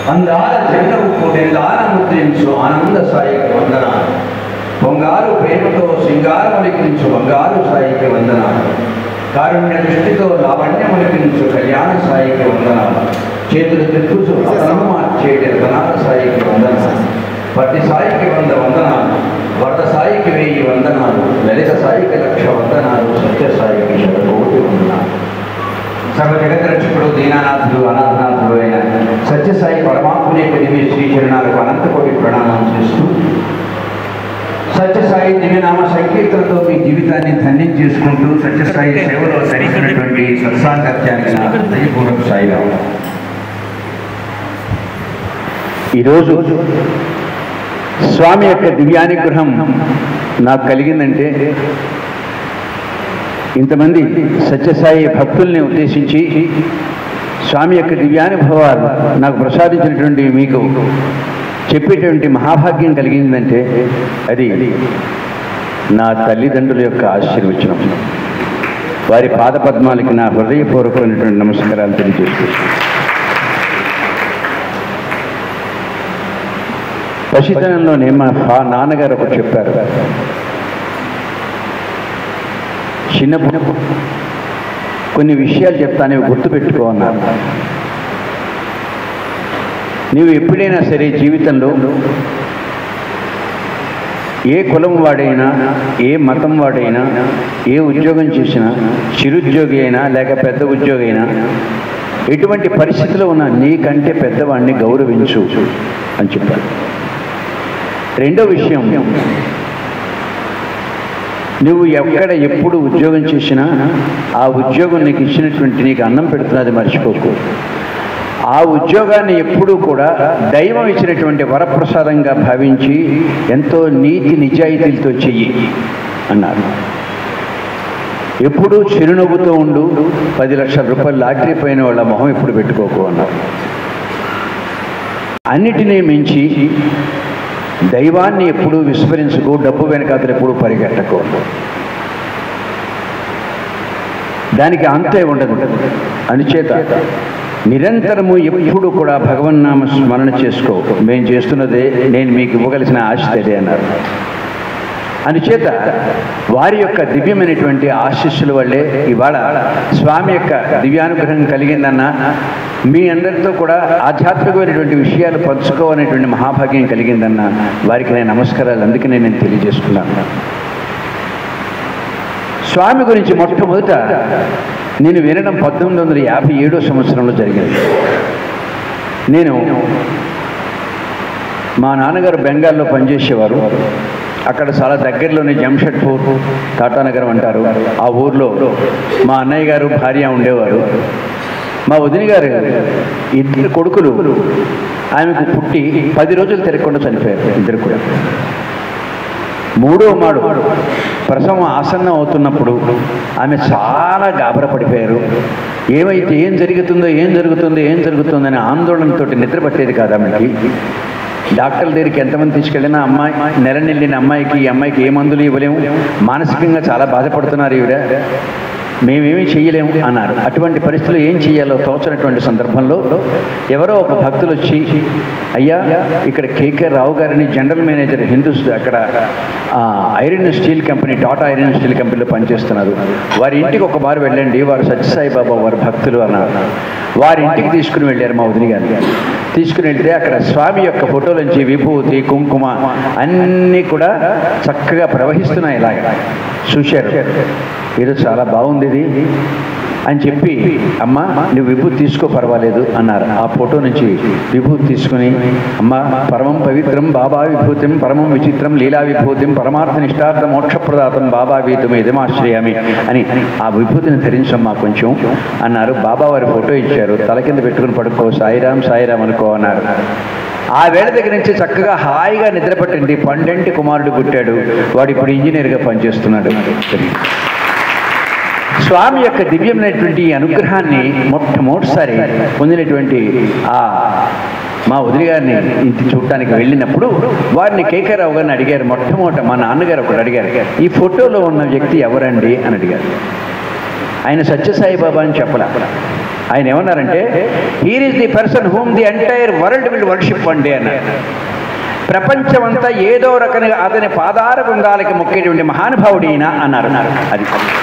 అందాల జగనవు కోటెల్లాన ముద్రించు ఆనంద సాయికి వందనాలు పొంగారు ప్రేమతో సింగారములికించు బంగారు సాయికి వందనాలు కారుణ్య దృష్టితో లావణ్యములికించు కళ్యాణ సాయికి వందనాలు చేతులు తిప్పుచు రతనము మార్చేటి రతనాల సాయికి వందనాలు పట్టి సాయికి వంద వందనాలు వరద సాయికి వెయ్యి వందనాలు లలిత సాయికి లక్ష వందనాలు సత్య సాయికి శతకోటి వందనాలు సర్వ జగద్రక్షకుడు దీనానాథుడు అనాథనాథుడు అయిన సత్యసాయి పరమాత్మనే దివ్య శ్రీచరణాలకు అనంతకోటి ప్రణామం చేస్తూ సత్యసాయి దివ్యనామ సంకీర్తనతో మీ జీవితాన్ని ధన్యం చేసుకుంటూ సత్యసాయి సేవలో ధరించినటువంటి సత్సాంగత్యానికి నా హృదయపూర్వక సాయిరావు ఈరోజు స్వామి యొక్క దివ్యానుగ్రహం నాకు కలిగిందంటే ఇంతమంది సత్యసాయి భక్తుల్ని ఉద్దేశించి స్వామి యొక్క దివ్యానుభవాలు నాకు ప్రసాదించినటువంటి మీకు చెప్పేటువంటి మహాభాగ్యం కలిగిందంటే అది నా తల్లిదండ్రుల యొక్క ఆశీర్వచనం వారి పాదపద్మాలకి నా హృదయపూర్వకమైనటువంటి నమస్కారాలు తెలియజేస్తున్నాను పసితనంలోనే మా ఫా నాన్నగారు ఒకటి చెప్పారు చిన్నప్పుడు కొన్ని విషయాలు చెప్తాను ఇవి గుర్తుపెట్టుకో అన్నారు నీవు ఎప్పుడైనా సరే జీవితంలో ఏ కులం వాడైనా ఏ మతం వాడైనా ఏ ఉద్యోగం చేసినా చిరుద్యోగి అయినా లేక పెద్ద ఉద్యోగి అయినా ఎటువంటి పరిస్థితిలో ఉన్నా నీకంటే పెద్దవాడిని గౌరవించు అని చెప్పారు రెండో విషయం నువ్వు ఎక్కడ ఎప్పుడు ఉద్యోగం చేసినా ఆ ఉద్యోగం నీకు ఇచ్చినటువంటి నీకు అన్నం పెడుతున్నది మర్చిపోకు ఆ ఉద్యోగాన్ని ఎప్పుడూ కూడా దైవం ఇచ్చినటువంటి వరప్రసాదంగా భావించి ఎంతో నీతి నిజాయితీలతో చెయ్యి అన్నారు ఎప్పుడూ చిరునవ్వుతో ఉండు పది లక్షల రూపాయలు లాటరీ పైన వాళ్ళ మొహం ఎప్పుడు పెట్టుకోకు అన్నారు అన్నిటినీ మించి దైవాన్ని ఎప్పుడూ విస్మరించుకో డబ్బు వెనకాతలు ఎప్పుడూ పరిగెట్టకు దానికి అంతే ఉండదు అనుచేత నిరంతరము ఎప్పుడు కూడా భగవన్నామ స్మరణ చేసుకో మేము చేస్తున్నదే నేను మీకు ఇవ్వగలిసిన ఆశ తెలియ అన్నారు అందుచేత వారి యొక్క దివ్యమైనటువంటి ఆశీస్సుల వల్లే ఇవాళ స్వామి యొక్క దివ్యానుగ్రహం కలిగిందన్న మీ అందరితో కూడా ఆధ్యాత్మికమైనటువంటి విషయాలు పంచుకోవాలనేటువంటి మహాభాగ్యం కలిగిందన్న వారికి నేను నమస్కారాలు అందుకనే నేను తెలియజేసుకున్నాను స్వామి గురించి మొట్టమొదట నేను వినడం పంతొమ్మిది వందల యాభై ఏడో సంవత్సరంలో జరిగింది నేను మా నాన్నగారు బెంగాల్లో పనిచేసేవారు అక్కడ చాలా దగ్గరలోనే జంషెడ్పూర్ టాటానగరం అంటారు ఆ ఊర్లో మా అన్నయ్య గారు భార్య ఉండేవారు మా వదిన గారు ఇద్దరు కొడుకులు ఆమెకు పుట్టి పది రోజులు తిరగకుండా చనిపోయారు ఇద్దరు కూడా మూడో మాడు ప్రసవం ఆసన్నం అవుతున్నప్పుడు ఆమె చాలా గాబర పడిపోయారు ఏమైతే ఏం జరుగుతుందో ఏం జరుగుతుందో ఏం జరుగుతుందో ఆందోళనతో నిద్ర పట్టేది కాదు ఆమెకి డాక్టర్ల దగ్గరికి ఎంతమంది తీసుకెళ్ళినా అమ్మాయి నెల నిండిన అమ్మాయికి ఈ అమ్మాయికి ఏ మందులు ఇవ్వలేము మానసికంగా చాలా బాధపడుతున్నారు ఈవిడ మేమేమీ చేయలేము అన్నారు అటువంటి పరిస్థితులు ఏం చేయాలో తోచనటువంటి సందర్భంలో ఎవరో ఒక భక్తులు వచ్చి అయ్యా ఇక్కడ కేకే రావు గారిని జనరల్ మేనేజర్ హిందూస్ అక్కడ ఆ, iron steel company Tata iron steel కంపెనీలో పనిచేస్తున్నారు వారి ఇంటికి ఒక బారు వెళ్ళండి వారు సత్యసాయి బాబా వారి భక్తులు అన్నారు వారి ఇంటికి తీసుకుని వెళ్ళారు మా వదిలి గారు తీసుకుని వెళ్తే అక్కడ స్వామి యొక్క ఫోటోలోంచి విభూతి కుంకుమ అన్నీ కూడా చక్కగా ప్రవహిస్తున్నాయి ఇలాగ చూశారు ఏదో చాలా బాగుంది ఇది అని చెప్పి అమ్మ నువ్వు విభూతి తీసుకో పర్వాలేదు అన్నారు ఆ ఫోటో నుంచి విభూతి తీసుకుని అమ్మ పరమం పవిత్రం బాబా విభూతిం పరమం విచిత్రం లీలా విభూతిం పరమార్థ నిష్టార్థ మోక్షప్రదాతం బాబా వీతం ఇదమాశ్రయామి అని ఆ విభూతిని ధరించమ్మా కొంచెం అన్నారు బాబా వారి ఫోటో ఇచ్చారు తల కింద పెట్టుకుని పడుకో సాయిరాం సాయిరాం అనుకో అన్నారు ఆ వేళ దగ్గర నుంచి చక్కగా హాయిగా నిద్రపట్టింది పండంటి కుమారుడు పుట్టాడు వాడు ఇప్పుడు ఇంజనీర్గా పనిచేస్తున్నాడు స్వామి యొక్క దివ్యమైనటువంటి ఈ అనుగ్రహాన్ని మొట్టమొదటిసారి పొందినటువంటి ఆ మా వదిలి గారిని ఇంటి చూడటానికి వెళ్ళినప్పుడు వారిని కేకేరావు గారిని అడిగారు మొట్టమొదట మా నాన్నగారు ఒకటి అడిగారు ఈ ఫోటోలో ఉన్న వ్యక్తి ఎవరండి అని అడిగారు ఆయన సత్యసాయి బాబా అని చెప్పలే ఆయన ఏమన్నారంటే here is the person whom the entire world will worship one day అన్నారు ప్రపంచమంతా ఏదో రకంగా అతని పాదార బృందాలకి మొక్కేటువంటి మహానుభావుడు ఈయన అన్నారు అది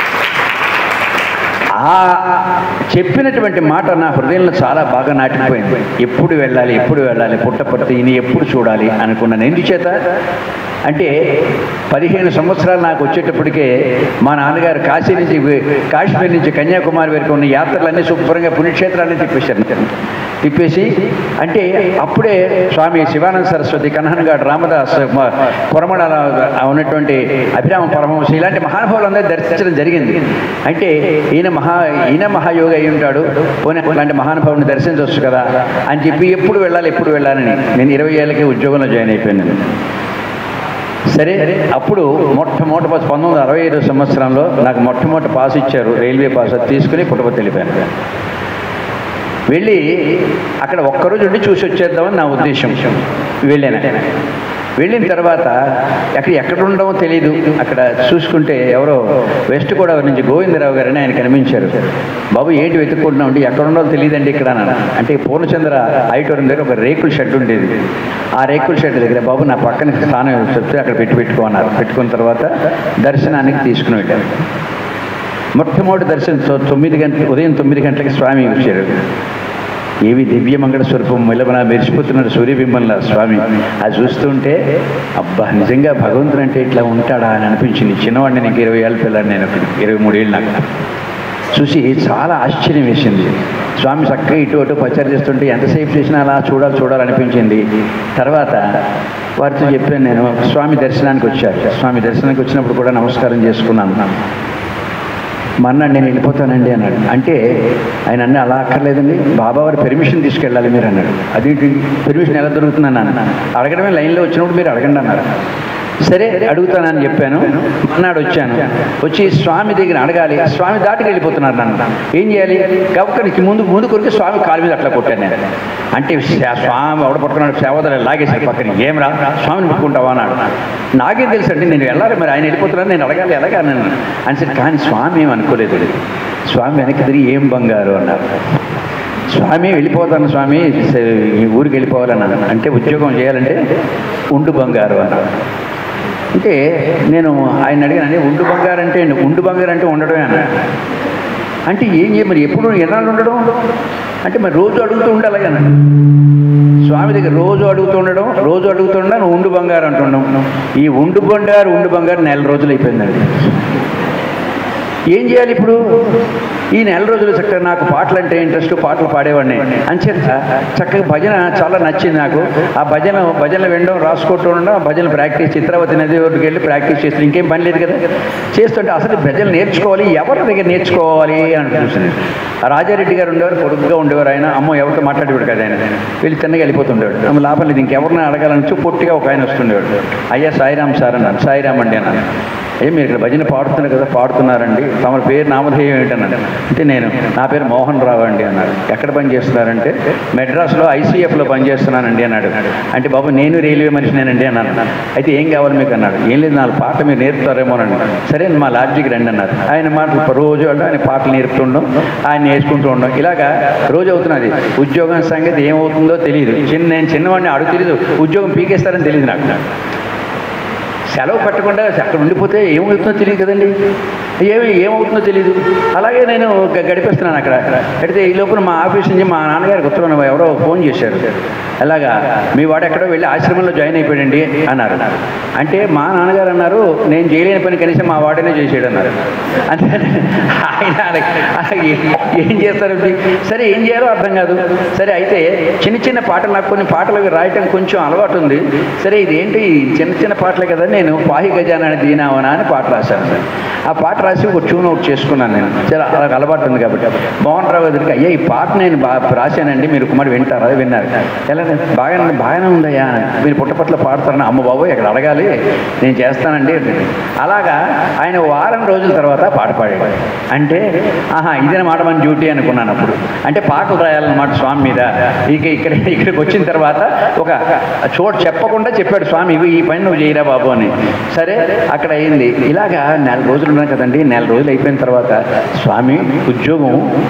ఆ చెప్పినటువంటి మాట నా హృదయంలో చాలా బాగా నాటిపోయింది ఎప్పుడు వెళ్ళాలి ఎప్పుడు వెళ్ళాలి పుట్టపర్తి ఈయన ఎప్పుడు చూడాలి అనుకున్నాను ఎందుచేత అంటే పదిహేను సంవత్సరాలు నాకు వచ్చేటప్పటికే మా నాన్నగారు కాశీ నుంచి కాశ్మీర్ నుంచి కన్యాకుమారి వరకు ఉన్న యాత్రలన్నీ శుభ్రంగా పుణ్యక్షేత్రాన్ని తిప్పేశారు తిప్పేసి అంటే అప్పుడే స్వామి శివానంద సరస్వతి కన్హన్గాడ్ రామదాస్ మ- కొరమడ ఉన్నటువంటి అభిరామ పరమహంస ఇలాంటి మహానుభావులందరూ దర్శించడం జరిగింది అంటే ఈయన మహా ఈయన మహాయోగి అయి ఉంటాడు పోనీ ఇలాంటి మహానుభావుని దర్శించవచ్చు కదా అని చెప్పి ఎప్పుడు వెళ్ళాలి ఎప్పుడు వెళ్ళాలని నేను ఇరవై ఏళ్ళకి ఉద్యోగంలో జాయిన్ అయిపోయాను సరే అప్పుడు మొట్టమొదటి పాస్ పంతొమ్మిది వందల అరవై ఐదు సంవత్సరంలో నాకు మొట్టమొదటి పాస్ ఇచ్చారు రైల్వే పాస్ అది తీసుకుని పుట్టపర్తి వెళ్ళిపోయాను వెళ్ళి అక్కడ ఒక్కరోజు ఉండి చూసి వచ్చేద్దామని నా ఉద్దేశం వెళ్ళాను వెళ్ళిన తర్వాత అక్కడ ఎక్కడ ఉండమో తెలియదు అక్కడ చూసుకుంటే ఎవరో వెస్ట్ గోదావరి నుంచి గోవిందరావు గారని ఆయన కనిపించారు బాబు ఏంటి వెతుక్కుంటున్నాం అంటే ఎక్కడ ఉండదో తెలియదండి ఇక్కడ అన్నాను అంటే పూర్ణచంద్ర ఐటోరం దగ్గర ఒక రేకుల షెడ్ ఉండేది ఆ రేకుల షెడ్ దగ్గర బాబు నా పక్కన స్థానం చెప్తే అక్కడ పెట్టి పెట్టుకో అన్నారు పెట్టుకున్న తర్వాత దర్శనానికి తీసుకుని వెళ్ళాను మొట్టమొదటి దర్శనం తొ- తొమ్మిది గంటల ఉదయం తొమ్మిది గంటలకి స్వామి వచ్చారు ఏవి దివ్యమంగళ స్వరూపం మెల్లమన మెరిసిపోతున్నాడు సూర్యబింబంలా స్వామి అది చూస్తుంటే అబ్బా నిజంగా భగవంతుడు అంటే ఇట్లా ఉంటాడా అని అనిపించింది చిన్నవాడిని నీకు ఇరవై ఏళ్ళ పిల్లాడు నేను అప్పుడు ఇరవై మూడేళ్ళు నాకు చూసి చాలా ఆశ్చర్యం వేసింది స్వామి చక్కగా ఇటు అటు పచారు చేస్తుంటే ఎంతసేపు చేసినా అలా చూడాలి చూడాలనిపించింది తర్వాత వారితో చెప్పాను నేను స్వామి దర్శనానికి వచ్చారు స్వామి దర్శనానికి వచ్చినప్పుడు కూడా నమస్కారం చేసుకున్నాను మన్నాడు నేను వెళ్ళిపోతానండి అన్నాడు అంటే ఆయన అన్న అలా అక్కర్లేదండి బాబా వారి పెర్మిషన్ తీసుకెళ్ళాలి మీరు అన్నాడు అదేంటి పెర్మిషన్ ఎలా దొరుకుతుంది అన్నాను అడగడమే లైన్లో వచ్చినప్పుడు మీరు అడగండి అన్నారు సరే అడుగుతానని చెప్పాను మన్నాడు వచ్చాను వచ్చి స్వామి దగ్గర అడగాలి స్వామి దాటికి వెళ్ళిపోతున్నారు నన్ను ఏం చేయాలి గవ్వకనికి ముందు ముందు కొరికి స్వామి కాలు మీద అట్లా కొట్టాను నేను అంటే శా- స్వామి ఎవడ పట్టుకున్నాడు సేవదలు లాగేసాడు పక్కన ఏం రా స్వామిని పట్టుకుంటావా అన్నాడు నాకేం తెలుసండి నేను వెళ్ళాలి మరి ఆయన వెళ్ళిపోతున్నాను నేను అడగాలి ఎలాగా అన్నాను అని సరే కానీ స్వామి ఏం అనుకోలేదు స్వామి వెనక్కి తిరిగి ఏం బంగారు అన్నారు స్వామి వెళ్ళిపోతాను స్వామి స- ఈ ఊరికి వెళ్ళిపోవాలన్నాను అంటే ఉద్యోగం చేయాలంటే ఉండు బంగారు అన్నాడు అంటే నేను ఆయన అడిగాను ఉండు బంగారు అంటే ఏంటి? ఉండు బంగారు అంటే ఉండడమే అన్నాడు అంటే ఏం చేయ మరి ఎప్పుడు ఎన్నాళ్ళు ఉండడం అంటే మరి రోజు అడుగుతూ ఉండాలి కదా స్వామి దగ్గర రోజు అడుగుతూ ఉండడం రోజు అడుగుతుండా నువ్వు ఉండు బంగారు అంటుండడం ఈ ఉండు బంగారు ఉండు బంగారు నెల రోజులు అయిపోయిందండి ఏం చేయాలి ఇప్పుడు ఈ నెల రోజులు చక్కగా నాకు పాటలు అంటే ఇంట్రెస్ట్ పాటలు పాడేవాడిని అంచేత చక్కగా భజన చాలా నచ్చింది నాకు ఆ భజన భజనలు వినడం రాసుకోవటం ఉండడం ఆ భజన ప్రాక్టీస్ చిత్రవతి నది ఒడ్డుకి వెళ్ళి ప్రాక్టీస్ చేస్తే ఇంకేం పని లేదు కదా చేస్తుంటే అసలు భజనలు నేర్చుకోవాలి ఎవరి దగ్గర నేర్చుకోవాలి అని చూసింది ఆ రాజారెడ్డి గారు ఉండేవారు పొడుగ్గా ఉండేవారు ఆయన అమ్మో ఎవరితో మాట్లాడేవాడు కదా ఆయన వెళ్ళి తిన్నగా వెళ్ళిపోతుండేవాడు ఆమె లాభం లేదు ఇంకెవరిని అడగాలని పొట్టిగా ఒక ఆయన వస్తుండేవాడు అయ్యా సాయిరామ్ సార్ అన్నాను సాయిరామ్ అండి అన్నాను అయ్యా మీరు ఇక్కడ భజన పాడుతున్నారు కదా పాడుతున్నారండి తమ పేరు నామధేయం ఏంటన్నాడు అంటే నేను నా పేరు మోహన్ రావు అండి అన్నాడు ఎక్కడ పని చేస్తున్నారంటే మెడ్రాస్లో ఐసీఎఫ్లో పనిచేస్తున్నానండి అన్నాడు అంటే బాబు నేను రైల్వే మనిషినేనండి అన్నాను అయితే ఏం కావాలి మీకు అన్నాడు ఏం లేదు నాలుగు పాట మీరు నేర్పుతారేమోనండి సరే మా లాడ్జికి రండి అన్నారు ఆయన మాటలు రోజు అంటే ఆయన పాటలు నేర్పుతుండడం ఆయన నేర్చుకుంటూ ఉండడం ఇలాగా రోజు అవుతున్నది ఉద్యోగం సంగతి ఏమవుతుందో తెలియదు చిన్న నేను చిన్నవాడిని అడుగు తెలియదు ఉద్యోగం పీకేస్తారని తెలియదు నాకు సెలవు పెట్టకుండా అక్కడ ఉండిపోతే ఏమవుతుందో తెలియదు కదండి ఏమి ఏమవుతుందో తెలియదు అలాగే నేను గ- గడిపేస్తున్నాను అక్కడ అయితే ఈ లోపల మా ఆఫీస్ నుంచి మా నాన్నగారికి ఉత్తరం ఎవరో ఫోన్ చేశారు అలాగా మీ వాడు ఎక్కడో వెళ్ళి ఆశ్రమంలో జాయిన్ అయిపోయాడండి అన్నారు అంటే మా నాన్నగారు అన్నారు నేను చేయలేని పని కనీసం మా వాడనే చేసాడు అన్నారు అంటే ఆయన అలాగే ఏం చేస్తారు ఇది? సరే ఏం చేయాలో అర్థం కాదు సరే అయితే చిన్న చిన్న పాటలు నాకు కొన్ని పాటలు అవి రాయటం కొంచెం అలవాటు ఉంది సరే ఇదేంటి ఈ చిన్న చిన్న పాటలే కదా నేను పాహి గజానాన్ని దీనావనా అని పాట రాశాను సార్ ఆ పాట రాసి ఒక ట్యూన్ అవుట్ చేసుకున్నాను నేను చాలా అలా అలవాటు ఉంది కాబట్టి మోహన్ రావు దగ్గరికి అయ్యా ఈ పాట నేను బాగా రాశానండి మీరు కుమార్ వింటారా విన్నారు ఎలా బాగా బాగానే ఉందయ్యా మీరు పుట్టపట్ల పాడతారని అమ్మ బాబోయ్ ఇక్కడ అడగాలి నేను చేస్తానండి అలాగా ఆయన వారం రోజుల తర్వాత పాట పాడాడు అంటే ఆహా ఇదన్నమాట మన డ్యూటీ అనుకున్నాను అప్పుడు అంటే పాటలు రాయాలన్నమాట స్వామి మీద ఇక ఇక్కడ ఇక్కడికి వచ్చిన తర్వాత ఒక చోటు చెప్పకుండా చెప్పాడు స్వామి ఇవి ఈ పని నువ్వు చేయరా బాబు అని సరే అక్కడ అయింది ఇలాగా నెల రోజులు ఉన్నాయి కదండి నెల రోజులు అయిపోయిన తర్వాత స్వామి ఉద్యోగం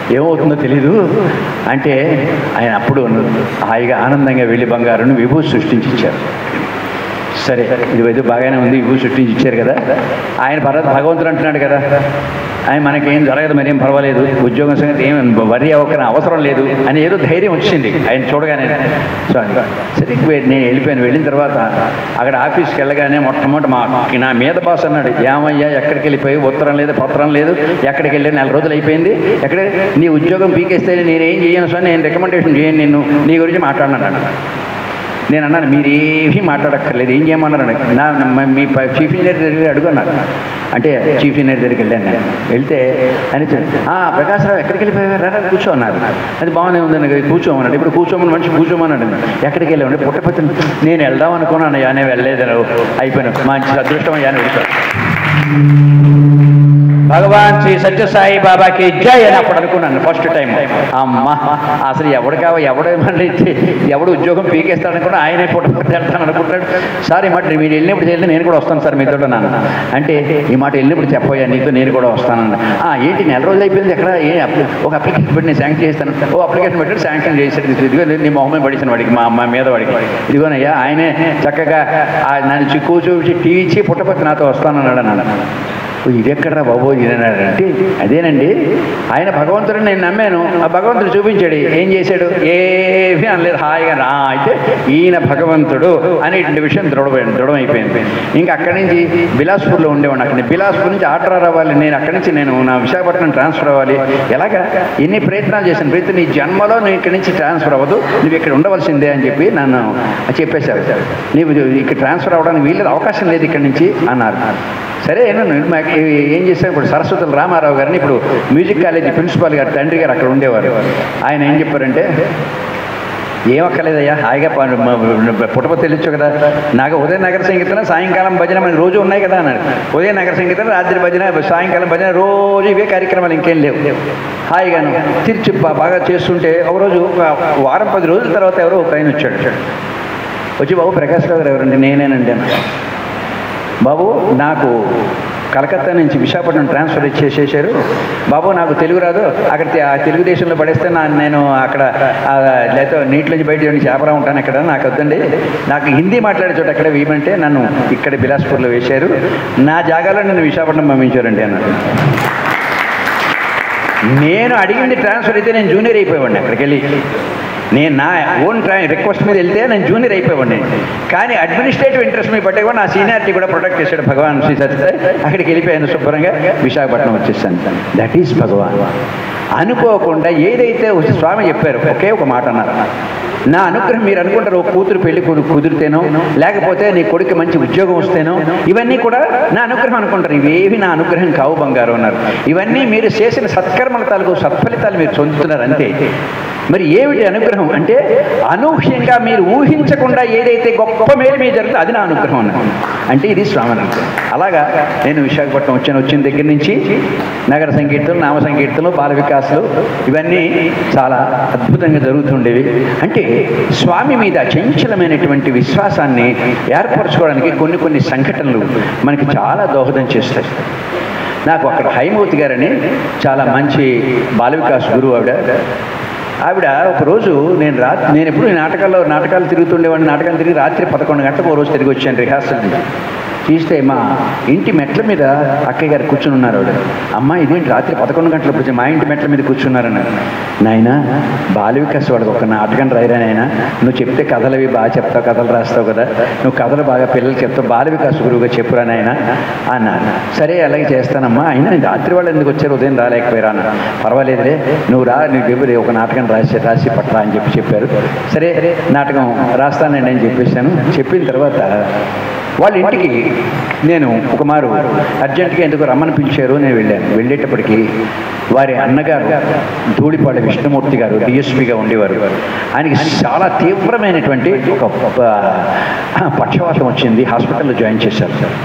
ఏమవుతుందో తెలీదు అంటే ఆయన అప్పుడు హాయిగా ఆనందంగా వెళ్ళి బంగారుని విభూతి సృష్టించి ఇచ్చారు సరే ఇది ఏదో బాగానే ఉంది విభూతి సృష్టించి ఇచ్చారు కదా ఆయన భరత్ భగవంతుడు అంటున్నాడు కదా ఆయన మనకేం జరగదు మరేం పర్వాలేదు ఉద్యోగం సంగతి ఏం వరి అవ్వకన అవసరం లేదు అని ఏదో ధైర్యం వచ్చింది ఆయన చూడగానే సో అది సరే వే- నేను వెళ్ళిపోయాను వెళ్ళిన తర్వాత అక్కడ ఆఫీస్కి వెళ్ళగానే మొట్టమొదటి మా నా మీద బాస్ అన్నాడు ఏమయ్యా ఎక్కడికి వెళ్ళిపోయి ఉత్తరం లేదు పత్రం లేదు ఎక్కడికి వెళ్ళి నెల రోజులు అయిపోయింది ఎక్కడ నీ ఉద్యోగం పీకేస్తే నేనేం చేయను సార్ నేను రికమెండేషన్ చేయను నిన్ను నీ గురించి మాట్లాడినాను నేను అన్నాను మీరు ఏమీ మాట్లాడక్కర్లేదు ఏం చేయమన్నారు నాకు. నా మ- మీ ప- చీఫ్ ఇంజనీర్ దగ్గర అడుగున్నారు అంటే చీఫ్ ఇంజనీర్ దగ్గరికి వెళ్ళాను నేను వెళ్తే అని చెప్పి, "ఆ, ప్రకాశ్రావు ఎక్కడికి వెళ్ళిపోయారు రా, రా, కూర్చో అన్నారు అది బాగానే ఉందని కూర్చోమన్నాడు ఇప్పుడు కూర్చోమని మనిషి కూర్చోమన్నాడు ఎక్కడికి వెళ్ళామంటే పుట్టపత్రి నేను వెళ్దాం అనుకున్నాను అయ్యానే వెళ్ళలేదు అయిపోయాను మంచి అదృష్టం అయ్యాను వెళ్ళిపోయాను భగవాన్ శ్రీ సత్యసాయి బాబాకి జై అని అప్పుడు అనుకున్నాను ఫస్ట్ టైం అమ్మ అసలు ఎవడు కావ ఎవడేమని ఎవడు ఉద్యోగం పీకేస్తాడు అనుకున్నా ఆయనే పుట్ట వెళ్తాను అనుకుంటాడు సార్ ఈ మాట మీరు వెళ్ళినప్పుడు చెల్లి నేను కూడా వస్తాను సార్ మీతో నాన్న అంటే ఈ మాట వెళ్ళినప్పుడు చెప్పోయా నీతో నేను కూడా వస్తానన్న "ఆ, ఏంటి నెల రోజులు అయిపోయింది ఎక్కడ ఏ అప్లి- ఒక అప్లికేషన్ పెట్టి నేను శాంక్షన్ చేస్తాను ఓ అప్లికేషన్ పెట్టి శాంక్షన్ చేశాడు ఇదిగో నీ మొహమే పడిసిన వాడికి మా అమ్మ మీద వాడికి ఇదిగోనయ్యా ఆయనే చక్కగా ఆ నన్ను చి- కూర్చోబెట్టి టీవీ ఇచ్చి పుట్టపత్తి నాతో వస్తానన్నాడు అన్నాడు ఓ, ఇదెక్కడ్రా బాబు ఇదన్నాడంటే అదేనండి ఆయన భగవంతుడిని నేను నమ్మాను ఆ భగవంతుడు చూపించాడు ఏం చేశాడు ఏమీ అనలేదు హాయిగా రా అయితే ఈయన భగవంతుడు అనేటువంటి విషయం దృఢమైంది దృఢమైపోయింది ఇంకా అక్కడి నుంచి బిలాస్పూర్లో ఉండేవాడిని అక్కడి బిలాస్పూర్ నుంచి ఆర్డర్ రావాలి నేను అక్కడి నుంచి నేను నా విశాఖపట్నం ట్రాన్స్ఫర్ అవ్వాలి ఎలాగా ఎన్ని ప్రయత్నాలు చేశాను ప్రయత్నం నీ జన్మలో నువ్వు ఇక్కడి నుంచి ట్రాన్స్ఫర్ అవ్వదు నువ్వు ఇక్కడ ఉండవలసిందే అని చెప్పి నన్ను చెప్పేశారు నీవు ఇక్కడ ట్రాన్స్ఫర్ అవ్వడానికి వీళ్ళు అవకాశం లేదు ఇక్కడి నుంచి అన్నారు సరే నేను మాకు ఏం చేశాను ఇప్పుడు సరస్వతుల రామారావు గారిని ఇప్పుడు మ్యూజిక్ కాలేజీ ప్రిన్సిపాల్ గారు తండ్రి గారు అక్కడ ఉండేవారు ఆయన ఏం చెప్పారంటే ఏమక్కర్లేదయ్యా హాయిగా ప- మ- పుట్టపతి వెళ్ళొచ్చు కదా నాకు ఉదయం నగర సంగీతం సాయంకాలం భజన మనకి రోజు ఉన్నాయి కదా అన్నాడు ఉదయం నగర సంగీతం రాత్రి భజన సాయంకాలం భజన రోజు ఇవే కార్యక్రమాలు ఇంకేం లేవు హాయిగాను తీర్చి బా- బాగా చేస్తుంటే ఒక రోజు ఒక వారం పది రోజుల తర్వాత ఎవరో ఒక ఆయన వచ్చాడు వచ్చి బాబు ప్రకాష్ రావు గారు ఎవరండి నేనేనండి అన్నాడు బాబు నాకు కలకత్తా నుంచి విశాఖపట్నం ట్రాన్స్ఫర్ ఇచ్చేసేసారు బాబు నాకు తెలుగు రాదు అక్కడ తె- ఆ తెలుగుదేశంలో పడేస్తే నా నేను అక్కడ ఆ, లేకపోతే నీటిలోంచి బయట నుంచి చేపలా ఉంటాను ఇక్కడ నాకు వద్దండి నాకు హిందీ మాట్లాడే చోట ఎక్కడ వేయమంటే నన్ను ఇక్కడ బిలాస్పూర్లో వేశారు నా జాగాలో నన్ను విశాఖపట్నం పంపించారండి అన్నాడు నేను అడిగింది ట్రాన్స్ఫర్ అయితే నేను జూనియర్ అయిపోయేవాడిని అక్కడికి వెళ్ళి నేను నా ఓన్ ట్రై రిక్వెస్ట్ మీద వెళ్తే నేను జూనియర్ అయిపోయేవాడిని కానీ అడ్మినిస్ట్రేటివ్ ఇంట్రెస్ట్ మీద పట్టేవాడు నా సీనియారిటీ కూడా ప్రొటెక్ట్ చేశాడు భగవాన్ శ్రీ సత్యసాయి అక్కడికి వెళ్ళిపోయాను శుభ్రంగా విశాఖపట్నం వచ్చేసాను దట్ ఈస్ భగవాన్ అనుకోకుండా ఏదైతే ఒక స్వామి చెప్పారు ఒకే ఒక మాట అన్నారు నా అనుగ్రహం మీరు అనుకుంటారు ఒక కూతురు పెళ్లి కొడుకు కుదిరితేనో లేకపోతే నీ కొడుకు మంచి ఉద్యోగం వస్తేనో ఇవన్నీ కూడా నా అనుగ్రహం అనుకుంటారు ఇవేవి నా అనుగ్రహం కావు బంగారు అన్నారు ఇవన్నీ మీరు చేసిన సత్కర్మల తాలూకు సత్ఫలితాలు మీరు పొందుతున్నారు అంతే మరి ఏమిటి అనుగ్రహం అంటే అనూహ్యంగా మీరు ఊహించకుండా ఏదైతే గొప్ప మేలు మీ జరుగుతుందో అది నా అనుగ్రహం అన్నారు అంటే ఇది స్వామి అనుగ్రహం అలాగా నేను విశాఖపట్నం వచ్చాను వచ్చిన దగ్గర నుంచి నగర సంకీర్తనలు నామ సంకీర్తనలు బాల వికాసాలు ఇవన్నీ చాలా అద్భుతంగా జరుగుతుండేవి అంటే స్వామి మీద చంచలమైనటువంటి విశ్వాసాన్ని ఏర్పరచుకోవడానికి కొన్ని కొన్ని సంఘటనలు మనకి చాలా దోహదం చేస్తాయి నాకు అక్కడ హైమవతి గారని చాలా మంచి బాల వికాస్ గురువు ఆవిడ ఆవిడ ఒకరోజు నేను రా నేను ఎప్పుడు ఈ నాటకాల్లో నాటకాలు తిరుగుతుండేవాడిని నాటకాలు తిరిగి రాత్రి పదకొండు గంటలకు ఓ రోజు తిరిగి వచ్చాను రిహార్సల్ నుంచి తీస్తే మా ఇంటి మెట్ల మీద అక్కయ్య గారు కూర్చుని ఉన్నారు ఆవిడ అమ్మ ఇదేంటి రాత్రి పదకొండు గంటలకు వచ్చి మా ఇంటి మెట్ల మీద కూర్చున్నారన్నారు నాయన బాల వికాస్ వాడికి ఒక నాటకం రాయరా నాయన నువ్వు చెప్తే కథలు అవి బాగా చెప్తావు కథలు రాస్తావు కదా నువ్వు కథలు బాగా పిల్లలు చెప్తావు బాల వికాస్ గురువుగా చెప్పురా నాయన అన్నారు సరే అలాగే చేస్తానమ్మా అయినా రాత్రి వాళ్ళు ఎందుకు వచ్చారు ఉదయం రాలేకపోయారా అన్న పర్వాలేదులే నువ్వు రా నీకు ఎవరు ఒక నాటకం రాసి రాసి పట్టరా అని చెప్పి చెప్పారు సరే నాటకం రాస్తానండి అని చెప్పేశాను చెప్పిన తర్వాత వాళ్ళ ఇంటికి నేను ఒక మారు అర్జెంటుగా ఎందుకు రమ్మని పిలిచారు నేను వెళ్ళాను వెళ్ళేటప్పటికి వారి అన్నగారు ధూళిపాడు విష్ణుమూర్తి గారు డిఎస్పీగా ఉండేవారు ఆయనకి చాలా తీవ్రమైనటువంటి ఒక ఆ, పక్షవాతం వచ్చింది హాస్పిటల్లో జాయిన్ చేశారు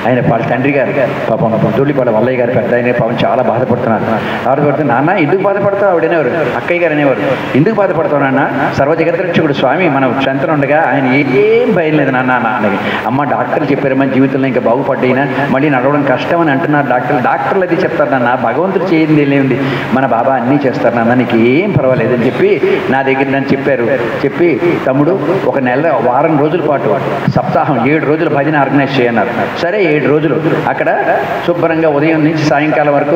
ఆయన వాళ్ళ తండ్రి గారు పాపం దొడ్డిపాల వల్లయ్య గారు పెద్ద ఆయన పాపం చాలా బాధపడుతున్నారు బాధపడుతున్నారు నాన్న ఎందుకు బాధపడతావు ఆవిడ అనేవారు అక్కయ్య గారు అనేవారు ఎందుకు బాధపడతావు నాన్న సర్వజగద్రక్షకుడు స్వామి మనం చెంతన ఉండగా ఆయన ఏం భయం లేదు నాన్న నాన్నకి అమ్మ డాక్టర్లు చెప్పారు మన జీవితంలో ఇంకా బాగుపడ్డైనా మళ్ళీ నడవడం కష్టం అని అంటున్నారు డాక్టర్లు డాక్టర్లు అది చెప్తారు నాన్న భగవంతుడు చేయింది లేనిది మన బాబా అన్నీ చేస్తారు నాన్న నీకు ఏం పర్వాలేదు అని చెప్పి నా దగ్గర నన్ను చెప్పారు చెప్పి తమ్ముడు ఒక నెల వారం రోజుల పాటు సప్తాహం ఏడు రోజులు భజన ఆర్గనైజ్ చేయన్నారు సరే ఏడు రోజులు అక్కడ శుభ్రంగా ఉదయం నుంచి సాయంకాలం వరకు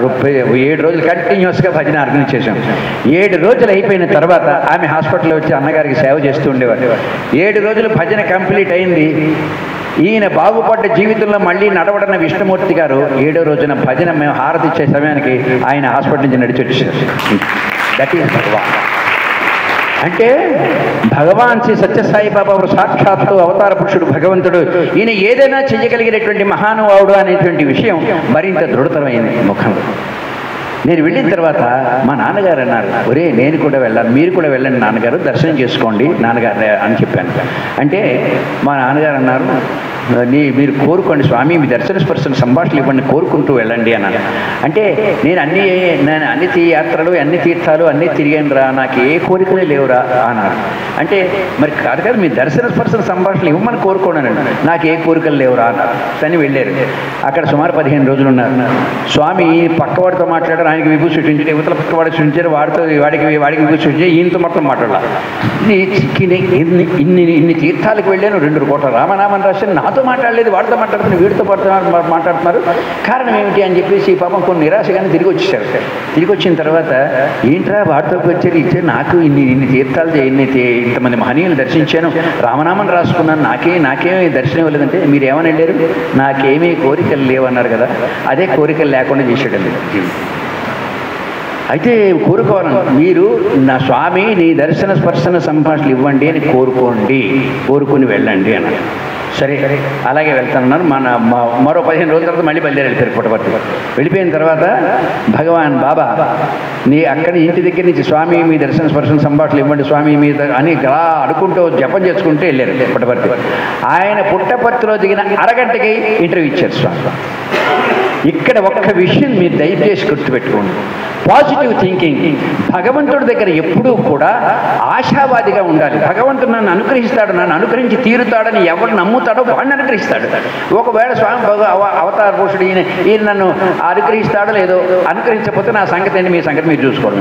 ఏడు రోజులు కంటిన్యూస్గా భజన ఆర్గనైజ్ చేశాం ఏడు రోజులు అయిపోయిన తర్వాత ఆమె హాస్పిటల్లో వచ్చి అన్నగారికి సేవ చేస్తూ ఉండేవారు ఏడు రోజులు భజన కంప్లీట్ అయింది ఈయన బాగుపడ్డ జీవితంలో మళ్ళీ నడవడన్న విష్ణుమూర్తి గారు ఏడో రోజున భజన మేము హారతి ఇచ్చే సమయానికి ఆయన హాస్పిటల్ నుంచి నడిచి వచ్చేసారు దట్ ఈస్ భగవాన్ అంటే భగవాన్ శ్రీ సత్యసాయి బాబా వారు సాక్షాత్తు అవతార పురుషుడు భగవంతుడు ఈయన ఏదైనా చెయ్యగలిగినటువంటి మహానుభావుడు అనేటువంటి విషయం మరింత దృఢతరమైంది ముఖంలో నేను వెళ్ళిన తర్వాత మా నాన్నగారు అన్నారు ఒరే నేను కూడా వెళ్ళాను మీరు కూడా వెళ్ళండి నాన్నగారు దర్శనం చేసుకోండి నాన్నగారు అని చెప్పాను అంటే మా నాన్నగారు అన్నారు నీ మీరు కోరుకోండి స్వామి మీ దర్శన స్పర్శన సంభాషణలు ఇవ్వండి కోరుకుంటూ వెళ్ళండి అన్నాను అంటే నేను అన్ని నేను అన్ని తీ యాత్రలు అన్ని తీర్థాలు అన్ని తిరిగాను రా నాకు ఏ కోరికలే లేవురా అన్నారు అంటే మరి కాదు కాదు మీ దర్శన స్పర్శన సంభాషణలు ఇవ్వమని కోరుకోనండి నాకు ఏ కోరికలు లేవురా అన్నారు అని వెళ్ళారు అక్కడ సుమారు పదిహేను రోజులు ఉన్నారు స్వామి పక్కవాడితో మాట్లాడారు ఆయనకి విభూ సృష్టించారు యువతల పక్కవాడికి సృష్టించారు వాడితో వాడికి వాడికి విభూ సృష్టించారు ఈయనతో మొత్తం మాట్లాడాలి ఇన్ని ఇన్ని ఇన్ని ఇన్ని తీర్థాలకు వెళ్ళాను రెండు కోట్ల రామనామని రాశాను నాతో మాట్లాడలేదు వాడితో మాట్లాడుతున్నారు వీడితో పడుతున్నారు మాట్లాడుతున్నారు కారణం ఏమిటి అని చెప్పేసి పాపం కొన్ని నిరాశగానే తిరిగి వచ్చేసారు తిరిగి వచ్చిన తర్వాత ఏంట్రా వాడితో వచ్చారు ఇచ్చారు నాకు ఇన్ని ఇన్ని తీర్థాలు చే- ఇన్ని తీ- ఇంతమంది మహనీయులు దర్శించాను రామనామని రాసుకున్నాను నాకే నాకేమీ దర్శనం ఇవ్వలేదంటే మీరు ఏమని వెళ్ళారు నాకేమీ కోరికలు లేవన్నారు కదా అదే కోరికలు లేకుండా చేసేయడం లేదు జీవితం అయితే కోరుకోవాలని మీరు నా స్వామి నీ దర్శన స్పర్శన సంభాషణలు ఇవ్వండి అని కోరుకోండి కోరుకుని వెళ్ళండి అన్నారు సరే అలాగే వెళ్తానన్నారు మన మ- మరో పదిహేను రోజుల తర్వాత మళ్ళీ బయలుదేరి వెళ్ళిపోయారు పుట్టపర్తి వెళ్ళిపోయిన తర్వాత భగవాన్ బాబా నీ అక్కడ ఇంటి దగ్గర నుంచి స్వామి మీ దర్శన స్పర్శన సంభాషణలు ఇవ్వండి స్వామి మీ ద- అని అలా అడుకుంటూ జపం చేసుకుంటూ వెళ్ళారు పుట్టపర్తి ఆయన పుట్టపర్తిలో దిగిన అరగంటకి ఇంటర్వ్యూ ఇచ్చారు స్వామి ఇక్కడ ఒక్క విషయం మీరు దయచేసి గుర్తుపెట్టుకోండి పాజిటివ్ థింకింగ్ భగవంతుడి దగ్గర ఎప్పుడూ కూడా ఆశావాదిగా ఉండాలి భగవంతుడు నన్ను అనుగ్రహిస్తాడు నన్ను అనుగ్రహించి తీరుతాడని ఎవరు నమ్ముతాడో వాడిని అనుగ్రహిస్తాడు ఒకవేళ స్వామి భగ- అవ- అవతార పురుషుడు ఈయన ఈయన నన్ను అనుగ్రహిస్తాడో లేదో అనుగ్రహించకపోతే నా సంగతి ఏంటి మీ సంగతి మీరు చూసుకోండి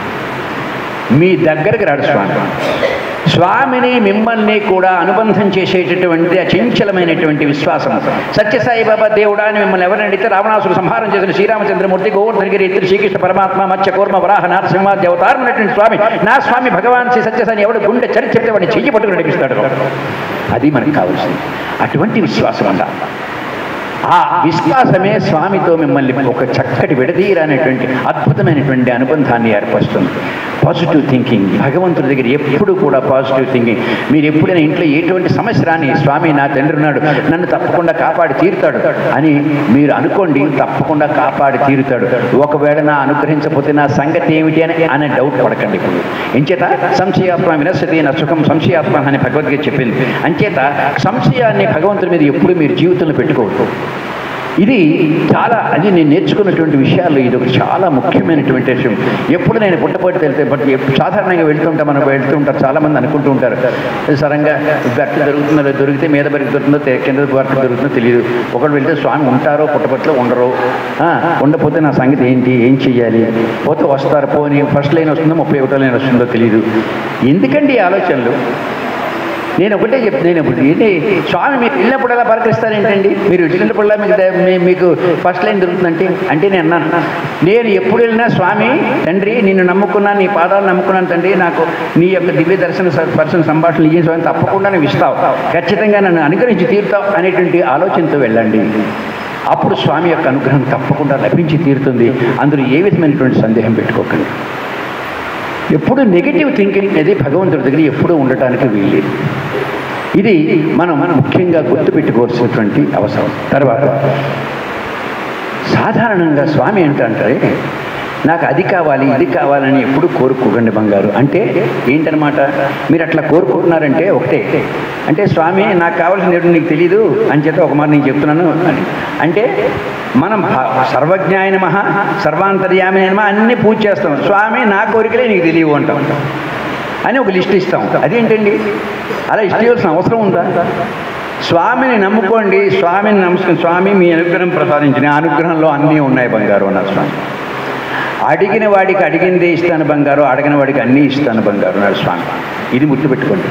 మీ దగ్గరికి రాడు స్వామి స్వామిని మిమ్మల్ని కూడా అనుబంధం చేసేటటువంటి అచంచలమైనటువంటి విశ్వాసం సత్యసాయి బాబా దేవుడా అని మిమ్మల్ని ఎవరిని అడిగితే రావణాసురు సంహారం చేసిన శ్రీరామచంద్రమూర్తి గోవర్ధనగిరి ఇద్దరు శ్రీకృష్ణ పరమాత్మ మత్స్య కూర్మ వరాహ నరసింహాది అవతారమైనటువంటి స్వామి నా స్వామి భగవాన్ శ్రీ సత్యసాయి ఎవడు గుండె చరి చెప్తే వాడిని చెయ్యి పట్టుకుని నడిపిస్తాడు అది మనకు కావాల్సింది అటువంటి విశ్వాసం అంట ఆ విశ్వాసమే స్వామితో మిమ్మల్ని ఒక చక్కటి విడదీయరానటువంటి అద్భుతమైనటువంటి అనుబంధాన్ని ఏర్పరుస్తుంది పాజిటివ్ థింకింగ్ భగవంతుడి దగ్గర ఎప్పుడు కూడా పాజిటివ్ థింకింగ్ మీరు ఎప్పుడైనా ఇంట్లో ఎటువంటి సమస్య రాని స్వామి నా తండ్రి ఉన్నాడు నన్ను తప్పకుండా కాపాడి తీరుతాడు అని మీరు అనుకోండి తప్పకుండా కాపాడి తీరుతాడు ఒకవేళ నా అనుగ్రహించకపోతే నా సంగతి ఏమిటి అని అనే డౌట్ పడకండి ఇప్పుడు ఎంచేత సంశయాత్మ వినశతి నా సుఖం సంశయాత్మ అని భగవద్గీత చెప్పింది అంచేత సంశయాన్ని భగవంతుడి మీద ఎప్పుడు మీరు జీవితంలో పెట్టుకోవద్దు ఇది చాలా అది నేను నేర్చుకున్నటువంటి విషయాల్లో ఇది ఒక చాలా ముఖ్యమైనటువంటి విషయం ఎప్పుడు నేను పుట్టపట్టి వెళ్తే బట్ ఎప్పుడు సాధారణంగా వెళ్తుంటా మనం వెళ్తూ ఉంటారు చాలామంది అనుకుంటూ ఉంటారు సరంగా గట్టు దొరుకుతుందో దొరికితే మీద బరికి దొరుకుతుందో తె- కింద వరకు దొరుకుతుందో తెలియదు ఒకడు వెళ్తే స్వామి ఉంటారో పుట్టపట్టిలో ఉండరు ఆ, ఉండకపోతే నా సంగతి ఏంటి ఏం చెయ్యాలి పోతే వస్తారు పోని ఫస్ట్ లైన్ వస్తుందో ముప్పై ఒకటో లైన్ వస్తుందో తెలియదు ఎందుకండి ఈ ఆలోచనలు నేను ఒకటే చెప్తాను నేను ఇప్పుడు ఏంటి స్వామి మీరు వెళ్ళినప్పుడు ఎలా పలకరిస్తారు ఏంటండి మీరు వెళ్ళినప్పుడల్లా మీకు ద- మీ- మీకు ఫస్ట్ లైన్ దొరుకుతుందంటే అంటే నేను అన్నాను నేను ఎప్పుడు వెళ్ళినా స్వామి తండ్రి నిన్ను నమ్ముకున్నాను నీ పాదాలు నమ్ముకున్నాను తండ్రి నాకు నీ యొక్క దివ్య దర్శన పర్సన సంభాషణ ఈ స్వామి తప్పకుండా నువ్వు ఇస్తావు ఖచ్చితంగా నన్ను అనుగ్రహించి తీరుతావు అనేటువంటి ఆలోచనతో వెళ్ళండి అప్పుడు స్వామి యొక్క అనుగ్రహం తప్పకుండా లభించి తీరుతుంది అందులో ఏ విధమైనటువంటి సందేహం పెట్టుకోకండి ఎప్పుడు నెగిటివ్ థింకింగ్ అనేది భగవంతుడి దగ్గర ఎప్పుడూ ఉండటానికి వీల్లేదు ఇది మనం మనం ముఖ్యంగా గుర్తుపెట్టుకోవాల్సినటువంటి అవసరం తర్వాత సాధారణంగా స్వామి ఏంటంటే నాకు అది కావాలి ఇది కావాలని ఎప్పుడు కోరుకోకండి బంగారు అంటే ఏంటనమాట మీరు అట్లా కోరుకుంటున్నారంటే ఒకటే అంటే స్వామి నాకు కావాల్సిన దేవుడు నీకు తెలీదు అని చేత ఒక మాట నేను చెప్తున్నాను అని అంటే మనం భ- సర్వజ్ఞాయన మహా సర్వాంతర్యామి మహా అన్నీ పూజ చేస్తాం స్వామి నా కోరికలే నీకు తెలియవు అంటాం అని ఒక లిస్ట్ ఇస్తాం అదేంటండి అలా ఇష్ట ఇవ్వాల్సిన అవసరం ఉందా స్వామిని నమ్ముకోండి స్వామిని నమ్ముకుని స్వామి మీ అనుగ్రహం ప్రసాదించిన ఆ అనుగ్రహంలో అన్నీ ఉన్నాయి బంగారు అన్నారు స్వామి అడిగిన వాడికి అడిగిందే ఇస్తాను బంగారు అడగిన వాడికి అన్నీ ఇస్తాను బంగారు అన్నాడు స్వామి ఇది గుర్తుపెట్టుకోండి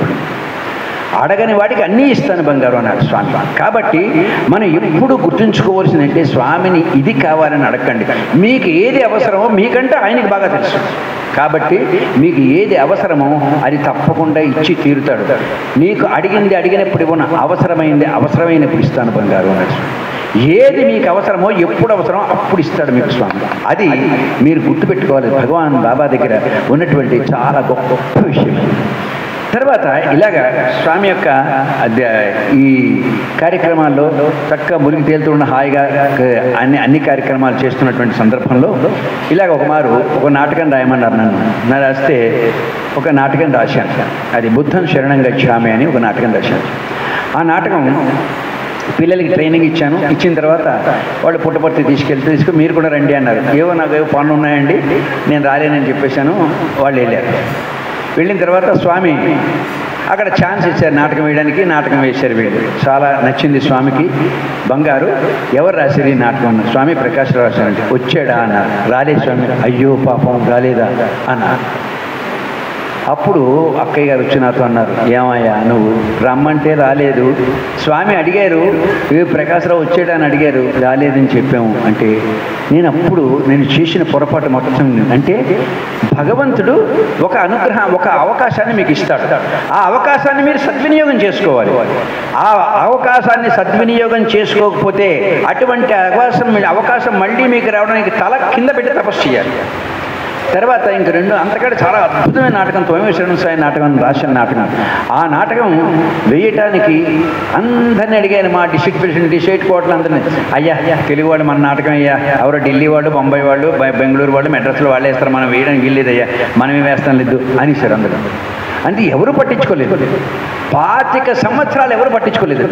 అడగని వాడికి అన్నీ ఇస్తాను బంగారు అన్నాడు స్వామి కాబట్టి మనం ఎప్పుడు గుర్తుంచుకోవాల్సిందంటే స్వామిని ఇది కావాలని అడగండి మీకు ఏది అవసరమో మీకంటే ఆయనకి బాగా తెలుసు కాబట్టి మీకు ఏది అవసరమో అది తప్పకుండా ఇచ్చి తీరుతాడు నీకు అడిగింది అడిగినప్పుడు ఇవ్వను అవసరమైంది అవసరమైనప్పుడు ఇస్తాను బంగారు అన్నాడు స్వామి. ఏది మీకు అవసరమో ఎప్పుడు అవసరమో అప్పుడు ఇస్తాడు మీకు స్వామి అది మీరు గుర్తుపెట్టుకోవాలి భగవాన్ బాబా దగ్గర ఉన్నటువంటి చాలా గొప్ప గొప్ప విషయం తర్వాత ఇలాగా స్వామి యొక్క అధ్య- ఈ కార్యక్రమాల్లో చక్కగా మునిగి తేలుతున్న హాయిగా క- అన్ని అన్ని కార్యక్రమాలు చేస్తున్నటువంటి సందర్భంలో ఇలాగ ఒక మారు ఒక నాటకం రాయమన్నారు నన్ను నా రాస్తే ఒక నాటకం రాశాను అది బుద్ధం శరణం గచ్చామి అని ఒక నాటకం రాశాను ఆ నాటకం పిల్లలకి ట్రైనింగ్ ఇచ్చాను ఇచ్చిన తర్వాత వాళ్ళు పుట్టపర్తి తీసుకెళ్తే తీసుకుని మీరు కూడా రండి అన్నారు ఏవో నాకు ఏవో పనులు ఉన్నాయండి నేను రాలేనని చెప్పేశాను వాళ్ళు వెళ్ళారు వెళ్ళిన తర్వాత స్వామి అక్కడ ఛాన్స్ ఇచ్చారు నాటకం వేయడానికి నాటకం వేశారు వీళ్ళు చాలా నచ్చింది స్వామికి బంగారు ఎవరు రాశారు ఈ నాటకం అన్నారు స్వామి ప్రకాష్ రాశారంటే వచ్చాడా అన్నారు రాలేదు స్వామి అయ్యో పాపం రాలేదా అన్నారు అప్పుడు అక్కయ్య గారు వచ్చి నాతో అన్నారు ఏమయ్యా నువ్వు రమ్మంటే రాలేదు స్వామి అడిగారు ఏ ప్రకాశరావు వచ్చాడని అడిగారు రాలేదని చెప్పాము అంటే నేను అప్పుడు నేను చేసిన పొరపాటు మొత్తం అంటే భగవంతుడు ఒక అనుగ్రహం ఒక అవకాశాన్ని మీకు ఇస్తాడు ఆ అవకాశాన్ని మీరు సద్వినియోగం చేసుకోవాలి ఆ అవకాశాన్ని సద్వినియోగం చేసుకోకపోతే అటువంటి అవకాశం అవకాశం మళ్ళీ మీకు రావడానికి తల కింద పెట్టి తపస్సు చేయాలి తర్వాత ఇంక రెండు అంతకంటే చాలా అద్భుతమైన నాటకం తోమేశ్వరం సాయి నాటకం అని రాసిన నాటకం ఆ నాటకం వేయటానికి అందరిని అడిగాను మా డిస్ట్రిక్ట్ ప్రెసిడెంట్ డిస్ట్రిక్ట్ కోటలు అందరినీ అయ్యా తెలుగు వాళ్ళు మన నాటకం అయ్యా ఎవరో ఢిల్లీ వాళ్ళు బొంబాయి వాళ్ళు బె- బెంగళూరు వాళ్ళు మెడ్రస్లో వాళ్ళు వేస్తారు మనం వేయడానికి వీల్లేదయ్యా మనమే వేస్తాం లేదు అనేసారు అందరూ అంటే ఎవరు పట్టించుకోలేదు పాతిక సంవత్సరాలు ఎవరు పట్టించుకోలేదు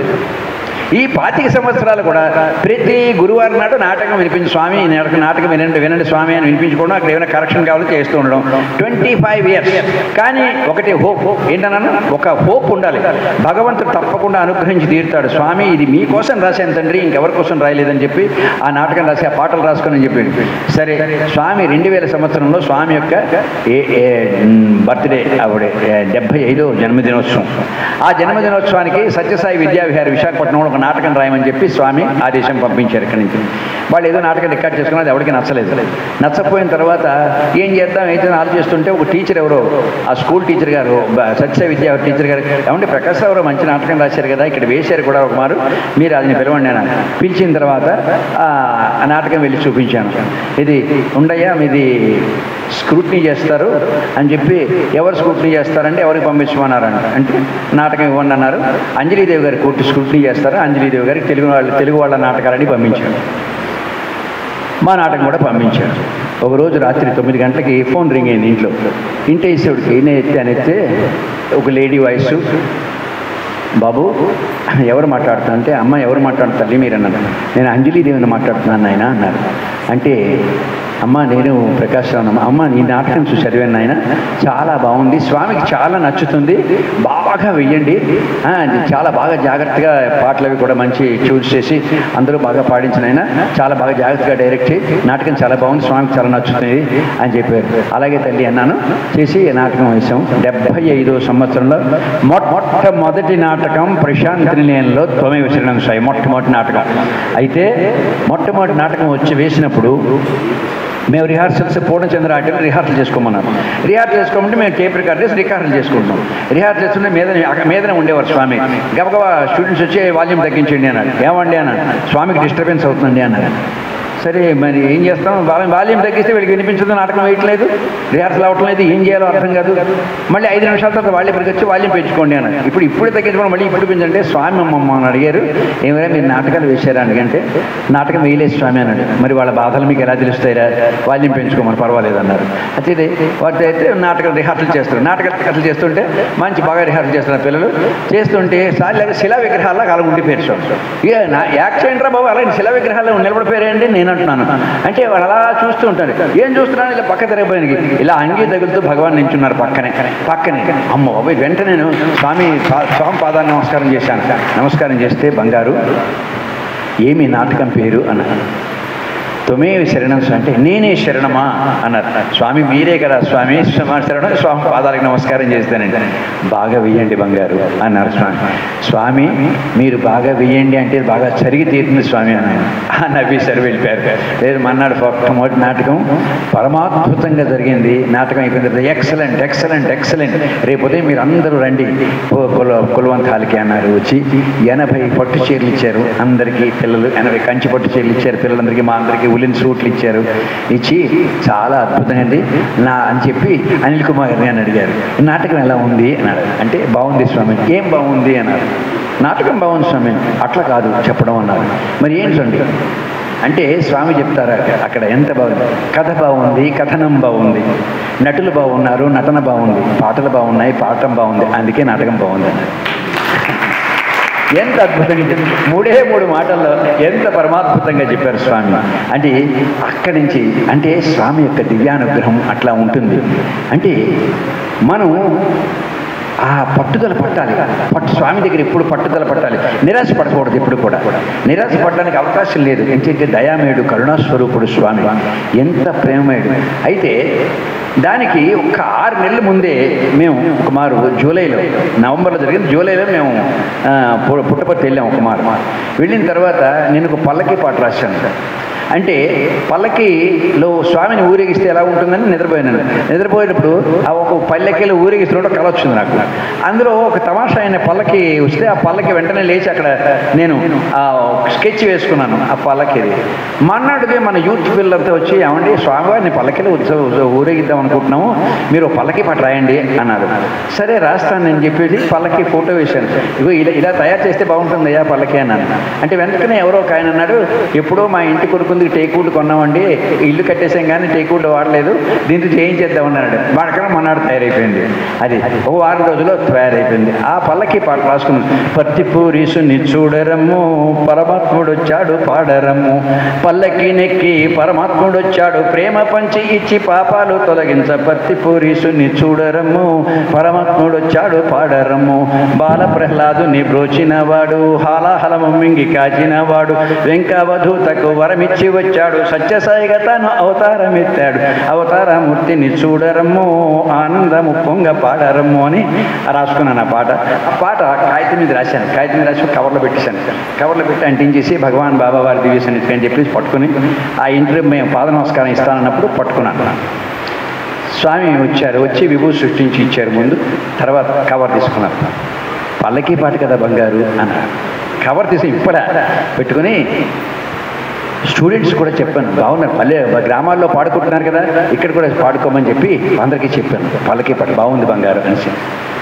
ఈ పాతిక సంవత్సరాలు కూడా ప్రతి గురువారం నాడు నాటకం వినిపించి స్వామి ఈ నాటకం నాటకం వినండి వినండి స్వామి అని వినిపించుకోవడం అక్కడ ఏమైనా కరెక్షన్ కావాలో చేస్తూ ఉండడం ట్వంటీ ఫైవ్ ఇయర్స్ కానీ ఒకటి హోప్ ఏంటన్నా ఒక హోప్ ఉండాలి భగవంతుడు తప్పకుండా అనుగ్రహించి తీరుతాడు స్వామి ఇది మీకోసం రాశాను తండ్రి ఇంకెవరి కోసం రాయలేదని చెప్పి ఆ నాటకం రాసి ఆ పాటలు రాసుకొని చెప్పి సరే స్వామి రెండు వేల సంవత్సరంలో స్వామి యొక్క ఏ- ఏ, మ్, బర్త్డే ఆవిడ ఏ, డెబ్భై ఐదో జన్మదినోత్సవం ఆ జన్మదినోత్సవానికి సత్యసాయి విద్యావిహార విశాఖపట్నంలో ఒక నాటకం రాయమని చెప్పి స్వామి ఆదేశం పంపించారు ఇక్కడి నుంచి వాళ్ళు ఏదో నాటకం రికార్డ్ చేసుకున్నది ఎవరికి నచ్చలేదు నచ్చపోయిన తర్వాత ఏం చేద్దాం అయితే ఆలోచిస్తుంటే ఒక టీచర్ ఎవరో ఆ స్కూల్ టీచర్ గారు బ- సత్యసాయి విద్యా టీచర్ గారు ఏమంటే ప్రకాశ్ రావు మంచి నాటకం రాశారు కదా ఇక్కడ వేశారు కూడా ఒక మారు మీరు అది పిలవండి అని అన్నారు. పిలిచిన తర్వాత ఆ ఆ నాటకం వెళ్ళి చూపించాను ఇది ఉండయ్యా మీది స్క్రూట్నీ చేస్తారు అని చెప్పి ఎవరు స్క్రూట్నీ చేస్తారంటే ఎవరికి పంపించమన్నారంట అంటే నాటకం ఇవ్వండి అన్నారు అంజలీదేవి గారి కోర్టు స్క్రూట్నీ చేస్తారు అంజలీదేవి గారికి తెలుగు వాళ్ళు తెలుగు వాళ్ళ నాటకాలని పంపించారు మా నాటకం కూడా పంపించారు ఒక రోజు రాత్రి తొమ్మిది గంటలకి ఫోన్ రింగ్ అయింది ఇంట్లో ఇంటి వేసేవాడికి నేను ఎత్తే అని ఎత్తే ఒక లేడీ వాయిస్ బాబు ఎవరు మాట్లాడుతున్నా అంటే అమ్మ ఎవరు మాట్లాడుతారు తల్లి మీరు అన్నారు నేను అంజలీదేవిని మాట్లాడుతున్నాను నాయన అన్నారు అంటే అమ్మ నేను ప్రకాష్ రావు అమ్మ నీ నాటకం చూసి చదివాను నాయన చాలా బాగుంది స్వామికి చాలా నచ్చుతుంది బాగా వెయ్యండి ఆ, అది చాలా బాగా జాగ్రత్తగా పాటలు అవి కూడా మంచి చూస్ చేసి అందరూ బాగా పాడించిన ఆయన చాలా బాగా జాగ్రత్తగా డైరెక్ట్ చేయి నాటకం చాలా బాగుంది స్వామికి చాలా నచ్చుతుంది అని చెప్పారు అలాగే తల్లి అన్నాను చేసి నాటకం వేసాం డెబ్భై ఐదో సంవత్సరంలో మొట్టమొదటి నాటకం ప్రశాంత్ నిలయంలో తొమ్మిది విసరణం సాయి మొట్టమొదటి నాటకం అయితే మొట్టమొదటి నాటకం వచ్చి వేసినప్పుడు మేము రిహార్సల్స్ పూర్ణచంద్ర ఆటలు రిహార్సల్ చేసుకోమన్నారు రిహార్సల్ చేసుకోమంటే మేము టేప్ రికార్డ్ చేసి రిహార్సల్ చేసుకుంటాం రిహార్సల్ చేస్తుంటే మీద అక్కడ మీదనే ఉండేవారు స్వామి గబగబా స్టూడెంట్స్ వచ్చి వాల్యూమ్ తగ్గించండి అన్నాడు ఏమండి అన్నాడు స్వామికి డిస్టర్బెన్స్ అవుతుందండి అన్నాడు సరే మరి ఏం చేస్తాం వాల్యూమ్ వాల్యూమ్ తగ్గిస్తే వీళ్ళకి వినిపించదు నాటకం వేయట్లేదు రిహార్సల్ అవ్వటం లేదు ఏం చేయాలో అర్థం కాదు మళ్ళీ ఐదు నిమిషాల తర్వాత వాళ్ళే ఇక్కడికి వచ్చి వాల్యూమ్ పెంచుకోండి అన్నారు ఇప్పుడు ఇప్పుడు తగ్గించుకోండి మళ్ళీ ఇప్పుడు పెంచంటే స్వామి మమ్మల్ని అడిగారు ఏమైనా మీరు నాటకాలు వేశారా ఎందుకంటే నాటకం వేయలేదు స్వామి అన్నాడు మరి వాళ్ళ బాధలు మీకు ఎలా తెలుస్తాయిరా వాల్యూమ్ పెంచుకోమని పర్వాలేదు అన్నారు అయితే వాటి అయితే నాటకాలు రిహార్సల్ చేస్తారు నాటకాలు రిహార్సల్ చేస్తుంటే మంచి బాగా రిహార్సల్ చేస్తున్నారు పిల్లలు చేస్తుంటే సార్లు శిలా విగ్రహాల్లో కాలం ఉండిపోయారు స్వామి ఇక నా యాక్సిడెంట్ రా బాబు అలాగే శిలా విగ్రహాల్లో నిలబడిపోయారండి నేను అంటున్నాను అంటే వాళ్ళు అలా చూస్తూ ఉంటారు ఏం చూస్తున్నాను ఇలా పక్క తిరగబోయానికి ఇలా అంగీ తగులుతూ భగవాన్ నించున్నారు పక్కనే పక్కనే అమ్మ బాబాయ్ వెంటనే నేను స్వామి పా- స్వామి పాదాన్ని నమస్కారం చేశాను నమస్కారం చేస్తే బంగారు ఏమి నాటకం పేరు అన్నాను తుమేవి శరణం స్వామి అంటే నేనే శరణమా అన్నారు స్వామి మీరే కదా స్వామి స్వామి శరణం స్వామి పాదాలకు నమస్కారం చేస్తానండి బాగా వెయ్యండి బంగారు అన్నారు స్వామి స్వామి మీరు బాగా వెయ్యండి అంటే బాగా చరిగి తీరుతుంది స్వామి అన్నాను ఆ నవ్వేశారు వెళ్ళిపోయారు లేదు మన్నాడు మొట్టమొదటి నాటకం పరమాద్భుతంగా జరిగింది నాటకం అయిపోయిన తర్వాత ఎక్సలెంట్ ఎక్సలెంట్ ఎక్సలెంట్ రేపు ఉదయం మీరు అందరూ రండి కు- కుల కులవంత హాల్కి అన్నారు వచ్చి ఎనభై పట్టు చీరలు ఇచ్చారు అందరికీ పిల్లలు ఎనభై కంచి పట్టు చీరలు ఇచ్చారు పిల్లలందరికీ మా అందరికీ ఉలిన్ సూట్లు ఇచ్చారు ఇచ్చి చాలా అద్భుతంగా ఉంది నా అని చెప్పి అనిల్ కుమార్ గారిని అని అడిగారు "ఈ నాటకం ఎలా ఉంది అన్నాడు అంటే బాగుంది స్వామి ఏం బాగుంది అన్నారు నాటకం బాగుంది స్వామి అట్లా కాదు చెప్పడం అన్నారు మరి ఏంటండి అంటే స్వామి చెప్తారా అక్కడ ఎంత బాగుంది కథ బాగుంది కథనం బాగుంది నటులు బాగున్నారు నటన బాగుంది పాటలు బాగున్నాయి పాఠం బాగుంది అందుకే నాటకం బాగుంది అన్నారు ఎంత అద్భుతంగా చెప్పారు మూడే మూడు మాటల్లో ఎంత పరమాద్భుతంగా చెప్పారు స్వామి అంటే అక్కడి నుంచి అంటే స్వామి యొక్క దివ్యానుగ్రహం అట్లా ఉంటుంది అంటే మనం ఆ పట్టుదల పట్టాలి పట్టు స్వామి దగ్గర ఎప్పుడు పట్టుదల పట్టాలి నిరాశ పడకూడదు ఎప్పుడు కూడా నిరాశ పడడానికి అవకాశం లేదు ఎందుకంటే దయామయుడు కరుణాస్వరూపుడు స్వామి ఎంత ప్రేమమయుడు అయితే దానికి ఒక ఆరు నెలల ముందే మేము ఒక మారు జూలైలో నవంబర్లో జరిగింది జూలైలో మేము ఆ, పు- పుట్టపర్తి వెళ్ళాం ఒక మారు వెళ్ళిన తర్వాత నేను ఒక పల్లకి పాట రాశాను అంటే పల్లకిలో స్వామిని ఊరేగిస్తే ఎలా ఉంటుందని నిద్రపోయాను నిద్రపోయేటప్పుడు ఆ ఒక పల్లకిలో ఊరేగిస్తున్నట్టు కళ వచ్చింది నాకు అందులో ఒక తమాషా అయిన పల్లకి వస్తే ఆ పల్లకి వెంటనే లేచి అక్కడ నేను ఆ స్కెచ్ వేసుకున్నాను ఆ పల్లకిది మన్నాడుగా మన యూత్ పిల్లలతో వచ్చి ఏమండి స్వామివారిని పల్లకిలో ఉత్సవ ఊరేగిద్దాం అనుకుంటున్నాము మీరు ఒక పల్లకి పాట రాయండి అన్నారు సరే రాస్తాను నేను చెప్పేసి పల్లకి ఫోటో వేశాను ఇగో ఇలా ఇలా తయారు చేస్తే బాగుంటుంది అయ్యా పల్లకి అన్నాను అంటే వెంటనే ఎవరో ఒక ఆయన అన్నాడు ఎప్పుడో మా ఇంటి కొడుకుంది టేక్వుడ్ కొన్నామండి ఇల్లు కట్టేసాం కానీ టేక్వుడ్ వాడలేదు దీంతో చేయించేద్దాం అన్నాడు వాడక్కడ మన్నాడు తయారైపోయింది అది ఒక వారం రోజుల్లో తయారైపోయింది ఆ పల్లకి పాట రాసుకున్నాం పత్తి పూరీసుని చూడరమ్ము పరమాత్ముడు వచ్చాడు పాడరమ్ము పల్లకి నెక్కి పరమాత్ముడు వచ్చాడు ప్రేమ పంచి ఇచ్చి పాపాలు తొలగించ పత్తి పూరీసుని చూడరమ్ము పరమాత్ముడు వచ్చాడు పాడరమ్ము బాల ప్రహ్లాదుని బ్రోచినవాడు హాలాహలము మింగి కాచినవాడు వెంకవధూతకు వరమిచ్చి వచ్చాడు సత్యసాయిగా తాను అవతారమెత్తాడు అవతారమూర్తిని చూడరమ్ము ఆనందము పొంగ పాడరమ్ము అని రాసుకున్నాను ఆ పాట ఆ పాట కాగితం మీద రాశాను కాగితం మీద రాసి కవర్లో పెట్టేశాను కవర్లో పెట్టి అంటించేసి భగవాన్ బాబా వారి దివ్య సన్నిధి అని చెప్పేసి పట్టుకుని ఆ ఇంట్లో మేము పాద నమస్కారం ఇస్తానన్నప్పుడు పట్టుకున్నాను స్వామి వచ్చారు వచ్చి విభూతి సృష్టించి ఇచ్చారు ముందు తర్వాత కవర్ తీసుకున్నారు పల్లకి పాట కదా బంగారు అన్నారు కవర్ తీసి ఇప్పుడా పెట్టుకుని స్టూడెంట్స్ కూడా చెప్పాను బాగున్నారు పల్లె గ్రామాల్లో పాడుకుంటున్నారు కదా ఇక్కడ కూడా పాడుకోమని చెప్పి అందరికీ చెప్పాను పల్లకి పాట బాగుంది బంగారు అనేసి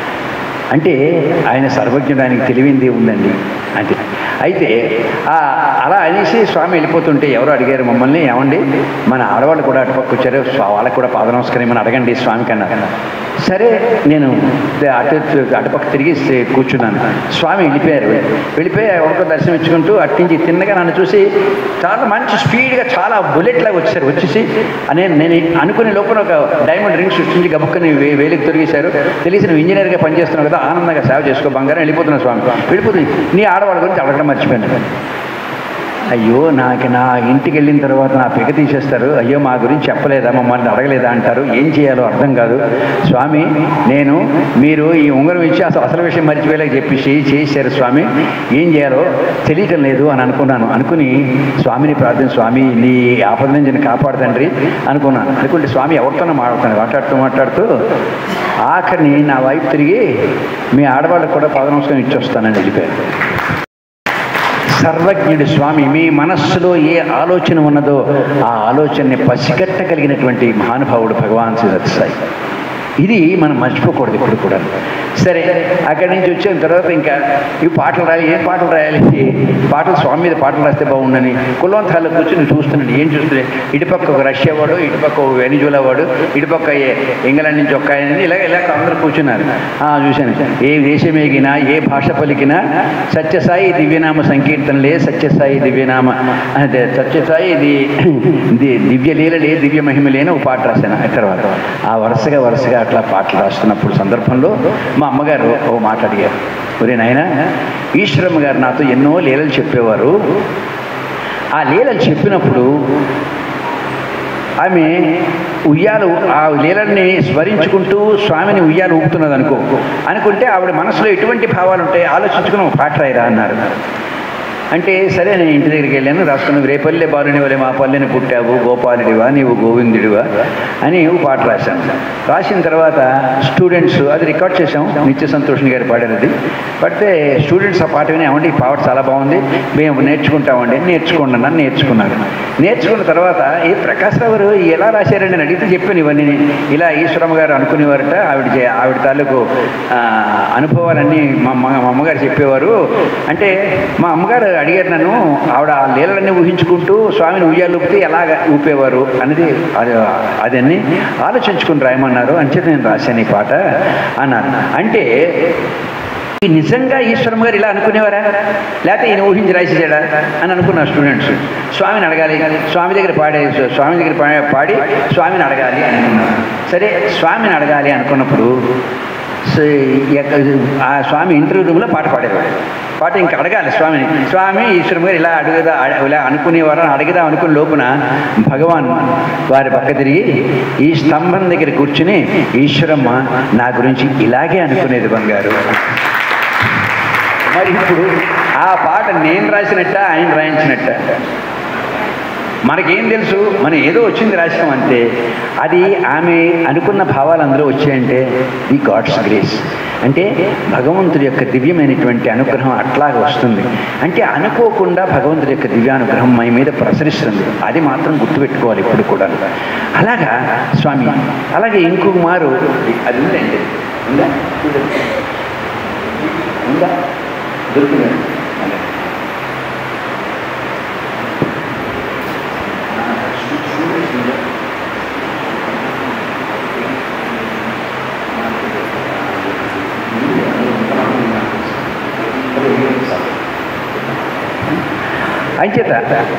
అంటే ఆయన సర్వజ్ఞుడు ఆయనకి తెలివింది ఉందండి అంటే అయితే ఆ అలా అనేసి స్వామి వెళ్ళిపోతుంటే ఎవరో అడిగారు మమ్మల్ని ఏమండి మన ఆడవాళ్ళు కూడా అటుపక్క వచ్చారు స్వా- వాళ్ళకి కూడా పాద నమస్కారం ఏమని అడగండి స్వామికి అన్నారు సరే నేను అటు అటుపక్క తిరిగి సే- కూర్చున్నాను స్వామి వెళ్ళిపోయారు వెళ్ళిపోయి ఎవరికో దర్శనం ఇచ్చుకుంటూ అట్టించి తిన్నగా నన్ను చూసి చాలా మంచి స్పీడ్గా చాలా బుల్లెట్ లాగా వచ్చారు వచ్చేసి నేను నేను అనుకునే లోపల ఒక డైమండ్ రింగ్ సృష్టించి గబుక్కని వే- వేలికి తొలగేశారు తెలిసి నువ్వు ఇంజనీర్గా పనిచేస్తున్నావు కదా ఆనందంగా సేవ చేసుకో బంగారం వెళ్ళిపోతున్నా స్వామి వెళ్ళిపోతుంది నీ ఆడవాళ్ళ గురించి అడగడం మర్చిపోయాను అయ్యో నాకు నా ఇంటికి వెళ్ళిన తర్వాత నా పిగ తీసేస్తారు అయ్యో మా గురించి చెప్పలేదా మమ్మల్ని అడగలేదా అంటారు ఏం చేయాలో అర్థం కాదు స్వామి నేను మీరు ఈ ఉంగరం ఇచ్చి అసలు అసలు విషయం మర్చిపోయేలాగా చెప్పేసి చేశారు స్వామి ఏం చేయాలో తెలియటం లేదు అని అనుకున్నాను అనుకుని స్వామిని ప్రార్థన స్వామి నీ ఆపద నుంచి నన్ను కాపాడు తండ్రి అనుకున్నాను అనుకుంటే స్వామి ఎవరితోనో మాట్లాడుతాను మాట్లాడుతూ మాట్లాడుతూ ఆఖరిని నా వైపు తిరిగి మీ ఆడవాళ్ళకు కూడా పాద నమస్కారం ఇచ్చి వస్తానని వెళ్ళిపోయారు సర్వజ్ఞుడు స్వామి మీ మనస్సులో ఏ ఆలోచన ఉన్నదో ఆ ఆలోచనని పసిగట్టగలిగినటువంటి మహానుభావుడు భగవాన్ శ్రీ సత్యసాయి ఇది మనం మర్చిపోకూడదు ఇప్పుడు కూడా సరే అక్కడి నుంచి వచ్చిన తర్వాత ఇంకా ఈ పాటలు రాయాలి ఏ పాటలు రాయాలి పాటలు స్వామి మీద పాటలు రాస్తే బాగుండని కులవంతాల్లో కూర్చొని చూస్తున్నాడు ఏం చూస్తున్నాడు ఇటుపక్క ఒక రష్యా వాడు ఇటుపక్క ఒక వెనిజులా వాడు ఇటుపక్క ఏ- ఇంగ్లాండ్ నుంచి ఒక ఆయన ఇలా ఇలా అందరూ కూర్చున్నారు ఆ, చూశాను ఏ దేశం ఎగినా ఏ భాష పలికినా సత్యసాయి దివ్యనామ సంకీర్తనలే సత్యసాయి దివ్యనామ అదే సత్యసాయి ఇది ది- దివ్య లీలలే దివ్య మహిమలే అని ఒక పాట రాశాను ఆ తర్వాత ఆ వరుసగా వరుసగా అట్లా పాటలు రాస్తున్నప్పుడు సందర్భంలో మా అమ్మగారు ఓ మాట అడిగారు ఒరే నాయన ఈశ్వరమ్మ గారు నాతో ఎన్నో లీలలు చెప్పేవారు ఆ లీలలు చెప్పినప్పుడు ఆమె ఉయ్యాలు ఆ లీలల్ని స్మరించుకుంటూ స్వామిని ఉయ్యాలు ఊపుతున్నది అనుకో అనుకుంటే ఆవిడ మనసులో ఎటువంటి భావాలు ఉంటాయి ఆలోచించుకుని ఒక పాట రాయరా అన్నారు అంటే సరే నేను ఇంటి దగ్గరికి వెళ్ళాను రాసుకున్నాను రేపల్లె బాలుని వలె మా పల్లెని పుట్టావు గోపాలుడివా నీవు గోవిందుడివా అని ఒక పాట రాశాను రాసిన తర్వాత స్టూడెంట్స్ అది రికార్డ్ చేసాం నిత్య సంతోషిని గారు పాడారు అది పడితే స్టూడెంట్స్ ఆ పాట విని ఏమంటే ఈ పాట చాలా బాగుంది మేము నేర్చుకుంటామండి నేర్చుకోండి అన్నాను నేర్చుకున్నాను నేర్చుకున్న తర్వాత ఈ ప్రకాశ్రావు గారు ఎలా రాశారండి అని అడిగితే చెప్పాను ఇవన్నీ ఇలా ఈశ్వరమ్మ గారు అనుకునేవారట ఆవిడ చే- ఆవిడ తాలూకు ఆ, అనుభవాలన్నీ మా అమ్మ మా అమ్మగారు చెప్పేవారు అంటే మా అమ్మగారు అడిగారు నన్ను ఆవిడ ఆ లీలలన్నీ ఊహించుకుంటూ స్వామిని ఉయ్యాలు ఊపితే ఎలాగ ఊపేవారు అనేది అది అదన్నీ ఆలోచించుకుని రాయమన్నారు అంచేత నేను రాశాను ఈ పాట అన్నాను అంటే ఈ నిజంగా ఈశ్వరం గారు ఇలా అనుకునేవారా లేకపోతే ఈయన ఊహించి రాసేసాడా అని అనుకున్నారు స్టూడెంట్స్ స్వామిని అడగాలి స్వామి దగ్గర పాడే స్వామి దగ్గర పా- పాడి స్వామిని అడగాలి అనుకున్నారు సరే స్వామిని అడగాలి అనుకున్నప్పుడు స- ఎక్క- ఆ స్వామి ఇంటర్వ్యూ రూమ్లో పాట పాడేవాడు పాట ఇంకా అడగాలి స్వామిని స్వామి ఈశ్వరం గారు ఇలా అడుగుదా అడ- ఇలా అనుకునేవారు అని అడుగుదాం అనుకున్న లోపున భగవాన్ వారి పక్క తిరిగి ఈ స్తంభం దగ్గర కూర్చుని ఈశ్వరమ్మ నా గురించి ఇలాగే అనుకునేది బంగారు మరి ఇప్పుడు ఆ పాట నేను రాసినట్ట ఆయన రాయించినట్ట మనకేం తెలుసు మనం ఏదో వచ్చింది రాసాం అంతే అది ఆమె అనుకున్న భావాలు అందరూ వచ్చాయంటే ఈ గాడ్స్ గ్రేస్ అంటే భగవంతుడి యొక్క దివ్యమైనటువంటి అనుగ్రహం అట్లాగే వస్తుంది అంటే అనుకోకుండా భగవంతుడి యొక్క దివ్యానుగ్రహం మన మీద ప్రసరిస్తుంది అది మాత్రం గుర్తుపెట్టుకోవాలి ఇప్పుడు కూడా అలాగా స్వామి అలాగే ఇంకొక మారు అది ఉందండి ఉందా చూడండి. ఉందా దొరికిందా అంచేత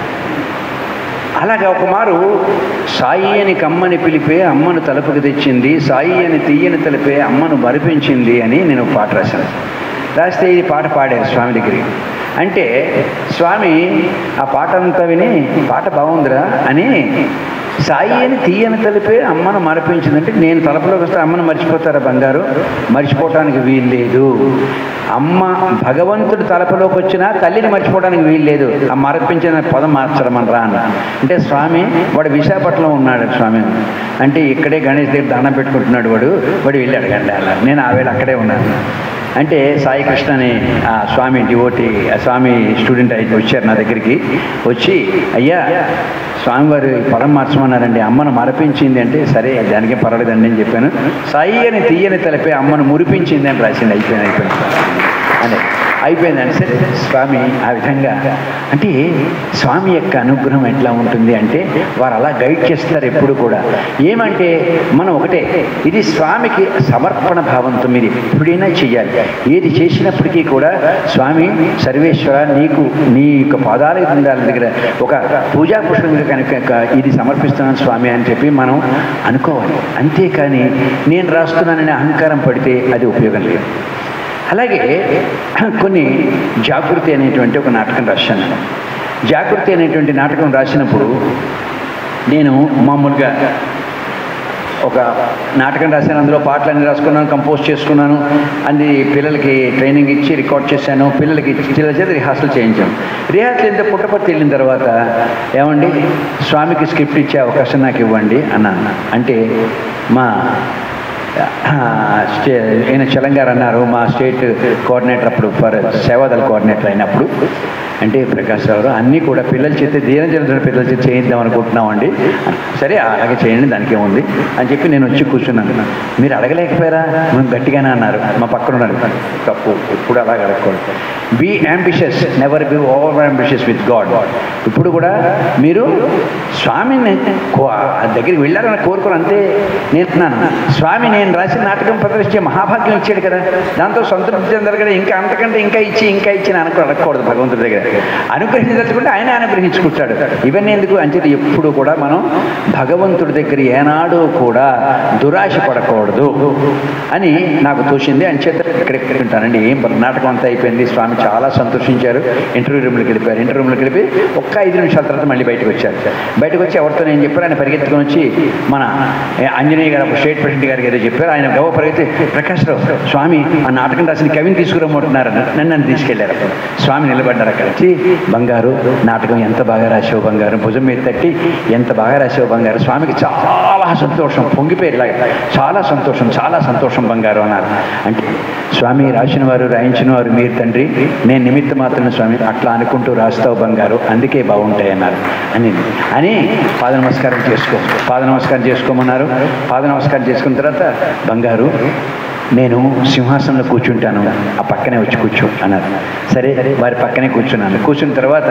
అలాగా ఒక మారు సాయి అని కమ్మని పిలిపే అమ్మను తలుపుకు తెచ్చింది సాయి అని తీయని తలిపే అమ్మను మరిపించింది అని నేను ఒక పాట రాశాను రాస్తే ఇది పాట పాడారు స్వామి దగ్గరికి అంటే స్వామి ఆ పాట అంతా విని పాట బాగుందిరా అని సాయి అని తీయని తలిపే అమ్మను మరిపించిందంటే నేను తలపులోకి వస్తే అమ్మను మర్చిపోతారా బంగారు మర్చిపోవటానికి వీలు లేదు అమ్మ భగవంతుడు తలపులోకి వచ్చినా తల్లిని మర్చిపోవడానికి వీలు లేదు ఆ మరపించిన పదం మార్చడమనరా అన్న అంటే స్వామి వాడు విశాఖపట్నంలో ఉన్నాడు స్వామి అంటే ఇక్కడే గణేష్ దగ్గర దండం పెట్టుకుంటున్నాడు వాడు వాడు వెళ్ళి అడగండి అలా నేను ఆ వేళ అక్కడే ఉన్నాను అంటే సాయి కృష్ణ అని ఆ స్వామి డివోటి ఆ స్వామి స్టూడెంట్ అయితే వచ్చారు నా దగ్గరికి వచ్చి అయ్యా స్వామివారు ఈ పదం మార్చమన్నారండి అమ్మను మరపించింది అంటే సరే దానికే పర్వాలేదండి అని చెప్పాను సాయి అని తీయని తలపే అమ్మను మురిపించింది అని రాసింది అయిపోయింది అయిపోయింది అదే అయిపోయిందని సరే స్వామి ఆ విధంగా అంటే స్వామి యొక్క అనుగ్రహం ఎట్లా ఉంటుంది అంటే వారు అలా గైడ్ చేస్తారు ఎప్పుడు కూడా ఏమంటే మనం ఒకటే ఇది స్వామికి సమర్పణ భావంతో మీరు ఎప్పుడైనా చెయ్యాలి ఏది చేసినప్పటికీ కూడా స్వామి సర్వేశ్వర నీకు నీ యొక్క పాదాల బృందాల దగ్గర ఒక పూజా పుష్పంగా కనుక ఇది సమర్పిస్తున్నాను స్వామి అని చెప్పి మనం అనుకోవాలి అంతేకాని నేను రాస్తున్నాననే అహంకారం పడితే అది ఉపయోగం లేదు అలాగే కొన్ని జాగృతి అనేటువంటి ఒక నాటకం రాశాను జాగృతి అనేటువంటి నాటకం రాసినప్పుడు నేను మామూలుగా ఒక నాటకం రాశాను అందులో పాటలన్నీ రాసుకున్నాను కంపోజ్ చేసుకున్నాను అది పిల్లలకి ట్రైనింగ్ ఇచ్చి రికార్డ్ చేశాను పిల్లలకి పిల్లల చేత రిహార్సల్ చేయించాను రిహార్సల్ ఎంత పుట్టపర్తి వెళ్ళిన తర్వాత ఏమండి స్వామికి స్క్రిప్ట్ ఇచ్చే అవకాశం నాకు ఇవ్వండి అన్నాను అంటే మా ఆ, స్టే ఈయన చలంగారు అన్నారు మా స్టేట్ కోఆర్డినేటర్ అప్పుడు ఫర్ సేవాదళ కోఆర్డినేటర్ అయినప్పుడు అంటే ప్రకాష్ రావు అన్నీ కూడా పిల్లల చేత దీన జరుగుతున్న పిల్లల చేత చేయిద్దాం అనుకుంటున్నామండి సరే అలాగే చేయండి దానికి ఏముంది అని చెప్పి నేను వచ్చి కూర్చున్నాను మీరు అడగలేకపోయారా మేము గట్టిగానే అన్నారు మా పక్కన ఉన్నారు తప్పు ఎప్పుడు అలా అడగకూడదు be ambitious never be over ambitious with God ఇప్పుడు కూడా మీరు స్వామిని కో- ఆ దగ్గరికి వెళ్ళారని కోరుకోరు అంతే నేర్చున్నాను స్వామి నేను రాసిన నాటకం ప్రదర్శించే మహాభాగ్యం ఇచ్చాడు కదా దాంతో సంతృప్తి చెందారు కదా ఇంకా అంతకంటే ఇంకా ఇచ్చి ఇంకా ఇచ్చి అని అనుకో అడగకూడదు భగవంతుడి దగ్గర అనుగ్రహించదలుచుకుంటే ఆయన అనుగ్రహించుకుంటాడు ఇవన్నీ ఎందుకు అంచేది ఎప్పుడు కూడా మనం భగవంతుడి దగ్గర ఏనాడు కూడా దురాశ పడకూడదు అని నాకు తోచింది అంచేత ఇక్కడ ఇక్కడ ఉంటానండి ఏం నాటకం అంతా అయిపోయింది స్వామి చాలా సంతోషించారు ఇంటర్వ్యూ రూమ్లోకి వెళ్ళిపోయారు ఇంటర్వ్యూ రూమ్లోకి వెళ్ళి ఒక్క ఐదు నిమిషాల తర్వాత మళ్ళీ బయటకు వచ్చారు బయటకు వచ్చి ఎవరితో నేను చెప్పారు ఆయన పరిగెత్తుకొని వచ్చి మన ఏ, ఆంజనేయ గారు అప్పుడు స్టేట్ ప్రెసిడెంట్ గారికి ఏదో చెప్పారు ఆయన గవ పరిగెత్తి ప్రకాష్ రావు స్వామి ఆ నాటకం రాసిన కవిని తీసుకురమ్మంటున్నారు నన్ను నన్ను తీసుకెళ్లారు అప్పుడు స్వామి నిలబడ్డారు అక్కడ వచ్చి బంగారు నాటకం ఎంత బాగా రాసావు బంగారు భుజం మీద తట్టి ఎంత బాగా రాసావు బంగారు స్వామికి చాలా సంతోషం పొంగిపోయి ఇలాగ చాలా సంతోషం చాలా సంతోషం బంగారు అన్నారు అంటే స్వామి రాసిన వారు రాయించిన వారు మీరు తండ్రి నేను నిమిత్త మాత్రం స్వామి అట్లా అనుకుంటూ రాస్తావు బంగారు అందుకే బాగుంటాయి అన్నారు అని అని పాద నమస్కారం చేసుకో పాద నమస్కారం చేసుకోమన్నారు పాద నమస్కారం చేసుకున్న తర్వాత బంగారు నేను సింహాసనంలో కూర్చుంటాను ఆ పక్కనే వచ్చి కూర్చో అన్నారు సరే వారి పక్కనే కూర్చున్నాను కూర్చున్న తర్వాత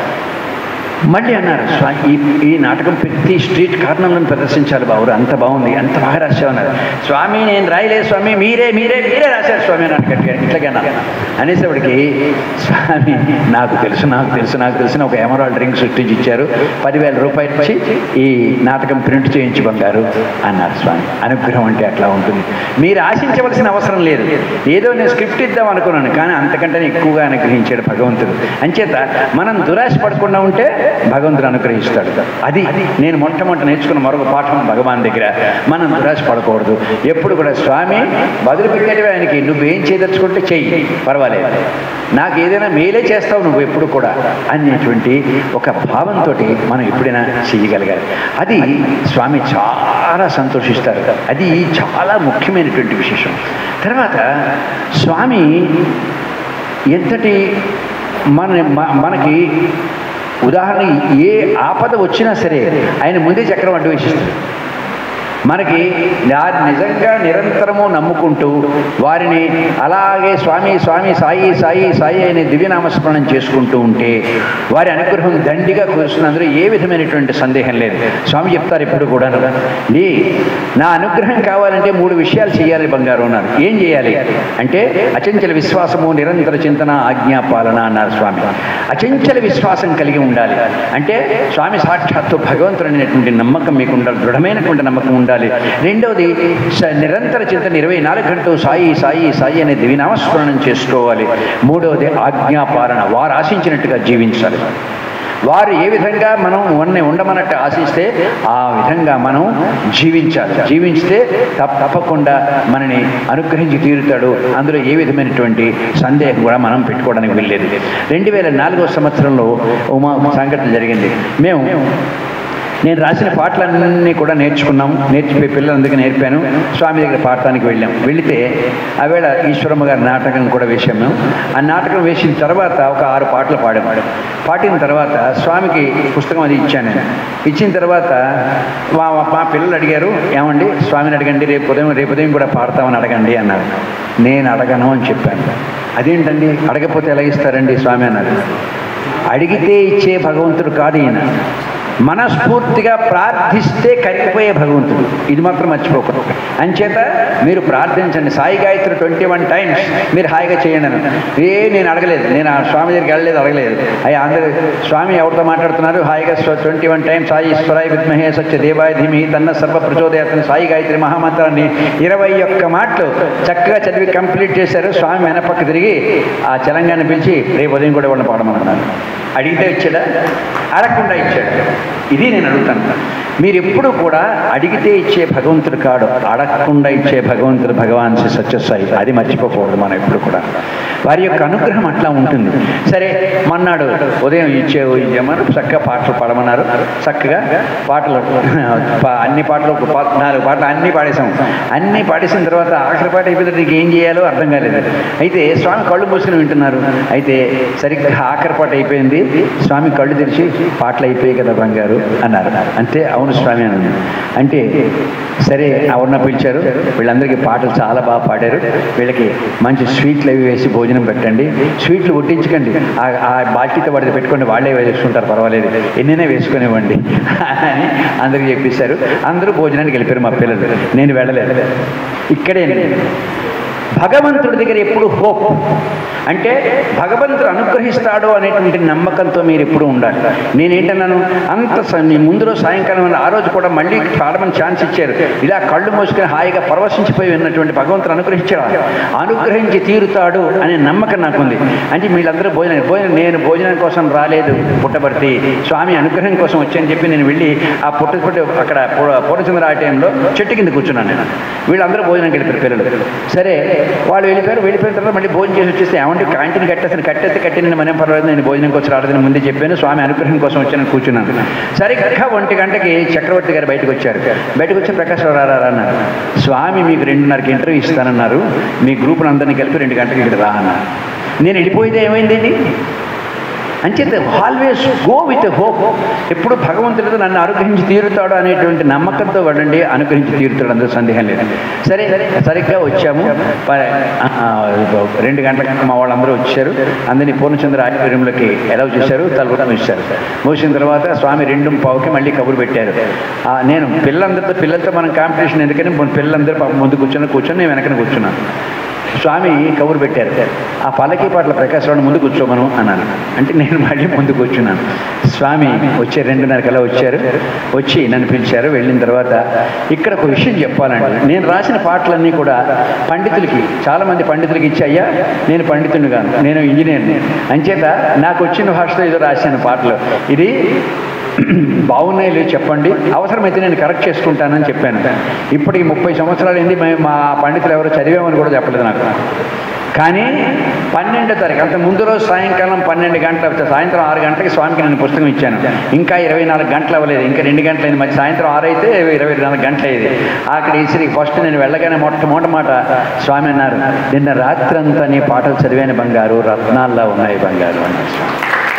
మళ్ళీ అన్నారు స్వా ఈ ఈ నాటకం ప్రతి స్ట్రీట్ కార్నర్లో ప్రదర్శించాలి బాబు అంత బాగుంది అంత బాగా రాసావు అన్నారు స్వామి నేను రాయలేదు స్వామి మీరే మీరే మీరే రాశారు స్వామి అని గట్టిగా ఇట్లాగే అన్నారు అనేసరికి స్వామి నాకు తెలుసు నాకు తెలుసు నాకు తెలిసిన ఒక ఎమరాల్డ్ రింగ్ సృష్టించి ఇచ్చారు పదివేల రూపాయలు ఇచ్చి ఈ నాటకం ప్రింట్ చేయించి బంగారు అన్నారు స్వామి అనుగ్రహం అంటే అట్లా ఉంటుంది మీరు ఆశించవలసిన అవసరం లేదు ఏదో నేను స్క్రిప్ట్ ఇద్దాం అనుకున్నాను కానీ అంతకంటే ఎక్కువగా అనుగ్రహించాడు భగవంతుడు అంచేత మనం దురాశ పడకుండా ఉంటే భగవంతుడు అనుగ్రహిస్తాడు అది నేను మొట్టమొదటి నేర్చుకున్న మరొక పాఠం భగవాన్ దగ్గర మనం దురాశ పడకూడదు ఎప్పుడు కూడా స్వామి బదులు పెట్టేవి ఆయనకి నువ్వేం చేయదలుచుకుంటే చెయ్యి పర్వాలేదు నాకు ఏదైనా మేలే చేస్తావు నువ్వు ఎప్పుడు కూడా అనేటువంటి ఒక భావంతో మనం ఎప్పుడైనా చేయగలగాలి అది స్వామి చాలా సంతోషిస్తారు అది చాలా ముఖ్యమైనటువంటి విశేషం తర్వాత స్వామి ఎంతటి మన మ- మనకి ఉదాహరణ ఏ ఆపద వచ్చినా సరే ఆయన ముందే చక్రం అడ్డు వేసిస్తారు మనకి వారి నిజంగా నిరంతరము నమ్ముకుంటూ వారిని అలాగే స్వామి స్వామి సాయి సాయి సాయి అనే దివ్యనామస్మరణం చేసుకుంటూ ఉంటే వారి అనుగ్రహం దండిగా కురుస్తున్నందులో ఏ విధమైనటువంటి సందేహం లేదు స్వామి చెప్తారు ఇప్పుడు కూడా నీ నా అనుగ్రహం కావాలంటే మూడు విషయాలు చేయాలి బంగారు అన్నారు ఏం చేయాలి అంటే అచంచల విశ్వాసము నిరంతర చింతన ఆజ్ఞాపాలన అన్నారు స్వామి అచంచల విశ్వాసం కలిగి ఉండాలి అంటే స్వామి సాక్షాత్తు భగవంతుడు అనేటువంటి నమ్మకం మీకు ఉండాలి దృఢమైనటువంటి నమ్మకం ఉండాలి రెండవది స- నిరంతర చింతన ఇరవై నాలుగు గంటలు సాయి సాయి సాయి అనే దివినామస్మరణం చేసుకోవాలి మూడవది ఆజ్ఞాపాలన వారు ఆశించినట్టుగా జీవించాలి వారు ఏ విధంగా మనం ఉన్నే ఉండమన్నట్టు ఆశిస్తే ఆ విధంగా మనం జీవించాలి జీవించితే తప్ప తప్పకుండా మనని అనుగ్రహించి తీరుతాడు అందులో ఏ విధమైనటువంటి సందేహం కూడా మనం పెట్టుకోవడానికి వెళ్ళేది రెండు వేల నాలుగో సంవత్సరంలో ఉమా సంఘటన జరిగింది మేము నేను రాసిన పాటలన్నీ కూడా నేర్చుకున్నాము నేర్చిపోయి పిల్లలందరికీ నేర్పాను స్వామి దగ్గర పాడటానికి వెళ్ళాం వెళితే ఆవేళ ఈశ్వరమ్మ గారి నాటకం కూడా వేశాం మేము ఆ నాటకం వేసిన తర్వాత ఒక ఆరు పాటలు పాడాము పాడిన తర్వాత స్వామికి పుస్తకం అది ఇచ్చాను నేను ఇచ్చిన తర్వాత మా మా పిల్లలు అడిగారు ఏమండి స్వామిని అడగండి రేపు ఉదయం రేపు ఉదయం కూడా పాడతామని అడగండి అన్నారు నేను అడగను అని చెప్పాను అదేంటండి అడగకపోతే ఎలా ఇస్తారండి స్వామి అన్నారు అడిగితే ఇచ్చే భగవంతుడు కాదు ఈయన మనస్ఫూర్తిగా ప్రార్థిస్తే కరిగిపోయే భగవంతుడు ఇది మాత్రం మర్చిపోకూడదు అంచేత మీరు ప్రార్థించండి Sai Gayatri twenty one times మీరు హాయిగా చేయండి అని ఏ నేను అడగలేదు నేను ఆ స్వామి దగ్గరికి వెళ్ళలేదు అడగలేదు అయ్యా అందరూ స్వామి ఎవరితో మాట్లాడుతున్నారు హాయిగా ట్వంటీ వన్ టైమ్స్ సాయి ఈశ్వరాయ విద్మహే సత్య దేవాయ ధీమి తన్న సర్వ ప్రచోదయాత్మ సాయి గాయత్రి మహామంత్రాన్ని ఇరవై ఒక్క మాటలు చక్కగా చదివి కంప్లీట్ చేశారు స్వామి వెనపక్క తిరిగి ఆ తెలంగాణ పిలిచి రేపు ఉదయం కూడా వాళ్ళని పాడమన్నారు అడిగితే ఇచ్చాడా అడగకుండా ఇచ్చాడు ఇది నేను అడుగుతాను మీరు ఎప్పుడు కూడా అడిగితే ఇచ్చే భగవంతుడు కాడు అడగకుండా ఇచ్చే భగవంతుడు భగవాన్ శ్రీ సత్యసాయి అది మర్చిపోకూడదు మనం ఎప్పుడు కూడా వారి యొక్క అనుగ్రహం అట్లా ఉంటుంది సరే మన్నాడు ఉదయం ఇచ్చేవు ఇచ్చేమని చక్కగా పాటలు పాడమన్నారు చక్కగా పాటలు పా- అన్ని పాటలు ఒక పా- నాలుగు పాటలు అన్నీ పాడేశాం అన్నీ పాడేసిన తర్వాత ఆఖరి పాట అయిపోతే నీకు ఏం చేయాలో అర్థం కాలేదు అయితే స్వామి కళ్ళు మూసుకుని వింటున్నారు అయితే సరిగ్గా ఆఖరి పాట అయిపోయింది స్వామి కళ్ళు తెరిచి పాటలు అయిపోయాయి కదా బంగారు అన్నారు అంతే అవును స్వామి అన్నాను అంటే సరే ఎవరిన పిలిచారు వీళ్ళందరికీ పాటలు చాలా బాగా పాడారు వీళ్ళకి మంచి స్వీట్లు అవి వేసి భోజనం పెట్టండి స్వీట్లు వడ్డించకండి ఆ- ఆ బాధ్యత వాడికి పెట్టుకొని వాళ్ళే వేసుకుంటారు పర్వాలేదు ఎన్నైనా వేసుకునివ్వండి అని అందరికి చెప్పేశారు అందరూ భోజనానికి వెళ్ళిపోయారు మా పిల్లలు నేను వెళ్ళలేదు ఇక్కడే భగవంతుడి దగ్గర ఎప్పుడు హోప్ అంటే భగవంతుడు అనుగ్రహిస్తాడు అనేటువంటి నమ్మకంతో మీరు ఎప్పుడు ఉండాలి నేనేంటన్నాను అంత స- మీ ముందు రోజు సాయంకాలం ఆ రోజు కూడా మళ్ళీ చాలా మంది ఛాన్స్ ఇచ్చారు ఇలా కళ్ళు మూసుకొని హాయిగా పరవశించిపోయి ఉన్నటువంటి భగవంతుడు అనుగ్రహించాడు అనుగ్రహించి తీరుతాడు అనే నమ్మకం నాకుంది అంటే వీళ్ళందరూ భోజనం భోజనం నేను భోజనం కోసం రాలేదు పుట్టబర్తి స్వామి అనుగ్రహం కోసం వచ్చాను చెప్పి నేను వెళ్ళి ఆ పుట్ట పుట్ట అక్కడ పు- పూర్ణచంద్ర ఆటయంలో చెట్టు కింద కూర్చున్నాను నేను వీళ్ళందరూ భోజనం వెళ్ళిపోయారు పిల్లలు సరే వాళ్ళు వెళ్ళిపోయారు వెళ్ళిపోయిన తర్వాత మళ్ళీ భోజనం చేసి వచ్చేస్తే ఏమంటే క్యాంటీన్ కట్టేస్తాను కట్టేస్తే కట్టి నేను మనం పర్వాలేదు నేను భోజనం కోసం రాలేదని ముందే చెప్పాను స్వామి అనుగ్రహం కోసం వచ్చాను కూర్చున్నాను సరిగ్గా ఒంటి గంటకి చక్రవర్తి గారు బయటకు వచ్చారు బయటకు వచ్చి ప్రకాష్ రావు రారా అన్నారు స్వామి మీకు రెండున్నరకి ఇంటర్వ్యూ ఇస్తానన్నారు మీ గ్రూప్ని అందరినీ కలిపి రెండు గంటలకు ఇక్కడ రా అన్నారు నేను వెళ్ళిపోయితే ఏమైందండి అంచేత ఆల్వేస్ గో విత్ హోప్ ఎప్పుడు భగవంతుడితో నన్ను అనుగ్రహించి తీరుతాడు అనేటువంటి నమ్మకంతో వాడండి అనుగ్రహించి తీరుతాడు అందులో సందేహం లేదు సరే సరిగ్గా వచ్చాము ప- ఆ, రెండు గంటలకు మా వాళ్ళందరూ వచ్చారు అందరినీ పూర్ణచంద్ర ఆడిటోరియంలోకి ఎలా చేశారు తలుపుటం ఇచ్చారు మూసిన తర్వాత స్వామి రెండు పావుకి మళ్ళీ కబురు పెట్టారు ఆ, నేను పిల్లలందరితో పిల్లలతో మనం కాంపిటీషన్ ఎందుకని పిల్లలందరూ పాపం ముందు కూర్చొని కూర్చొని నేను వెనకన కూర్చున్నాను స్వామి కబురు పెట్టారు ఆ పల్లకి పాటల ప్రకాశరావు ముందు కూర్చోమను అన్నాను అంటే నేను మళ్ళీ ముందు కూర్చున్నాను స్వామి వచ్చే రెండున్నర కల్లా వచ్చారు వచ్చి నన్ను పిలిచారు వెళ్ళిన తర్వాత ఇక్కడ ఒక విషయం చెప్పాలంటే నేను రాసిన పాటలన్నీ కూడా పండితులకి చాలామంది పండితులకి ఇచ్చి అయ్యా నేను పండితుడిని కాను నేను ఇంజనీర్ని అంచేత నాకు వచ్చిన భాషలో ఏదో రాశాను పాటలు ఇది బాగున్నాయి లేదు చెప్పండి అవసరమైతే నేను కరెక్ట్ చేసుకుంటానని చెప్పాను ఇప్పటికి ముప్పై సంవత్సరాలు ఏంది మేము మా పండితులు ఎవరు చదివామని కూడా చెప్పలేదు నాకు కానీ పన్నెండో తారీఖు అంత ముందు రోజు సాయంకాలం పన్నెండు గంటల సాయంత్రం ఆరు గంటలకి స్వామికి నేను పుస్తకం ఇచ్చాను ఇంకా ఇరవై నాలుగు గంటలు అవ్వలేదు ఇంకా రెండు గంటలు అయింది మరి సాయంత్రం ఆరు అయితే ఇరవై నాలుగు గంటలు అయ్యేది అక్కడ ఈశ్వరికి ఫస్ట్ నేను వెళ్ళగానే మొట్టమొదటి మాట స్వామి అన్నారు నిన్న రాత్రంతా నీ పాటలు చదివాను బంగారు రత్నాల్లా ఉన్నాయి బంగారు అన్నారు స్వామి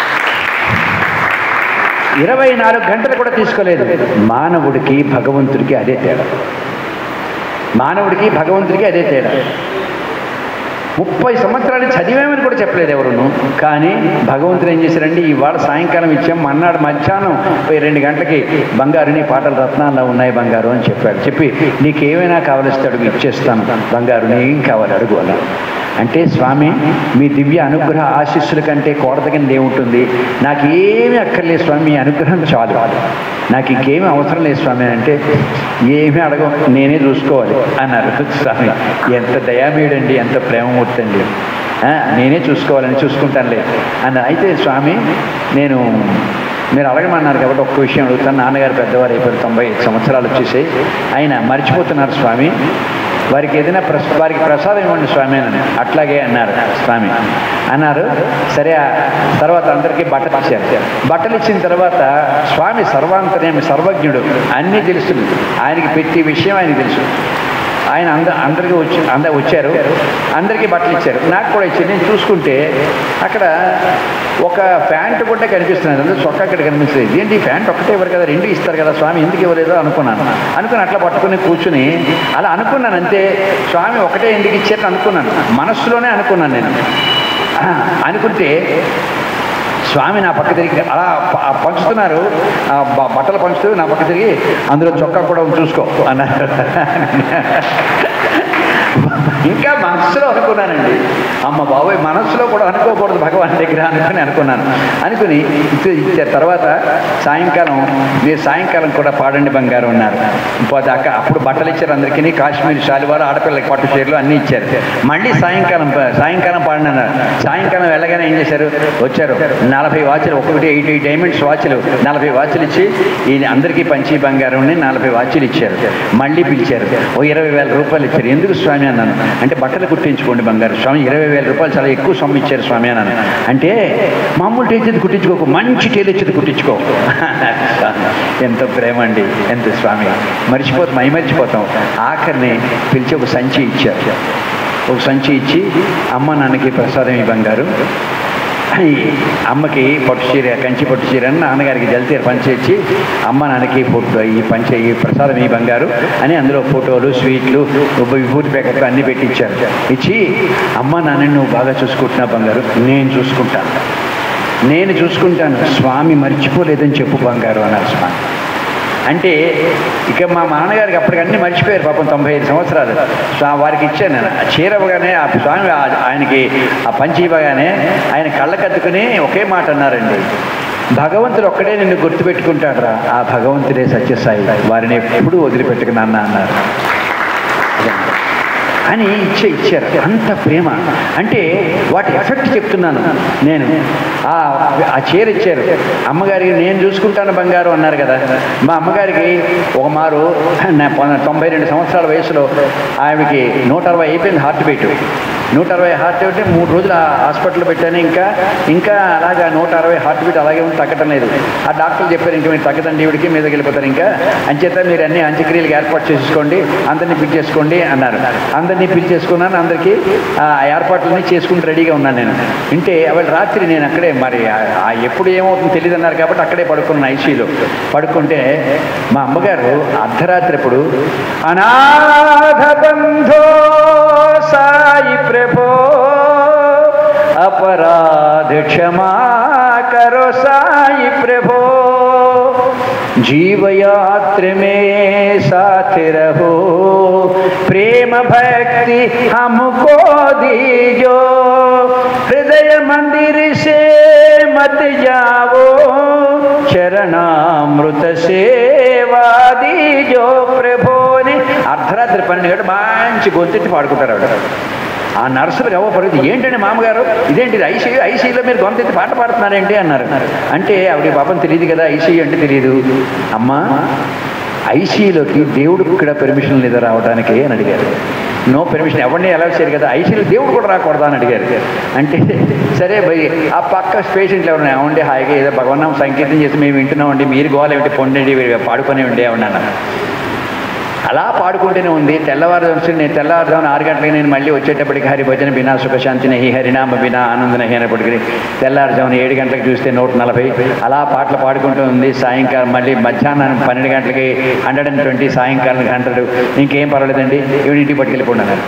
ఇరవై నాలుగు గంటలు కూడా తీసుకోలేదు మానవుడికి భగవంతుడికి అదే తేడా మానవుడికి భగవంతుడికి అదే తేడా ముప్పై సంవత్సరాలు చదివామని కూడా చెప్పలేదు ఎవరును కానీ భగవంతుడు ఏం చేశారండి ఇవాళ సాయంకాలం ఇచ్చాం మన్నాడు మధ్యాహ్నం పోయి రెండు గంటలకి బంగారుని పాటలు రత్నాల్లో ఉన్నాయి బంగారు అని చెప్పాడు చెప్పి నీకేమైనా కావలిస్తే అడుగు ఇచ్చేస్తాను బంగారు నీకేం కావాలి అడుగు అన్నాడు అంటే స్వామి మీ దివ్య అనుగ్రహ ఆశీస్సుల కంటే కోరదగినది ఏముంటుంది నాకు ఏమీ అక్కర్లేదు స్వామి మీ అనుగ్రహం చాలు నాకు ఇంకేమీ అవసరం లేదు స్వామి అంటే ఏమీ అడగ నేనే చూసుకోవాలి అన్నారు స్వామి ఎంత దయామీయుడండి ఎంత ప్రేమమూర్తి అండి ఆ, నేనే చూసుకోవాలని చూసుకుంటానులే అన్న అయితే స్వామి నేను మీరు అడగమన్నారు కాబట్టి ఒక్క విషయం అడుగుతాను నాన్నగారు పెద్దవారు అయిపోయి తొంభై ఐదు సంవత్సరాలు వచ్చేసి ఆయన మర్చిపోతున్నారు స్వామి వారికి ఏదైనా ప్రస్ వారికి ప్రసాదం ఇవ్వండి స్వామి అని అట్లాగే అన్నారు స్వామి అన్నారు సరే ఆ తర్వాత అందరికీ బట్టలు ఇచ్చారు బట్టలు ఇచ్చిన తర్వాత స్వామి సర్వాంతర్యామి సర్వజ్ఞుడు అన్నీ తెలుస్తుంది ఆయనకి ప్రతి విషయం ఆయనకి తెలుసు ఆయన అంద అందరికీ వచ్చి అంద వచ్చారు అందరికీ బట్టలు ఇచ్చారు నాకు కూడా ఇచ్చారు నేను చూసుకుంటే అక్కడ ఒక ప్యాంటు కూడా కనిపిస్తున్నది అంటే చొక్కా అక్కడ కనిపిస్తుంది ఏంటి ఈ ప్యాంట్ ఒక్కటే ఇవ్వరు కదా రెండు ఇస్తారు కదా స్వామి ఎందుకు ఇవ్వలేదో అనుకున్నాను అనుకుని అట్లా పట్టుకుని కూర్చుని అలా అనుకున్నాను అంతే స్వామి ఒకటే ఎందుకు ఇచ్చారని అనుకున్నాను మనస్సులోనే అనుకున్నాను నేను ఆ, అనుకుంటే స్వామి నా పక్క తిరిగి అలా ప- పంచుతున్నారు ఆ బ- బట్టలు పంచుతూ నా పక్క తిరిగి అందులో చొక్కా కూడా ఉంది చూసుకో అన్నారు ఇంకా మనస్సులో అనుకున్నానండి అమ్మ బాబోయ్ మనస్సులో కూడా అనుకోకూడదు భగవాన్ దగ్గర అనుకుని అనుకున్నాను అనుకుని ఇచ్చి- ఇచ్చారు తర్వాత సాయంకాలం మీరు సాయంకాలం కూడా పాడండి బంగారం ఉన్నారు పోతే అక్క అప్పుడు బట్టలు ఇచ్చారు అందరికీ కాశ్మీర్ శాలివారు ఆడపిల్లలకి పట్టు చీరలు అన్నీ ఇచ్చారు మళ్ళీ సాయంకాలం సాయంకాలం పాడినారు సాయంకాలం వెళ్ళగానే ఏం చేశారు వచ్చారు నలభై వాచ్లు ఒక్కొక్కటి ఎయిట్ ఎయిట్ డైమండ్స్ వాచ్లు నలభై వాచ్లు ఇచ్చి ఈ అందరికీ పంచి బంగారం నలభై వాచ్లు ఇచ్చారు మళ్ళీ పిలిచారు ఓ ఇరవై వేల రూపాయలు ఇచ్చారు ఎందుకు స్వామి స్వామి అన్నాను అంటే బట్టలు కుట్టించుకోండి బంగారు స్వామి ఇరవై వేల రూపాయలు చాలా ఎక్కువ సొమ్ము ఇచ్చారు స్వామి అన్నాను అంటే మామూలు టేచేది కుట్టించుకోకు మంచి టేలిచ్చేది కుట్టించుకో ఎంత ప్రేమ అండి ఎంత స్వామి మర్చిపోతాం మై మర్చిపోతాం ఆఖరిని పిలిచి ఒక సంచి ఇచ్చారు ఒక సంచి ఇచ్చి అమ్మ నాన్నకి ప్రసాదం ఈ బంగారు ఈ అమ్మకి పట్టు చీర కంచి పట్టు చీర అని నాన్నగారికి జలతీర పంచ ఇచ్చి అమ్మ నాన్నకి ఫోటో ఈ పంచ ఈ ప్రసాదం ఈ బంగారు అని అందులో ఫోటోలు స్వీట్లు ఒక విభూతి ప్యాకెట్లు అన్నీ పెట్టి ఇచ్చారు ఇచ్చి అమ్మ నాన్నని నువ్వు బాగా చూసుకుంటున్నావు బంగారు నేను చూసుకుంటాను నేను చూసుకుంటాను స్వామి మర్చిపోలేదని చెప్పు బంగారు అన్నారు స్వామి అంటే ఇక మా నాన్నగారికి అప్పటికి అన్ని మర్చిపోయారు పాపం తొంభై ఐదు సంవత్సరాలు స్వా- వారికి ఇచ్చాను నేను ఆ చీర ఇవ్వగానే ఆ స్వామి ఆ- ఆయనకి ఆ పంచి ఇవ్వగానే ఆయన కళ్ళకద్దుకుని ఒకే మాట అన్నారండి భగవంతుడు ఒక్కడే నిన్ను గుర్తుపెట్టుకుంటాడురా ఆ భగవంతుడే సత్యసాయి వారిని ఎప్పుడూ వదిలిపెట్టుకు నాన్న అన్నారు అని ఇచ్చే ఇచ్చారు అంత ప్రేమ అంటే వాటి ఎఫెక్ట్ చెప్తున్నాను నేను ఆ ఆ చీర ఇచ్చారు అమ్మగారికి నేను చూసుకుంటాను బంగారు అన్నారు కదా మా అమ్మగారికి ఒక మారు నా పొ- తొంభై రెండు సంవత్సరాల వయసులో ఆవిడకి నూట అరవై అయిపోయింది హార్ట్ బీట్ నూట అరవై హార్ట్ బీట్ మూడు రోజులు ఆ హాస్పిటల్ పెట్టాను ఇంకా ఇంకా అలాగా నూట అరవై హార్ట్ బీట్ అలాగే ఉంది తగ్గటం లేదు ఆ డాక్టర్లు చెప్పారు ఇంకా మీరు తగ్గదండి ఈవిడికి మీదకి వెళ్ళిపోతారు ఇంకా అంచేత మీరు అన్ని అంత్యక్రియలకు ఏర్పాటు చేసుకోండి అందరినీ పిలిచేసుకోండి అన్నారు అందరినీ పిలిచేసుకున్నాను అందరికీ ఆ ఏర్పాట్లన్నీ చేసుకుని రెడీగా ఉన్నాను నేను వింటే అవள் రాత్రి నేను అక్కడే మరి ఆ- ఆ ఎప్పుడు ఏమవుతుందో తెలియదు అన్నారు కాబట్టి అక్కడే పడుకున్నాను ఐసీలో పడుకుంటే మా అమ్మగారు అర్ధరాత్రి అప్పుడు అనాథ బంధో సాయి ప్రభో अपराध क्षमा करो साई प्रभो जीव यात्र में साथ रहो प्रेम भक्ति हमको दीजो हृदय मंदिर से मत जाओ చరణామృత సేవా దీజో ప్రభోని అర్ధరాత్రి పన్నెండు గంటలు మంచి గొంతెత్తి పాడుకుంటారు ఆవిడ ఆ నర్సులకు ఎవరు పడుతుంది ఏంటండి మామగారు ఇదేంటి ఇది ఐసీయూ ఐసీయూలో మీరు గొంతెత్తి పాట పాడుతున్నారేంటి అన్నారు అంటే ఆవిడ పాపం తెలియదు కదా ఐసీయూ అంటే తెలియదు అమ్మా ఐసీయూలోకి దేవుడు కూడా పర్మిషన్ లేదా రావడానికి అని అడిగారు నో పర్మిషన్ ఎవరిని ఎలా చేయరు కదా ఐసీయూలో దేవుడు కూడా రాకూడదా అని అడిగారు అంటే సరే భయ్ ఆ పక్క పేషెంట్లు ఎవరైనా ఏమండి హాయిగా ఏదో భగవన్నాం సంకీర్తన చేసి మేము వింటున్నామండి మీరు గోవాలి ఏమిటి పొండండి పాడుకొని ఉండే అన్నాను అలా పాడుకుంటూనే ఉంది తెల్లవారుజాము వచ్చి నేను తెల్లవారుజామున ఆరు గంటలకి నేను మళ్ళీ వచ్చేటప్పటికి హరి భజన బినా సుఖశాంతి నహి హరినామ బినా ఆనంద నహి అనేప్పటికి తెల్లవారుజామున ఏడు గంటలకు చూస్తే నూట నలభై అలా పాటలు పాడుకుంటూ ఉంది సాయంకాలం మళ్ళీ మధ్యాహ్నం పన్నెండు గంటలకి హండ్రెడ్ అండ్ ట్వంటీ సాయంకాలం హండ్రెడ్ ఇంకేం పర్వాలేదండి ఈవిడ ఇంటికి పట్టుకెళ్ళిపోండి అన్నారు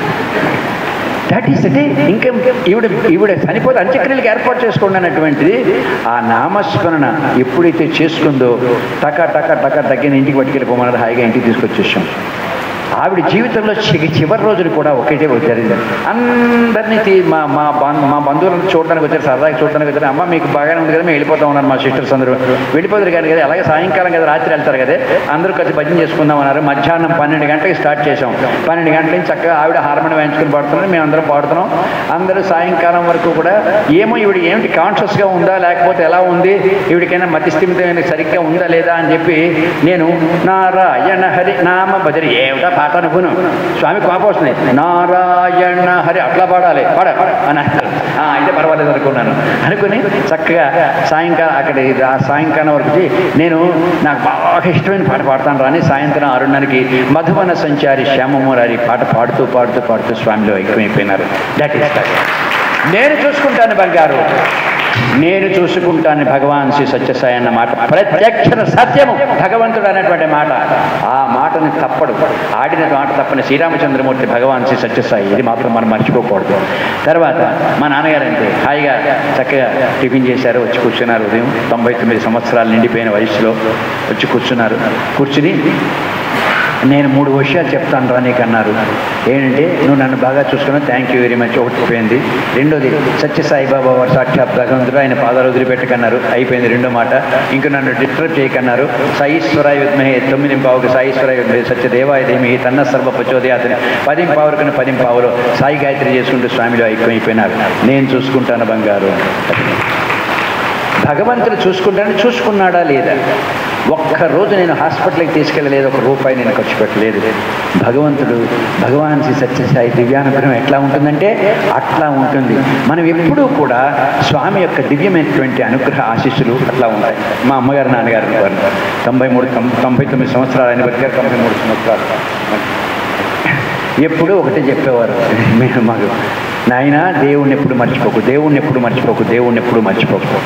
దట్ ఈస్ డే ఇంకా ఈవిడ ఈవిడ చనిపోతే అంత్యక్రియలకు ఏర్పాటు చేసుకోండి అన్నటువంటిది ఆ నామస్మరణ ఎప్పుడైతే చేసుకుందో టక టక టక తగ్గిన ఇంటికి పట్టుకెళ్ళిపోమన్నది హాయిగా ఇంటికి తీసుకొచ్చేసాం ఆవిడ జీవితంలో చి- చివరి రోజులు కూడా ఒకటే జరిగింది అందరినీ తీ- మా మా బం- మా బంధువులను చూడడానికి వచ్చారు సరదాగా చూడడానికి వచ్చారు అమ్మ మీకు బాగానే ఉంది కదా మేము వెళ్ళిపోతా ఉన్నారు మా సిస్టర్స్ అందరూ వెళ్ళిపోతారు కానీ కదా అలాగే సాయంకాలం కదా రాత్రి వెళ్తారు కదా అందరూ కలిసి భజన చేసుకుందాం అన్నారు మధ్యాహ్నం పన్నెండు గంటలకి స్టార్ట్ చేసాం పన్నెండు గంటల నుంచి చక్కగా ఆవిడ హార్మోని వాయించుకుని పాడుతున్నారు మేము అందరం పాడుతున్నాం అందరూ సాయంకాలం వరకు కూడా ఏమో ఈవిడ ఏమిటి కాన్షియస్గా ఉందా లేకపోతే ఎలా ఉంది ఈవిడికైనా మతిస్థిమితమైన సరిగ్గా ఉందా లేదా అని చెప్పి నేను నారాయణ హరి నామ భజరి ఏమిటా పాట అనుకును స్వామి కోపం వస్తుంది నారాయణ హరి అట్లా పాడాలి పాడ అని అంటారు. "ఆ, అయితే పర్వాలేదు అనుకున్నాను అనుకుని చక్కగా సాయంకాలం అక్కడ ఇది ఆ సాయంకాలం వరకు వచ్చి నేను నాకు బాగా ఇష్టమైన పాట పాడతాను రాని సాయంత్రం ఆరున్నరకి మధువన సంచారి శ్యామమూరారి పాట పాడుతూ పాడుతూ పాడుతూ స్వామిలో ఎక్కువైపోయినారు దట్ ఈస్ నేను చూసుకుంటాను బంగారు నేను చూసుకుంటాను భగవాన్ శ్రీ సత్యసాయి అన్న మాట ప్రత్యక్ష సత్యము భగవంతుడు అనేటువంటి మాట ఆ మాటని తప్పడు ఆడిన మాట తప్పని శ్రీరామచంద్రమూర్తి భగవాన్ శ్రీ సత్యసాయి ఇది మాత్రం మనం మర్చిపోకూడదు తర్వాత మా నాన్నగారు అంటే హాయిగా చక్కగా టిఫిన్ చేశారు వచ్చి కూర్చున్నారు ఉదయం తొంభై తొమ్మిది సంవత్సరాలు నిండిపోయిన వయసులో వచ్చి కూర్చున్నారు కూర్చుని నేను మూడు విషయాలు చెప్తాను రా నీకు అన్నారు ఏంటంటే నువ్వు నన్ను బాగా చూసుకున్నావు థ్యాంక్ యూ వెరీ మచ్ ఒకటి అయిపోయింది రెండోది సత్య సాయిబాబా వారు సాక్షాత్ భగవంతుడు ఆయన పాదాలు వదిలిపెట్టకన్నారు అయిపోయింది రెండో మాట ఇంక నన్ను డిస్టర్బ్ చేయకన్నారు సాయిశ్వరాయ విద్మహే తొమ్మిది పావుకి సాయిశ్వరాయ విద్మహే సత్యదేవాయ దేమి తన్న సర్వ ప్రచోదయాతని పదిం పావులకని పదిం పావులు సాయి గాయత్రి చేసుకుంటూ స్వామిలో ఐక్యమైపోయినారు నేను చూసుకుంటాను బంగారు భగవంతుడు చూసుకుంటాను చూసుకున్నాడా లేదా ఒక్క రోజు నేను హాస్పిటల్కి తీసుకెళ్ళలేదు ఒక రూపాయి నేను ఖర్చు పెట్టలేదు భగవంతుడు భగవాన్ శ్రీ సత్యసాయి దివ్యానుగ్రహం ఎట్లా ఉంటుందంటే అట్లా ఉంటుంది మనం ఎప్పుడూ కూడా స్వామి యొక్క దివ్యమైనటువంటి అనుగ్రహ ఆశీస్సులు అట్లా ఉంటాయి మా అమ్మగారు నాన్నగారు వారు తొంభై మూడు తొం- తొంభై తొమ్మిది సంవత్సరాలు ఆయన బతికారు తొంభై మూడు సంవత్సరాలు ఎప్పుడూ ఒకటే చెప్పేవారు మేము మాకు నాయన దేవుణ్ణి ఎప్పుడు మర్చిపోకు దేవుణ్ణి ఎప్పుడు మర్చిపోకు దేవుణ్ణి ఎప్పుడు మర్చిపోకు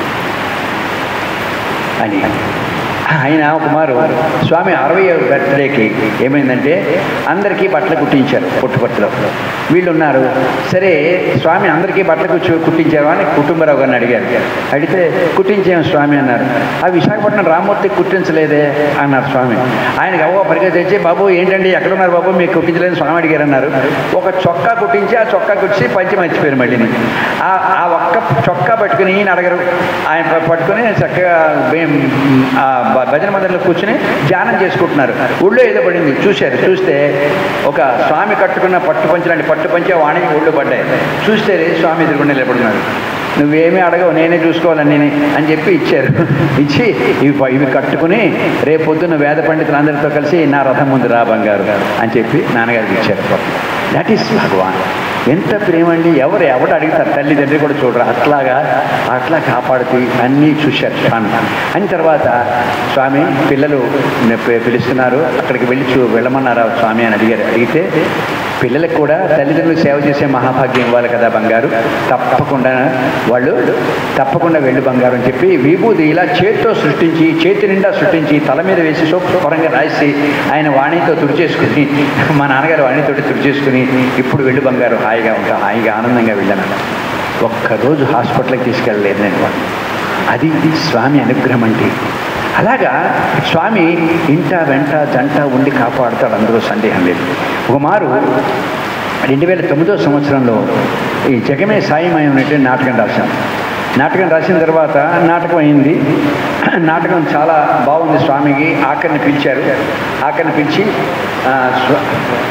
అని ఆయన ఒక మారు స్వామి అరవై బర్త్డేకి ఏమైందంటే అందరికీ బట్టలు కుట్టించారు పుట్టుపట్టులో వీళ్ళు ఉన్నారు సరే స్వామి అందరికీ బట్టలు కుచ్చు కుట్టించారు అని కుటుంబరావు గారిని అడిగారు అడిగితే కుట్టించాము స్వామి అన్నారు ఆ విశాఖపట్నం రామూర్తికి కుట్టించలేదే అన్నారు స్వామి ఆయనకి అవ్వ పరిగెత్తి తెచ్చి బాబు ఏంటండి ఎక్కడున్నారు బాబు మీకు కుట్టించలేదు స్వామి అడిగారు అన్నారు ఒక చొక్కా కుట్టించి ఆ చొక్కా కుట్టి పంచి మర్చిపోయారు మళ్ళీ ఆ ఆ ఒక్క చొక్కా పట్టుకుని ఈయన అడగరు ఆయన ప- పట్టుకుని చక్కగా బే- ఆ భ- భజన మందిరంలో కూర్చుని ధ్యానం చేసుకుంటున్నారు ఊళ్ళో ఏదో పడింది చూశారు చూస్తే ఒక స్వామి కట్టుకున్న పట్టు పంచలాంటి పట్టు పంచే వాణి ఊళ్ళో పడ్డాయి చూస్తే స్వామి ఎదురుకుండా నిలబడున్నారు నువ్వేమీ అడగవు నేనే చూసుకోవాలని నేనే అని చెప్పి ఇచ్చారు ఇచ్చి ఇవి ప- ఇవి కట్టుకుని రేపొద్దున వేద పండితులందరితో కలిసి నా రథం ముందు రా బంగారు అని చెప్పి నాన్నగారికి ఇచ్చారు దట్ ఈస్ భగవాన్ ఎంత ప్రేమ అండి ఎవరు ఎవరు అడుగుతారు తల్లిదండ్రి కూడా చూడరు అట్లాగా అట్లా కాపాడుతూ అన్నీ చూశారు స్వామి అని తర్వాత స్వామి పిల్లలు పి- పిలుస్తున్నారు అక్కడికి వెళ్ళి చూ వెళ్ళమన్నారా స్వామి అని అడిగారు అడిగితే పిల్లలకు కూడా తల్లిదండ్రులకు సేవ చేసే మహాభాగ్యం ఇవ్వాలి కదా బంగారు తప్పకుండా వాళ్ళు తప్పకుండా వెళ్ళు బంగారు అని చెప్పి విభూది ఇలా చేతితో సృష్టించి చేతి నిండా సృష్టించి తల మీద వేసి శుభ్రంగా రాసి ఆయన వాణితో తుడిచేసుకుని మా నాన్నగారు వాణితో తుడిచేసుకుని ఇప్పుడు వెళ్ళు బంగారు హాయిగా ఉంటా హాయిగా ఆనందంగా వెళ్ళాను ఒక్కరోజు హాస్పిటల్కి తీసుకెళ్ళలేదు నేను వాడిని అది స్వామి అనుగ్రహం అంటే అలాగా స్వామి ఇంట వెంట జంట ఉండి కాపాడుతాడు అందులో సందేహం లేదు ఒక మారు రెండు వేల తొమ్మిదో సంవత్సరంలో ఈ జగమే సాయమయం అనేటువంటి నాటకం రాశాను నాటకం రాసిన తర్వాత నాటకం అయింది నాటకం చాలా బాగుంది స్వామికి ఆఖరిని పిలిచారు ఆఖరిని పిలిచి ఆ, స్వ-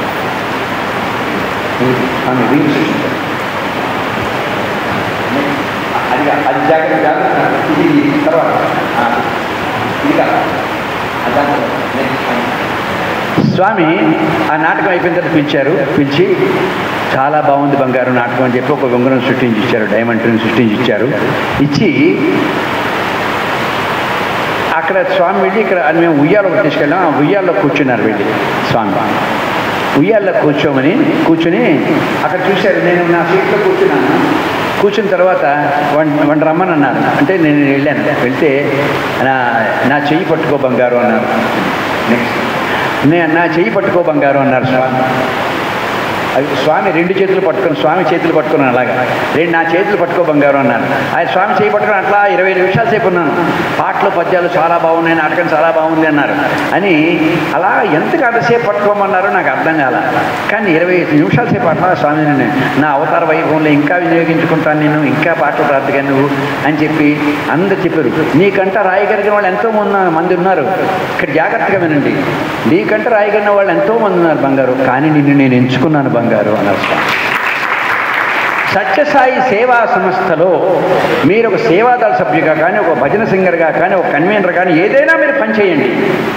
స్వామి వీలు సృష్టించారు. అది కాదు, అది జాగ్రత్త జాగ్రత్త ఇది తర్వాత ఆ, ఇది కాదు. అది దాంట్లో. స్వామి ఆ నాటకం అయిపోయిన తర్వాత పిలిచారు పిలిచి చాలా బాగుంది బంగారు నాటకం అని చెప్పి ఒక ఉంగరం సృష్టించి ఇచ్చారు డైమండ్ రింగ్ సృష్టించి ఇచ్చారు ఇచ్చి అక్కడ స్వామి వెళ్ళి ఇక్కడ అది మేము ఉయ్యాలో తీసుకెళ్ళాం ఆ ఉయ్యాల్లో కూర్చున్నారు వెళ్ళి స్వామి ఉయ్యాల్లో కూర్చోమని కూర్చుని అక్కడ చూశారు నేను నా సీట్లో కూర్చున్నాను కూర్చున్న తర్వాత వన్ వన్ రమ్మని అన్నారు అంటే నేను వెళ్ళాను వెళ్తే నా నా చెయ్యి పట్టుకో బంగారు అన్నారు నెక్స్ట్ నే నా చెయ్యి పట్టుకో బంగారు అన్నారు స్వామి అది స్వామి రెండు చేతులు పట్టుకొని స్వామి చేతులు పట్టుకున్నాను అలాగా రెండు నా చేతులు పట్టుకో బంగారు అన్నాను ఆయన స్వామి చేయి పట్టుకుని అట్లా ఇరవై ఐదు నిమిషాల సేపు ఉన్నాను పాటలు పద్యాలు చాలా బాగున్నాయి నాటకం చాలా బాగుంది అన్నారు అని అలా ఎంతకు అంతసేపు పట్టుకోమన్నారో నాకు అర్థం కాల కానీ ఇరవై ఐదు నిమిషాల సేపు అట్లా స్వామి నేను నా అవతార వైభవంలో ఇంకా వినియోగించుకుంటాను నేను ఇంకా పాటలు ప్రార్థగా నువ్వు అని చెప్పి అందరు చెప్పారు నీకంట రాయగలిగిన వాళ్ళు ఎంతో మంది మంది ఉన్నారు ఇక్కడ జాగ్రత్తగా వినండి నీకంట రాయగలిగిన వాళ్ళు ఎంతో మంది ఉన్నారు బంగారు కానీ నిన్ను నేను ఎంచుకున్నాను బంగారు అన్నారు స్వామి సత్యసాయి సేవా సంస్థలో మీరు ఒక సేవాదళ సభ్యుగా కానీ ఒక భజన సింగర్గా కానీ ఒక కన్వీనర్ కానీ ఏదైనా మీరు పనిచేయండి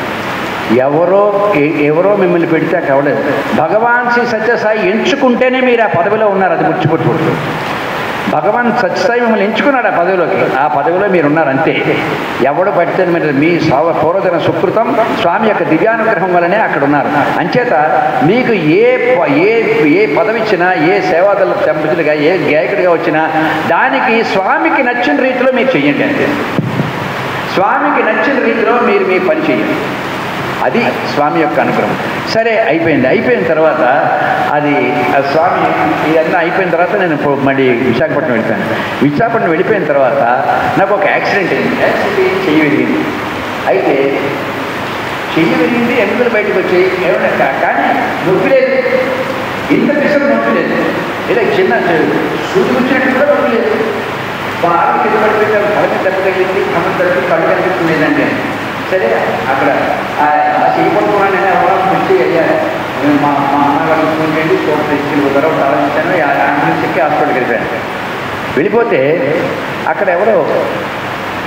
ఎవరో ఎ- ఎవరో మిమ్మల్ని పెడితే కావలేదు భగవాన్ శ్రీ సత్యసాయి ఎంచుకుంటేనే మీరు ఆ పదవిలో ఉన్నారు అది ముచ్చిపెట్టుకోవద్దు భగవాన్ సత్యసాయి మిమ్మల్ని ఎంచుకున్నాడు ఆ పదవిలోకి ఆ పదవిలో మీరు ఉన్నారు అంతే ఎవడు పడితే మీరు మీ సవ పూర్వజన సుకృతం స్వామి యొక్క దివ్యానుగ్రహం వల్లనే అక్కడ ఉన్నారు అంచేత మీకు ఏ ప- ఏ ఏ పదవి ఇచ్చినా ఏ సేవాదళ సభ్యులుగా ఏ గాయకుడిగా వచ్చినా దానికి స్వామికి నచ్చిన రీతిలో మీరు చెయ్యండి అంతే స్వామికి నచ్చిన రీతిలో మీరు మీ పని చేయండి అది స్వామి యొక్క అనుగ్రహం సరే అయిపోయింది అయిపోయిన తర్వాత అది ఆ స్వామి ఇదంతా అయిపోయిన తర్వాత నేను ఇప్పుడు మళ్ళీ విశాఖపట్నం వెళ్ళిపోయాను విశాఖపట్నం వెళ్ళిపోయిన తర్వాత నాకు ఒక యాక్సిడెంట్ అయింది యాక్సిడెంట్ అయ్యి చెయ్యి విరిగింది అయితే చెయ్యి విరిగింది ఎముకలు బయటకు వచ్చాయి ఏమన్నా కా- కానీ నొప్పి లేదు ఇంత పిసరు నొప్పి లేదు ఇలా చిన్న సూది వచ్చినట్టు కూడా నొప్పి లేదు బాగా కింద పడిపోయారు కళ్ళకి దెబ్బ తగిలింది కళ్ళు తగ్గి కళ్ళు కనిపిస్తుంది ఏంటంటే సరే అక్కడ ఆ ఆ చెయ్యి పట్టుకున్నాను నేను ఎవరో కుర్చీ అయ్యారు మా మా అన్నగారు ఫోన్ చేయండి చోట తెచ్చి తర్వాత ఆలోచించాను అంబులెన్స్ ఎక్కి హాస్పిటల్కి వెళ్ళిపోయాను వెళ్ళిపోతే అక్కడ ఎవరో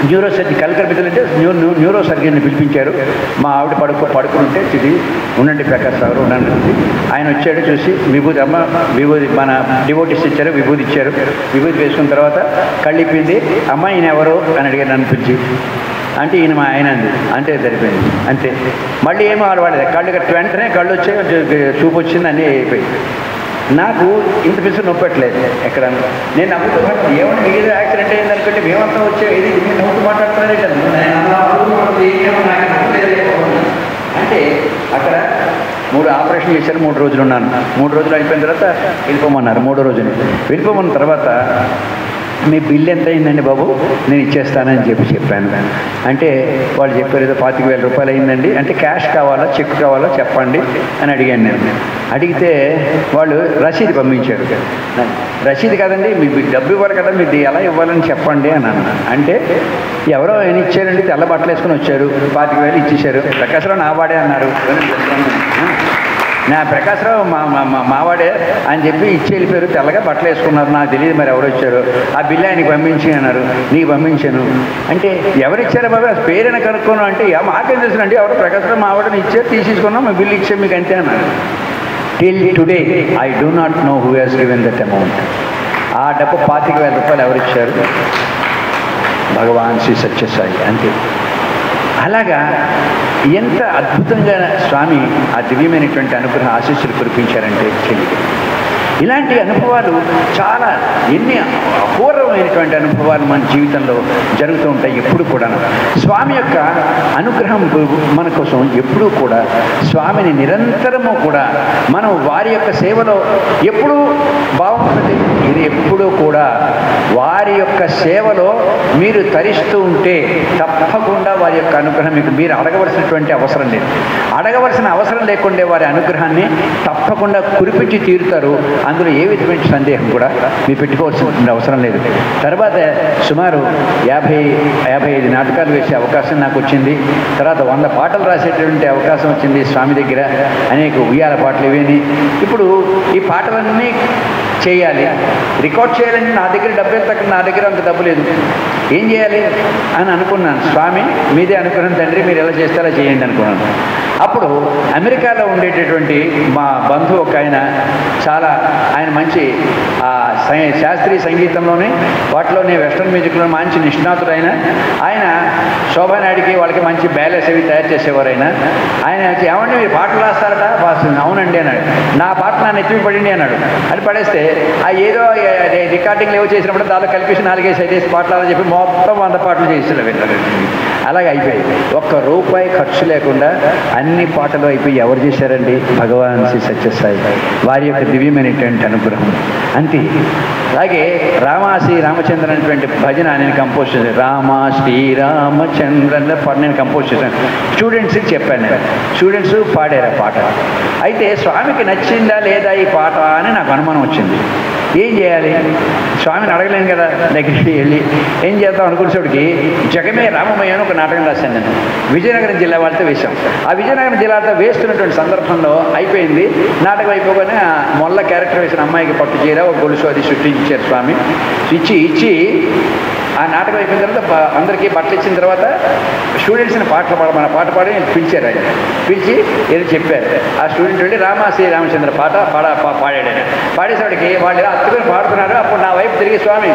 న్యూరో సర్జన్ కలకల్పితలు అంటే న్యూ న్యూ న్యూరో సర్జన్ని పిలిపించారు మా ఆవిడ పడుకో పడుకుంటే ఇది ఉండండి ప్రకాష్ రావు ఉండండి అంది. ఆయన వచ్చాడు చూసి విభూతి అమ్మ విభూతి మన డివోటీస్ ఇచ్చారు విభూతి ఇచ్చారు విభూతి వేసుకున్న తర్వాత కళ్ళిప్పింది అమ్మ ఈయన ఎవరు అని అడిగారు నన్ను పిలిచి అంటే ఈయన మా ఆయన అంది అంటే సరిపోయింది అంతే మళ్ళీ ఏమో ఆడవాడలేదు కళ్ళు కట్టి వెంటనే కళ్ళు వచ్చాయి చూపు వచ్చింది అన్నీ అయిపోయింది నాకు ఇంత పిసు నొప్పట్లేదు ఎక్కడ నేను నవ్వుతూ మాట్లాడు ఏమన్నా మిగిలిన యాక్సిడెంట్ అయింది అనుకుంటే మేమంతా వచ్చే ఇది మీరు నవ్వుతూ మాట్లాడుతున్నారే కదా నేను అలా నవ్వుతూ ఏమో నాకు నవ్వలేదే. అంటే అక్కడ మూడు ఆపరేషన్ చేశారు మూడు రోజులు ఉన్నాను మూడు రోజులు అయిపోయిన తర్వాత వెళ్ళిపోమన్నారు మూడో రోజుని వెళ్ళిపోమన్న తర్వాత మీ బిల్ ఎంత అయిందండి బాబు నేను ఇచ్చేస్తానని చెప్పి చెప్పాను అంటే వాళ్ళు చెప్పారు ఏదో పాతిక వేల రూపాయలు అయిందండి అంటే క్యాష్ కావాలా చెక్ కావాలా చెప్పండి అని అడిగాను నేను అడిగితే వాళ్ళు రసీదు పంపించారు రసీదు కదండి మీ మీ డబ్బు ఇవ్వాలి కదా మీది ఎలా ఇవ్వాలని చెప్పండి అని అన్నా అంటే ఎవరో ఆయన ఇచ్చారండి తెల్ల బట్టలు వేసుకొని వచ్చారు పాతిక వేలు ఇచ్చేశారు ప్రకాశరావు నా వాడే అన్నారు నా ప్రకాశరావు మా మా మా మావాడే అని చెప్పి ఇచ్చి వెళ్ళిపోయారు తెల్లగా బట్టలు వేసుకున్నారు నాకు తెలియదు మరి ఎవరు వచ్చారు ఆ బిల్లు ఆయనకి పంపించి అన్నారు నీకు పంపించాను అంటే ఎవరు ఇచ్చారా బాబా పేరైనా కనుక్కోను అంటే "యా, మాకేం తెలుసునండి ఎవరు ప్రకాశరావు మావాడని ఇచ్చారు తీసేసుకున్నాం మా బిల్లు ఇచ్చాం మీకు అంతే అన్నారు till today I do not know who has given that amount ఆ డబ్బు పాతిక వేల రూపాయలు ఎవరు ఇచ్చారు భగవాన్ శ్రీ సత్యసాయి అంతే అలాగా ఎంత అద్భుతంగా స్వామి ఆ దివ్యమైనటువంటి అనుగ్రహ ఆశీస్సులు కురిపించారంటే చెల్లి ఇలాంటి అనుభవాలు చాలా ఎన్ని అపూర్వమైనటువంటి అనుభవాలు మన జీవితంలో జరుగుతూ ఉంటాయి ఎప్పుడు కూడా స్వామి యొక్క అనుగ్రహం మన కోసం ఎప్పుడూ కూడా స్వామిని నిరంతరము కూడా మనం వారి యొక్క సేవలో ఎప్పుడూ బాగుంటుంది ఇది ఎప్పుడూ కూడా వారి యొక్క సేవలో మీరు తరిస్తూ ఉంటే తప్పకుండా వారి యొక్క అనుగ్రహం మీకు మీరు అడగవలసినటువంటి అవసరం లేదు అడగవలసిన అవసరం లేకుండే వారి అనుగ్రహాన్ని తప్పకుండా కురిపించి తీరుతారు అందులో ఏ విధమైన సందేహం కూడా మీరు పెట్టుకోవాల్సిన అవసరం లేదు తర్వాత సుమారు యాభై యాభై ఐదు నాటకాలు వేసే అవకాశం నాకు వచ్చింది తర్వాత వంద పాటలు రాసేటువంటి అవకాశం వచ్చింది స్వామి దగ్గర అనేక ఉయ్యాల పాటలు ఇవేని ఇప్పుడు ఈ పాటలన్నీ చేయాలి రికార్డ్ చేయాలంటే నా దగ్గర డబ్బు ఎంత అక్కడ నా దగ్గర అంత డబ్బు లేదు ఏం చేయాలి అని అనుకున్నాను స్వామి మీదే అనుకున్నాను తండ్రి మీరు ఎలా చేస్తే అలా చేయండి అనుకున్నాను అప్పుడు అమెరికాలో ఉండేటటువంటి మా బంధువు ఒక ఆయన చాలా ఆయన మంచి ఆ, సై- శాస్త్రీయ సంగీతంలోనే వాటిలోనే వెస్ట్రన్ మ్యూజిక్లో మంచి నిష్ణాతుడు ఆయన ఆయన శోభానాయుడికి వాళ్ళకి మంచి బ్యాలెన్స్ అవి తయారు చేసేవారు ఆయన ఆయన వచ్చి, ఏమండి మీరు పాటలు రాస్తారట బాస్ అవునండి అన్నాడు నా పాట నా నెత్తిమి పడింది అన్నాడు అది పడేస్తే ఆ ఏదో రికార్డింగ్లు ఏవో చేసినప్పుడు దానిలో కలిపేసి నాలుగేసి ఐదేసి పాటలు అని చెప్పి మొత్తం వంద పాటలు చేసి వెళ్ళారు అలాగే అయిపోయాయి ఒక్క రూపాయి ఖర్చు లేకుండా అన్ని పాటలు అయిపోయి ఎవరు చేశారండి భగవాన్ శ్రీ సత్యసాయి వారి యొక్క దివ్యమైనటువంటి అనుగ్రహం అంతే అలాగే రామా శ్రీ రామచంద్ర అనేటువంటి భజన నేను కంపోజ్ చేశాను రామ శ్రీరామచంద్ర అనే పాట నేను కంపోజ్ చేశాను స్టూడెంట్స్కి చెప్పాను నేను స్టూడెంట్స్ పాడారు ఆ పాట అయితే స్వామికి నచ్చిందా లేదా ఈ పాట అని నాకు అనుమానం వచ్చింది ఏం చేయాలి స్వామిని అడగలేను కదా దగ్గరికి వెళ్ళి ఏం చేద్దాం అనుకునేసరికి జగమే రామమయ్య అని ఒక నాటకం రాశాను నేను విజయనగరం జిల్లా వాళ్ళతో వేశాం ఆ విజయనగరం జిల్లాతో వేస్తున్నటువంటి సందర్భంలో అయిపోయింది నాటకం అయిపోగానే ఆ మొల్ల క్యారెక్టర్ వేసిన అమ్మాయికి పట్టు చీర ఒక గొలుసు అది సృష్టించారు స్వామి ఇచ్చి ఇచ్చి ఆ నాటకం అయిపోయిన తర్వాత బ- అందరికీ బట్టలు ఇచ్చిన తర్వాత స్టూడెంట్స్ని పాటలు పాడమని పాట పాడి పిలిచారు ఆయన పిలిచి ఏదో చెప్పారు ఆ స్టూడెంట్ వెళ్ళి రామా శ్రీ రామచంద్ర పాట పాడ పా- పాడాడు ఆయన పాడేసరికి వాళ్ళు ఇలా అత్తుకొని పాడుతున్నారు అప్పుడు నా వైపు తిరిగి స్వామి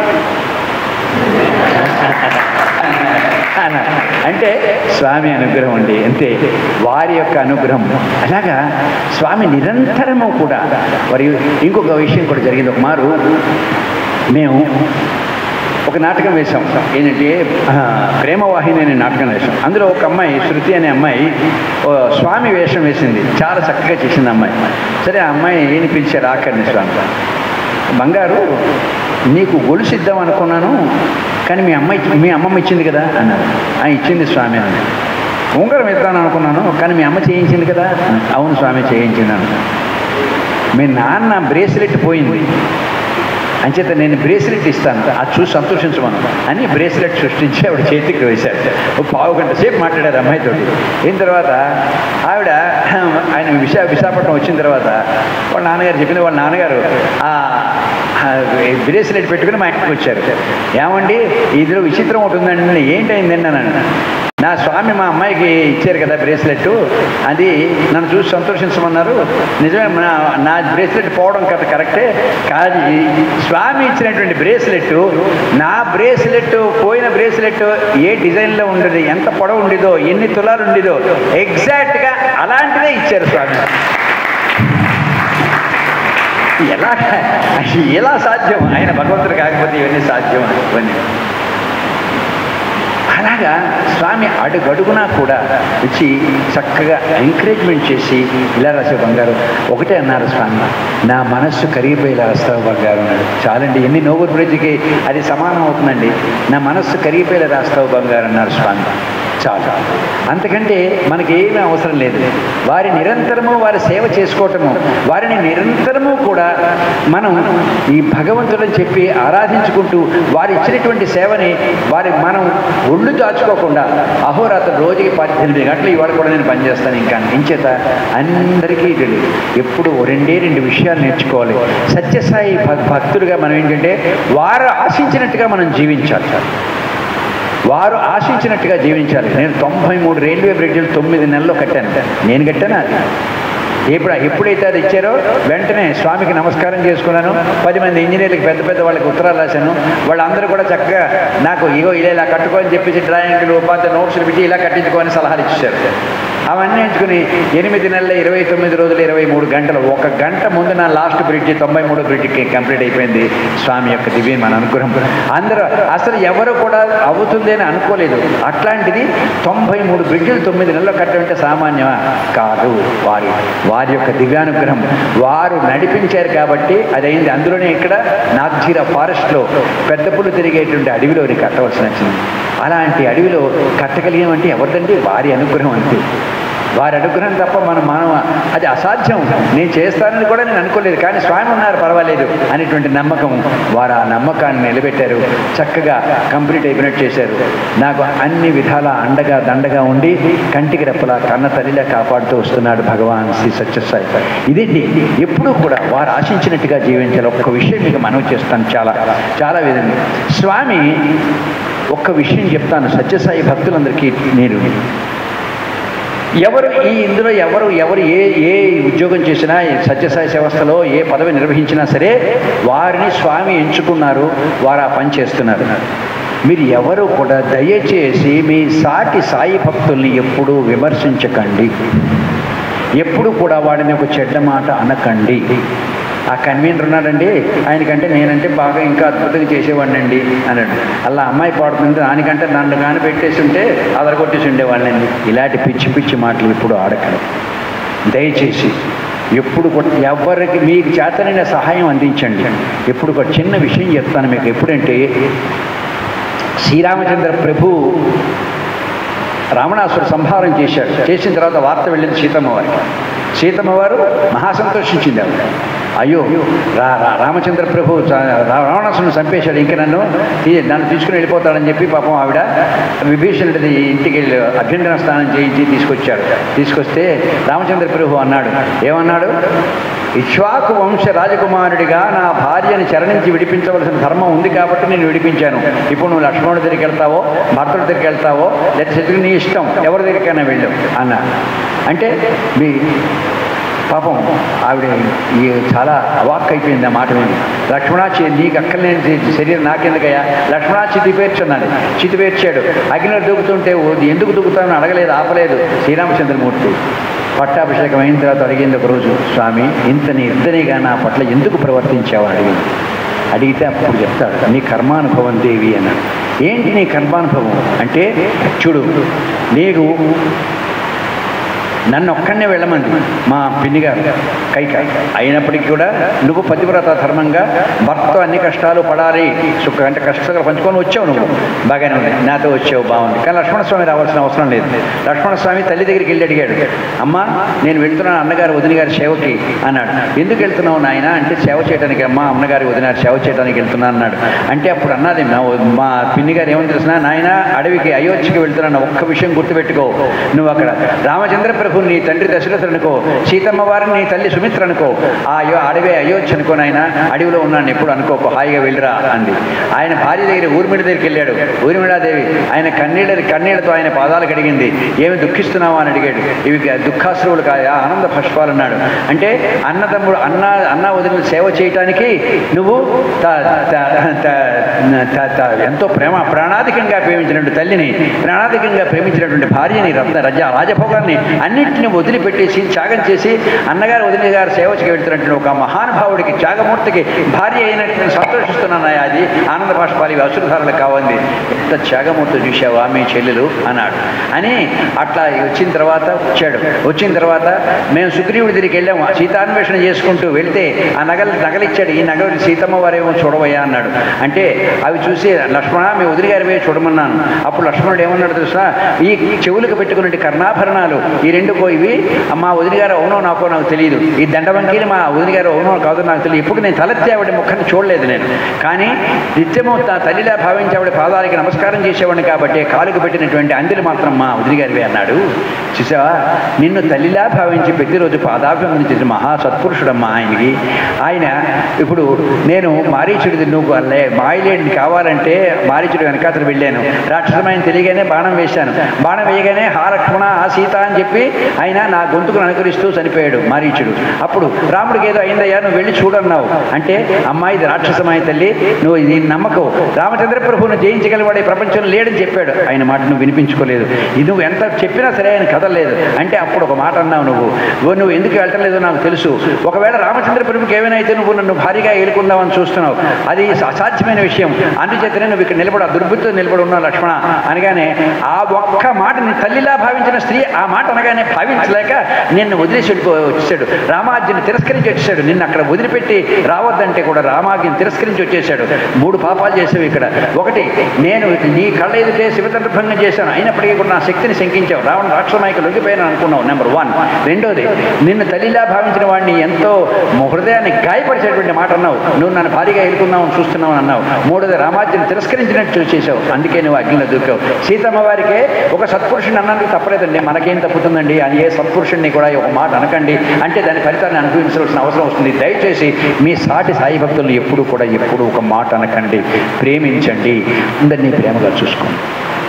అన్నారు. అంటే స్వామి అనుగ్రహం అండి అంతే వారి యొక్క అనుగ్రహం అలాగా స్వామి నిరంతరము కూడా మరి ఇంకొక విషయం కూడా జరిగింది ఒక మారు మేము ఒక నాటకం వేశాం ఏంటంటే ఆ, ప్రేమవాహిని అనే నాటకం వేశాం అందులో ఒక అమ్మాయి శృతి అనే అమ్మాయి ఓ స్వామి వేషం వేసింది చాలా చక్కగా చేసింది అమ్మాయి సరే ఆ అమ్మాయి ఏని పిలిచారు ఆఖరిని స్వామి బంగారు నీకు గొలుసు ఇద్దాం అనుకున్నాను కానీ మీ అమ్మ ఇచ్చి- మీ అమ్మమ్మ ఇచ్చింది కదా అన్నారు ఆ ఇచ్చింది స్వామి అని ఉంగరం ఇద్దాను అనుకున్నాను కానీ మీ అమ్మ చేయించింది కదా అవును స్వామి చేయించింది అన్న మీ నాన్న బ్రేస్లెట్ పోయింది అంచేత నేను బ్రేస్లెట్ ఇస్తాను అది చూసి సంతోషించమను అని బ్రేస్లెట్ సృష్టించి ఆవిడ చేతికి వేశారు ఒక పావు గంట సేపు మాట్లాడారు అమ్మాయితో అయిన తర్వాత ఆవిడ ఆయన విశా విశాఖపట్నం వచ్చిన తర్వాత వాళ్ళ నాన్నగారు చెప్పిన వాళ్ళ నాన్నగారు ఆ బ్రేస్లెట్ పెట్టుకుని మా ఇంటికి వచ్చారు ఏమండి ఇందులో విచిత్రం ఒకటి ఉందండి ఏంటైందండి అన్నాను నా స్వామి మా అమ్మాయికి ఇచ్చారు కదా బ్రేస్లెట్ అది నన్ను చూసి సంతోషించమన్నారు నిజమే నా నా బ్రేస్లెట్ పోవడం కదా కరెక్టే కాదు స్వామి ఇచ్చినటువంటి బ్రేస్లెట్ నా బ్రేస్లెట్ పోయిన బ్రేస్లెట్ ఏ డిజైన్లో ఉండేది ఎంత పొడవు ఉండేదో ఎన్ని తులాలు ఉండేదో ఎగ్జాక్ట్గా అలాంటిదే ఇచ్చారు స్వామి ఎలా ఎలా సాధ్యం ఆయన భగవంతుడు కాకపోతే ఇవన్నీ సాధ్యం ఇవన్నీ అలాగా స్వామి అడుగడుగునా కూడా వచ్చి చక్కగా ఎంకరేజ్మెంట్ చేసి ఇలా రాసే బంగారు ఒకటే అన్నారు స్వామి నా మనస్సు కరిగిపోయేలా రాస్తావు బంగారు అన్నాడు చాలండి ఎన్ని నోబుల్ బ్రిడ్జ్కి అది సమానం అవుతుందండి నా మనస్సు కరిగిపోయేలా రాస్తావు బంగారు అన్నారు స్వామి చాలు అంతకంటే మనకి ఏమీ అవసరం లేదు వారి నిరంతరము వారి సేవ చేసుకోవటము వారిని నిరంతరము కూడా మనం ఈ భగవంతుడని చెప్పి ఆరాధించుకుంటూ వారు ఇచ్చినటువంటి సేవని వారి మనం ఒళ్ళు దాచుకోకుండా అహోరాత్రి రోజుకి పద్దెనిమిది గంటలు ఇవాళ కూడా నేను పనిచేస్తాను ఇంకా ఇంచేత అందరికీ తెలియదు ఎప్పుడు రెండే రెండు విషయాలు నేర్చుకోవాలి సత్యసాయి భక్- భక్తులుగా మనం ఏంటంటే వారు ఆశించినట్టుగా మనం జీవించాలి వారు ఆశించినట్టుగా జీవించాలి నేను తొంభై మూడు రైల్వే బ్రిడ్జిలు తొమ్మిది నెలలు కట్టాను నేను కట్టాను అది ఎప్పుడు ఎప్పుడైతే అది ఇచ్చారో వెంటనే స్వామికి నమస్కారం చేసుకున్నాను పది మంది ఇంజనీర్లకు పెద్ద పెద్ద వాళ్ళకి ఉత్తరాలు రాశాను వాళ్ళందరూ కూడా చక్కగా నాకు ఇగో ఇలా ఇలా కట్టుకో అని చెప్పేసి డ్రాయింగ్లు ఉపాధి నోట్స్లు పెట్టి ఇలా కట్టించుకోని సలహాలు ఇచ్చారు అవన్నీ ఎంచుకుని ఎనిమిది నెలల ఇరవై తొమ్మిది రోజులు ఇరవై మూడు గంటలు ఒక గంట ముందు నా లాస్ట్ బ్రిడ్జి తొంభై మూడో బ్రిడ్జికి కంప్లీట్ అయిపోయింది స్వామి యొక్క దివ్య మన అనుగ్రహం అందరూ అసలు ఎవరు కూడా అవుతుంది అని అనుకోలేదు అట్లాంటిది తొంభై మూడు బ్రిడ్జిలు తొమ్మిది నెలలు కట్టమంటే సామాన్యమా కాదు వారి వారి యొక్క దివ్యానుగ్రహం వారు నడిపించారు కాబట్టి అదైంది అందులోనే ఇక్కడ నాగ్జీరా ఫారెస్ట్లో పెద్ద పులు తిరిగేటువంటి అడవిలో ఇది కట్టవలసి వచ్చింది అలాంటి అడవిలో కట్టగలిగామంటే ఎవరిదండి వారి అనుగ్రహం అంతే వారి అనుగ్రహం తప్ప మనం మనం అది అసాధ్యం నేను చేస్తానని కూడా నేను అనుకోలేదు కానీ స్వామి ఉన్నారు పర్వాలేదు అనేటువంటి నమ్మకం వారు ఆ నమ్మకాన్ని నిలబెట్టారు చక్కగా కంప్లీట్ అయిపోయినట్టు చేశారు నాకు అన్ని విధాల అండగా దండగా ఉండి కంటికి రెప్పలా కన్న తల్లిలా కాపాడుతూ వస్తున్నాడు భగవాన్ శ్రీ సత్యసాయి ఇదండి ఎప్పుడూ కూడా వారు ఆశించినట్టుగా జీవించాలి ఒక్క విషయం మీకు మనవి చేస్తాను చాలా చాలా విధంగా స్వామి ఒక్క విషయం చెప్తాను సత్యసాయి భక్తులందరికీ నేను ఎవరు ఈ ఇందులో ఎవరు ఎవరు ఏ ఏ ఉద్యోగం చేసినా ఏ సత్యసాయి వ్యవస్థలో ఏ పదవి నిర్వహించినా సరే వారిని స్వామి ఎంచుకున్నారు వారు ఆ పని చేస్తున్నారు మీరు ఎవరు కూడా దయచేసి మీ సాటి సాయి భక్తుల్ని ఎప్పుడూ విమర్శించకండి ఎప్పుడు కూడా వాడిని ఒక చెడ్డ మాట అనకండి ఆ కన్వీనర్ ఉన్నాడండి ఆయనకంటే నేనంటే బాగా ఇంకా అద్భుతంగా చేసేవాడినండి అన్నాడు అలా అమ్మాయి పాడుతుంది దానికంటే నన్ను కానీ పెట్టేసి ఉంటే అదరగొట్టేసి ఉండేవాళ్ళండి ఇలాంటి పిచ్చి పిచ్చి మాటలు ఇప్పుడు ఆడకండి దయచేసి ఎప్పుడు కూడా ఎవరికి మీకు చేతనైన సహాయం అందించండి ఎప్పుడు ఒక చిన్న విషయం చెప్తాను మీకు ఎప్పుడంటే శ్రీరామచంద్ర ప్రభు రావణాసురు సంహారం చేశాడు చేసిన తర్వాత వార్త వెళ్ళింది సీతమ్మ వారికి సీతమ్మ వారు మహాసంతోషించింది ఆవిడ అయ్యో రా రా- రామచంద్ర ప్రభు చ- రా- రావణాసురుని చంపేశాడు ఇంక నన్ను తీ- నన్ను తీసుకుని వెళ్ళిపోతాడని చెప్పి పాపం ఆవిడ విభీషణుడిది ఇంటికి వెళ్ళి అభ్యంతర స్నానం చేయించి తీసుకొచ్చాడు తీసుకొస్తే రామచంద్ర ప్రభు అన్నాడు ఏమన్నాడు ఇక్ష్వాకు వంశ రాజకుమారుడిగా నా భార్యని చరణించి విడిపించవలసిన ధర్మం ఉంది కాబట్టి నేను విడిపించాను ఇప్పుడు నువ్వు లక్ష్మణుడి దగ్గరికి వెళ్తావో భర్తల దగ్గరికి వెళ్తావో లేదా శత్రువు నీ ఇష్టం ఎవరి దగ్గరికైనా వెళ్ళు అన్న అంటే మీ పాపం ఆవిడ ఈ చాలా అవాక్ అయిపోయింది ఆ మాట విని లక్ష్మణ చి- నీకు అక్కర్లేని చి- శరీరం నాకెందుకయ్యా లక్ష్మణ చితి పేర్చున్నాడు చితి పేర్చాడు అగ్నిలో దూకుతుంటే ఓ- ఎందుకు దూకుతానని అడగలేదు ఆపలేదు శ్రీరామచంద్రమూర్తి పట్టాభిషేకం అయిన తర్వాత అడిగింది ఒక రోజు స్వామి ఇంత నీ ఇద్దరిగా నా పట్ల ఎందుకు ప్రవర్తించావు అని అడిగింది అడిగితే అప్పుడు చెప్తాడు నీ కర్మానుభవం దేవి అన్నాడు ఏంటి నీ కర్మానుభవం అంటే చూడు నీకు నన్ను ఒక్కడనే వెళ్ళమంది మా పిన్ని గారు కైక అయినప్పటికీ కూడా నువ్వు పతివ్రత ధర్మంగా భర్త అన్ని కష్టాలు పడాలి సుఖ అంటే కష్టాలు పంచుకొని వచ్చావు నువ్వు బాగానే ఉంది నాతో వచ్చావు బాగుంది కానీ లక్ష్మణస్వామి రావాల్సిన అవసరం లేదు లక్ష్మణస్వామి తల్లి దగ్గరికి వెళ్ళి అడిగాడు అమ్మా నేను వెళ్తున్నాను అన్నగారు వదిన గారి సేవకి అన్నాడు ఎందుకు వెళ్తున్నావు నాయన అంటే సేవ చేయడానికి అమ్మా అన్నగారి వదిన గారి సేవ చేయడానికి వెళ్తున్నాను అన్నాడు అంటే అప్పుడు అన్నది మా మా పిన్ని గారు ఏమని తెలిసిన నాయన అడవికి అయోధ్యకి వెళ్తున్నాను ఒక్క విషయం గుర్తుపెట్టుకో నువ్వు అక్కడ రామచంద్ర ప్రభు ప్రభు నీ తండ్రి దశరథుడు అనుకో సీతమ్మ వారిని నీ తల్లి సుమిత్ర అనుకో ఆ అయ్యో అడవే అయోధ్య అనుకో నాయన అడవిలో ఉన్నాను ఎప్పుడు అనుకోకు హాయిగా వెళ్ళిరా అంది ఆయన భార్య దగ్గర ఊర్మిళ దగ్గరికి వెళ్ళాడు ఊర్మిళాదేవి ఆయన కన్నీళ్ళ కన్నీళ్లతో ఆయన పాదాలు కడిగింది ఏమి దుఃఖిస్తున్నావా అని అడిగాడు ఇవి దుఃఖాశ్రువులు కాయా ఆనంద పుష్పాలు అన్నాడు అంటే అన్నదమ్ముడు అన్న అన్న వదిలిన సేవ చేయటానికి నువ్వు త- త- త- త- త- ఎంతో ప్రేమ ప్రాణాధికంగా ప్రేమించినటువంటి తల్లిని ప్రాణాధికంగా ప్రేమించినటువంటి భార్యని రత్న రజ రాజభోగాన్ని అన్నింటిని వదిలిపెట్టేసి త్యాగం చేసి అన్నగారు వదిన గారు సేవకి వెళ్తున్నటువంటి ఒక మహానుభావుడికి త్యాగమూర్తికి భార్య అయినట్టు సంతోషిస్తున్నానయ్యా అది ఆనంద బాష్పాలి అసురధారలు కావంది ఎంత త్యాగమూర్తి చూసావా మీ చెల్లెలు అన్నాడు అని అట్లా వచ్చిన తర్వాత వచ్చాడు వచ్చిన తర్వాత మేము సుగ్రీవుడి దగ్గరికి వెళ్ళాము ఆ సీతాన్వేషణ చేసుకుంటూ వెళ్తే ఆ నగలు నగలిచ్చాడు ఈ నగలు సీతమ్మ వారేమో చూడవయ్యా అన్నాడు అంటే అవి చూసి లక్ష్మణ మీ వదిలి గారి పోయి చూడమన్నాను అప్పుడు లక్ష్మణుడు ఏమన్నాడు తెలుసా ఈ చెవులకు పెట్టుకున్నట్టు కర్ణాభరణాలు ఈ రెండు కో ఇవి మా వదిలి గారు అవునో నాకో నాకు తెలియదు ఈ దండవంకీలు మా వదిలి గారు అవునో కాదో నాకు తెలియదు ఇప్పుడు నేను తలెత్తి ఆవిడ ముఖాన్ని చూడలేదు నేను కానీ నిత్యము నా తల్లిలా భావించి ఆవిడ పాదాలకి నమస్కారం చేసేవాడిని కాబట్టి కాలుకు పెట్టినటువంటి అందిలు మాత్రం మా వదిలి గారివే అన్నాడు చూసావా నిన్ను తల్లిలా భావించి ప్రతిరోజు పాదాభివందన చేసిన మహా సత్పురుషుడమ్మా ఆయనకి ఆయన ఇప్పుడు నేను మారీచుడిది నువ్వు లే మాయలేడిని కావాలంటే మారీచుడు వెనకాతలు వెళ్ళాను రాక్షసమైన తెలియగానే బాణం వేశాను బాణం వేయగానే హా లక్ష్మణ ఆ సీత అని చెప్పి ఆయన నా గొంతుకును అనుకరిస్తూ చనిపోయాడు మారీచుడు అప్పుడు రాముడికి ఏదో అయిందయ్యా నువ్వు వెళ్ళి చూడన్నావు అంటే అమ్మాయి ఇది రాక్షసమాయ తల్లి నువ్వు ఇది నమ్మకం రామచంద్ర ప్రభువును జయించగలవాడే ప్రపంచంలో లేడని చెప్పాడు ఆయన మాట నువ్వు వినిపించుకోలేదు ఇది నువ్వు ఎంత చెప్పినా సరే ఆయన కదలలేదు అంటే అప్పుడు ఒక మాట అన్నావు నువ్వు ఓ నువ్వు ఎందుకు వెళ్ళటం లేదో నాకు తెలుసు ఒకవేళ రామచంద్ర ప్రభుకి ఏమైనా అయితే నువ్వు నన్ను భారీగా ఏలుకుందామని చూస్తున్నావు అది అసాధ్యమైన విషయం అందుచేతనే నువ్వు ఇక్కడ నిలబడి ఆ దుర్బుద్ధితో నిలబడి ఉన్నావు లక్ష్మణ అనగానే ఆ ఒక్క మాట నీ తల్లిలా భావించిన స్త్రీ ఆ మాట అనగానే భావించలేక నిన్ను వదిలేసి వెళ్ళిపో వచ్చేసాడు రామాజ్ఞని తిరస్కరించి వచ్చేసాడు నిన్ను అక్కడ వదిలిపెట్టి రావద్దంటే కూడా రామాజ్ఞని తిరస్కరించి వచ్చేసాడు మూడు పాపాలు చేసావు ఇక్కడ ఒకటి నేను నీ కళ్ళ ఎదుటే శివతండ్రి భంగం చేశాను అయినప్పటికీ కూడా నా శక్తిని శంకించావు రావణ రాక్షమాయికి లొంగిపోయాను అనుకున్నావు నెంబర్ వన్ రెండోది నిన్ను తల్లిలా భావించిన వాడిని ఎంతో హృదయాన్ని గాయపరిచేటువంటి మాట అన్నావు నువ్వు నన్ను భారీగా ఎదుర్కొన్నావు చూస్తున్నావు అన్నావు మూడోది రామాజ్యం తిరస్కరించినట్టు చేసావు అందుకే నువ్వు అగ్నిలో దూకావు సీతమ్మ వారికే ఒక సత్పురుషుని అన్నందుకు తప్పలేదండి మనకేం తప్పుతుందండి అని ఏ సత్పురుషుడిని కూడా ఒక మాట అనకండి అంటే దాని ఫలితాన్ని అనుభవించవలసిన అవసరం వస్తుంది దయచేసి మీ సాటి సాయి భక్తులను ఎప్పుడు కూడా ఎప్పుడు ఒక మాట అనకండి ప్రేమించండి అందరినీ ప్రేమగా చూసుకోండి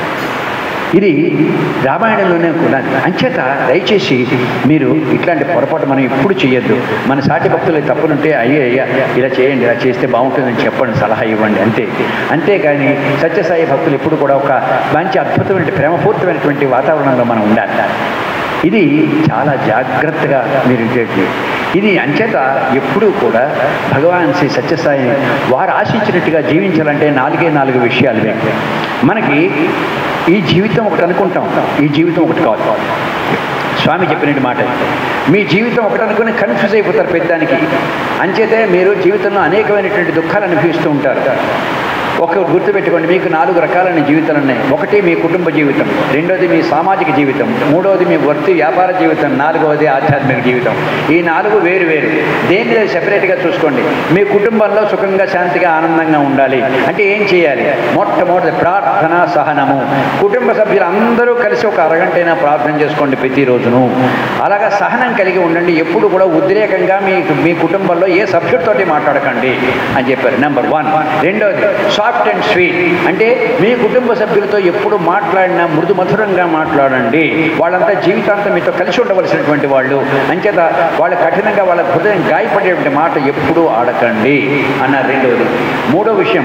ఇది రామాయణంలోనే కూడా అంచేత దయచేసి మీరు ఇట్లాంటి పొరపాటు మనం ఎప్పుడు చేయొద్దు మన సాటి భక్తులు తప్పులుంటే అయ్యే అయ్యా ఇలా చేయండి ఇలా చేస్తే బాగుంటుందని చెప్పండి సలహా ఇవ్వండి అంతే అంతేగాని సత్యసాయి భక్తులు ఎప్పుడు కూడా ఒక మంచి అద్భుతమైన ప్రేమపూర్తమైనటువంటి వాతావరణంలో మనం ఉండాలి ఇది చాలా జాగ్రత్తగా మీరు చేయండి ఇది అంచేత ఎప్పుడూ కూడా భగవాన్ శ్రీ సత్యసాయి వారు ఆశించినట్టుగా జీవించాలంటే నాలుగే నాలుగు విషయాలు ఇవే. మనకి ఈ జీవితం ఒకటి అనుకుంటాం ఈ జీవితం ఒకటి కాదు స్వామి చెప్పినట్టు మాట మీ జీవితం ఒకటి అనుకుని కన్ఫ్యూజ్ అయిపోతారు పెద్దానికి అంచేతే మీరు జీవితంలో అనేకమైనటువంటి దుఃఖాలు అనుభవిస్తూ ఉంటారు ఒక గుర్తుపెట్టుకోండి మీకు నాలుగు రకాలైన జీవితాలు ఉన్నాయి ఒకటి మీ కుటుంబ జీవితం రెండోది మీ సామాజిక జీవితం మూడవది మీ వృత్తి వ్యాపార జీవితం నాలుగవది ఆధ్యాత్మిక జీవితం ఈ నాలుగు వేరు వేరు దేని సెపరేట్గా చూసుకోండి మీ కుటుంబంలో సుఖంగా శాంతిగా ఆనందంగా ఉండాలి అంటే ఏం చేయాలి మొట్టమొదటి ప్రార్థన సహనము కుటుంబ సభ్యులు అందరూ కలిసి ఒక అరగంటైనా ప్రార్థన చేసుకోండి ప్రతిరోజును అలాగా సహనం కలిగి ఉండండి ఎప్పుడు కూడా ఉద్రేకంగా మీ మీ కుటుంబంలో ఏ సభ్యుడితోటి మాట్లాడకండి అని చెప్పారు నెంబర్ వన్ రెండోది సాఫ్ట్ అండ్ స్వీట్ అంటే మీ కుటుంబ సభ్యులతో ఎప్పుడు మాట్లాడినా మృదు మధురంగా మాట్లాడండి వాళ్ళంతా జీవితాంతం మీతో కలిసి ఉండవలసినటువంటి వాళ్ళు అంచేత వాళ్ళ కఠినంగా వాళ్ళ హృదయం గాయపడేటువంటి మాట ఎప్పుడూ ఆడకండి అన్న రెండోది మూడో విషయం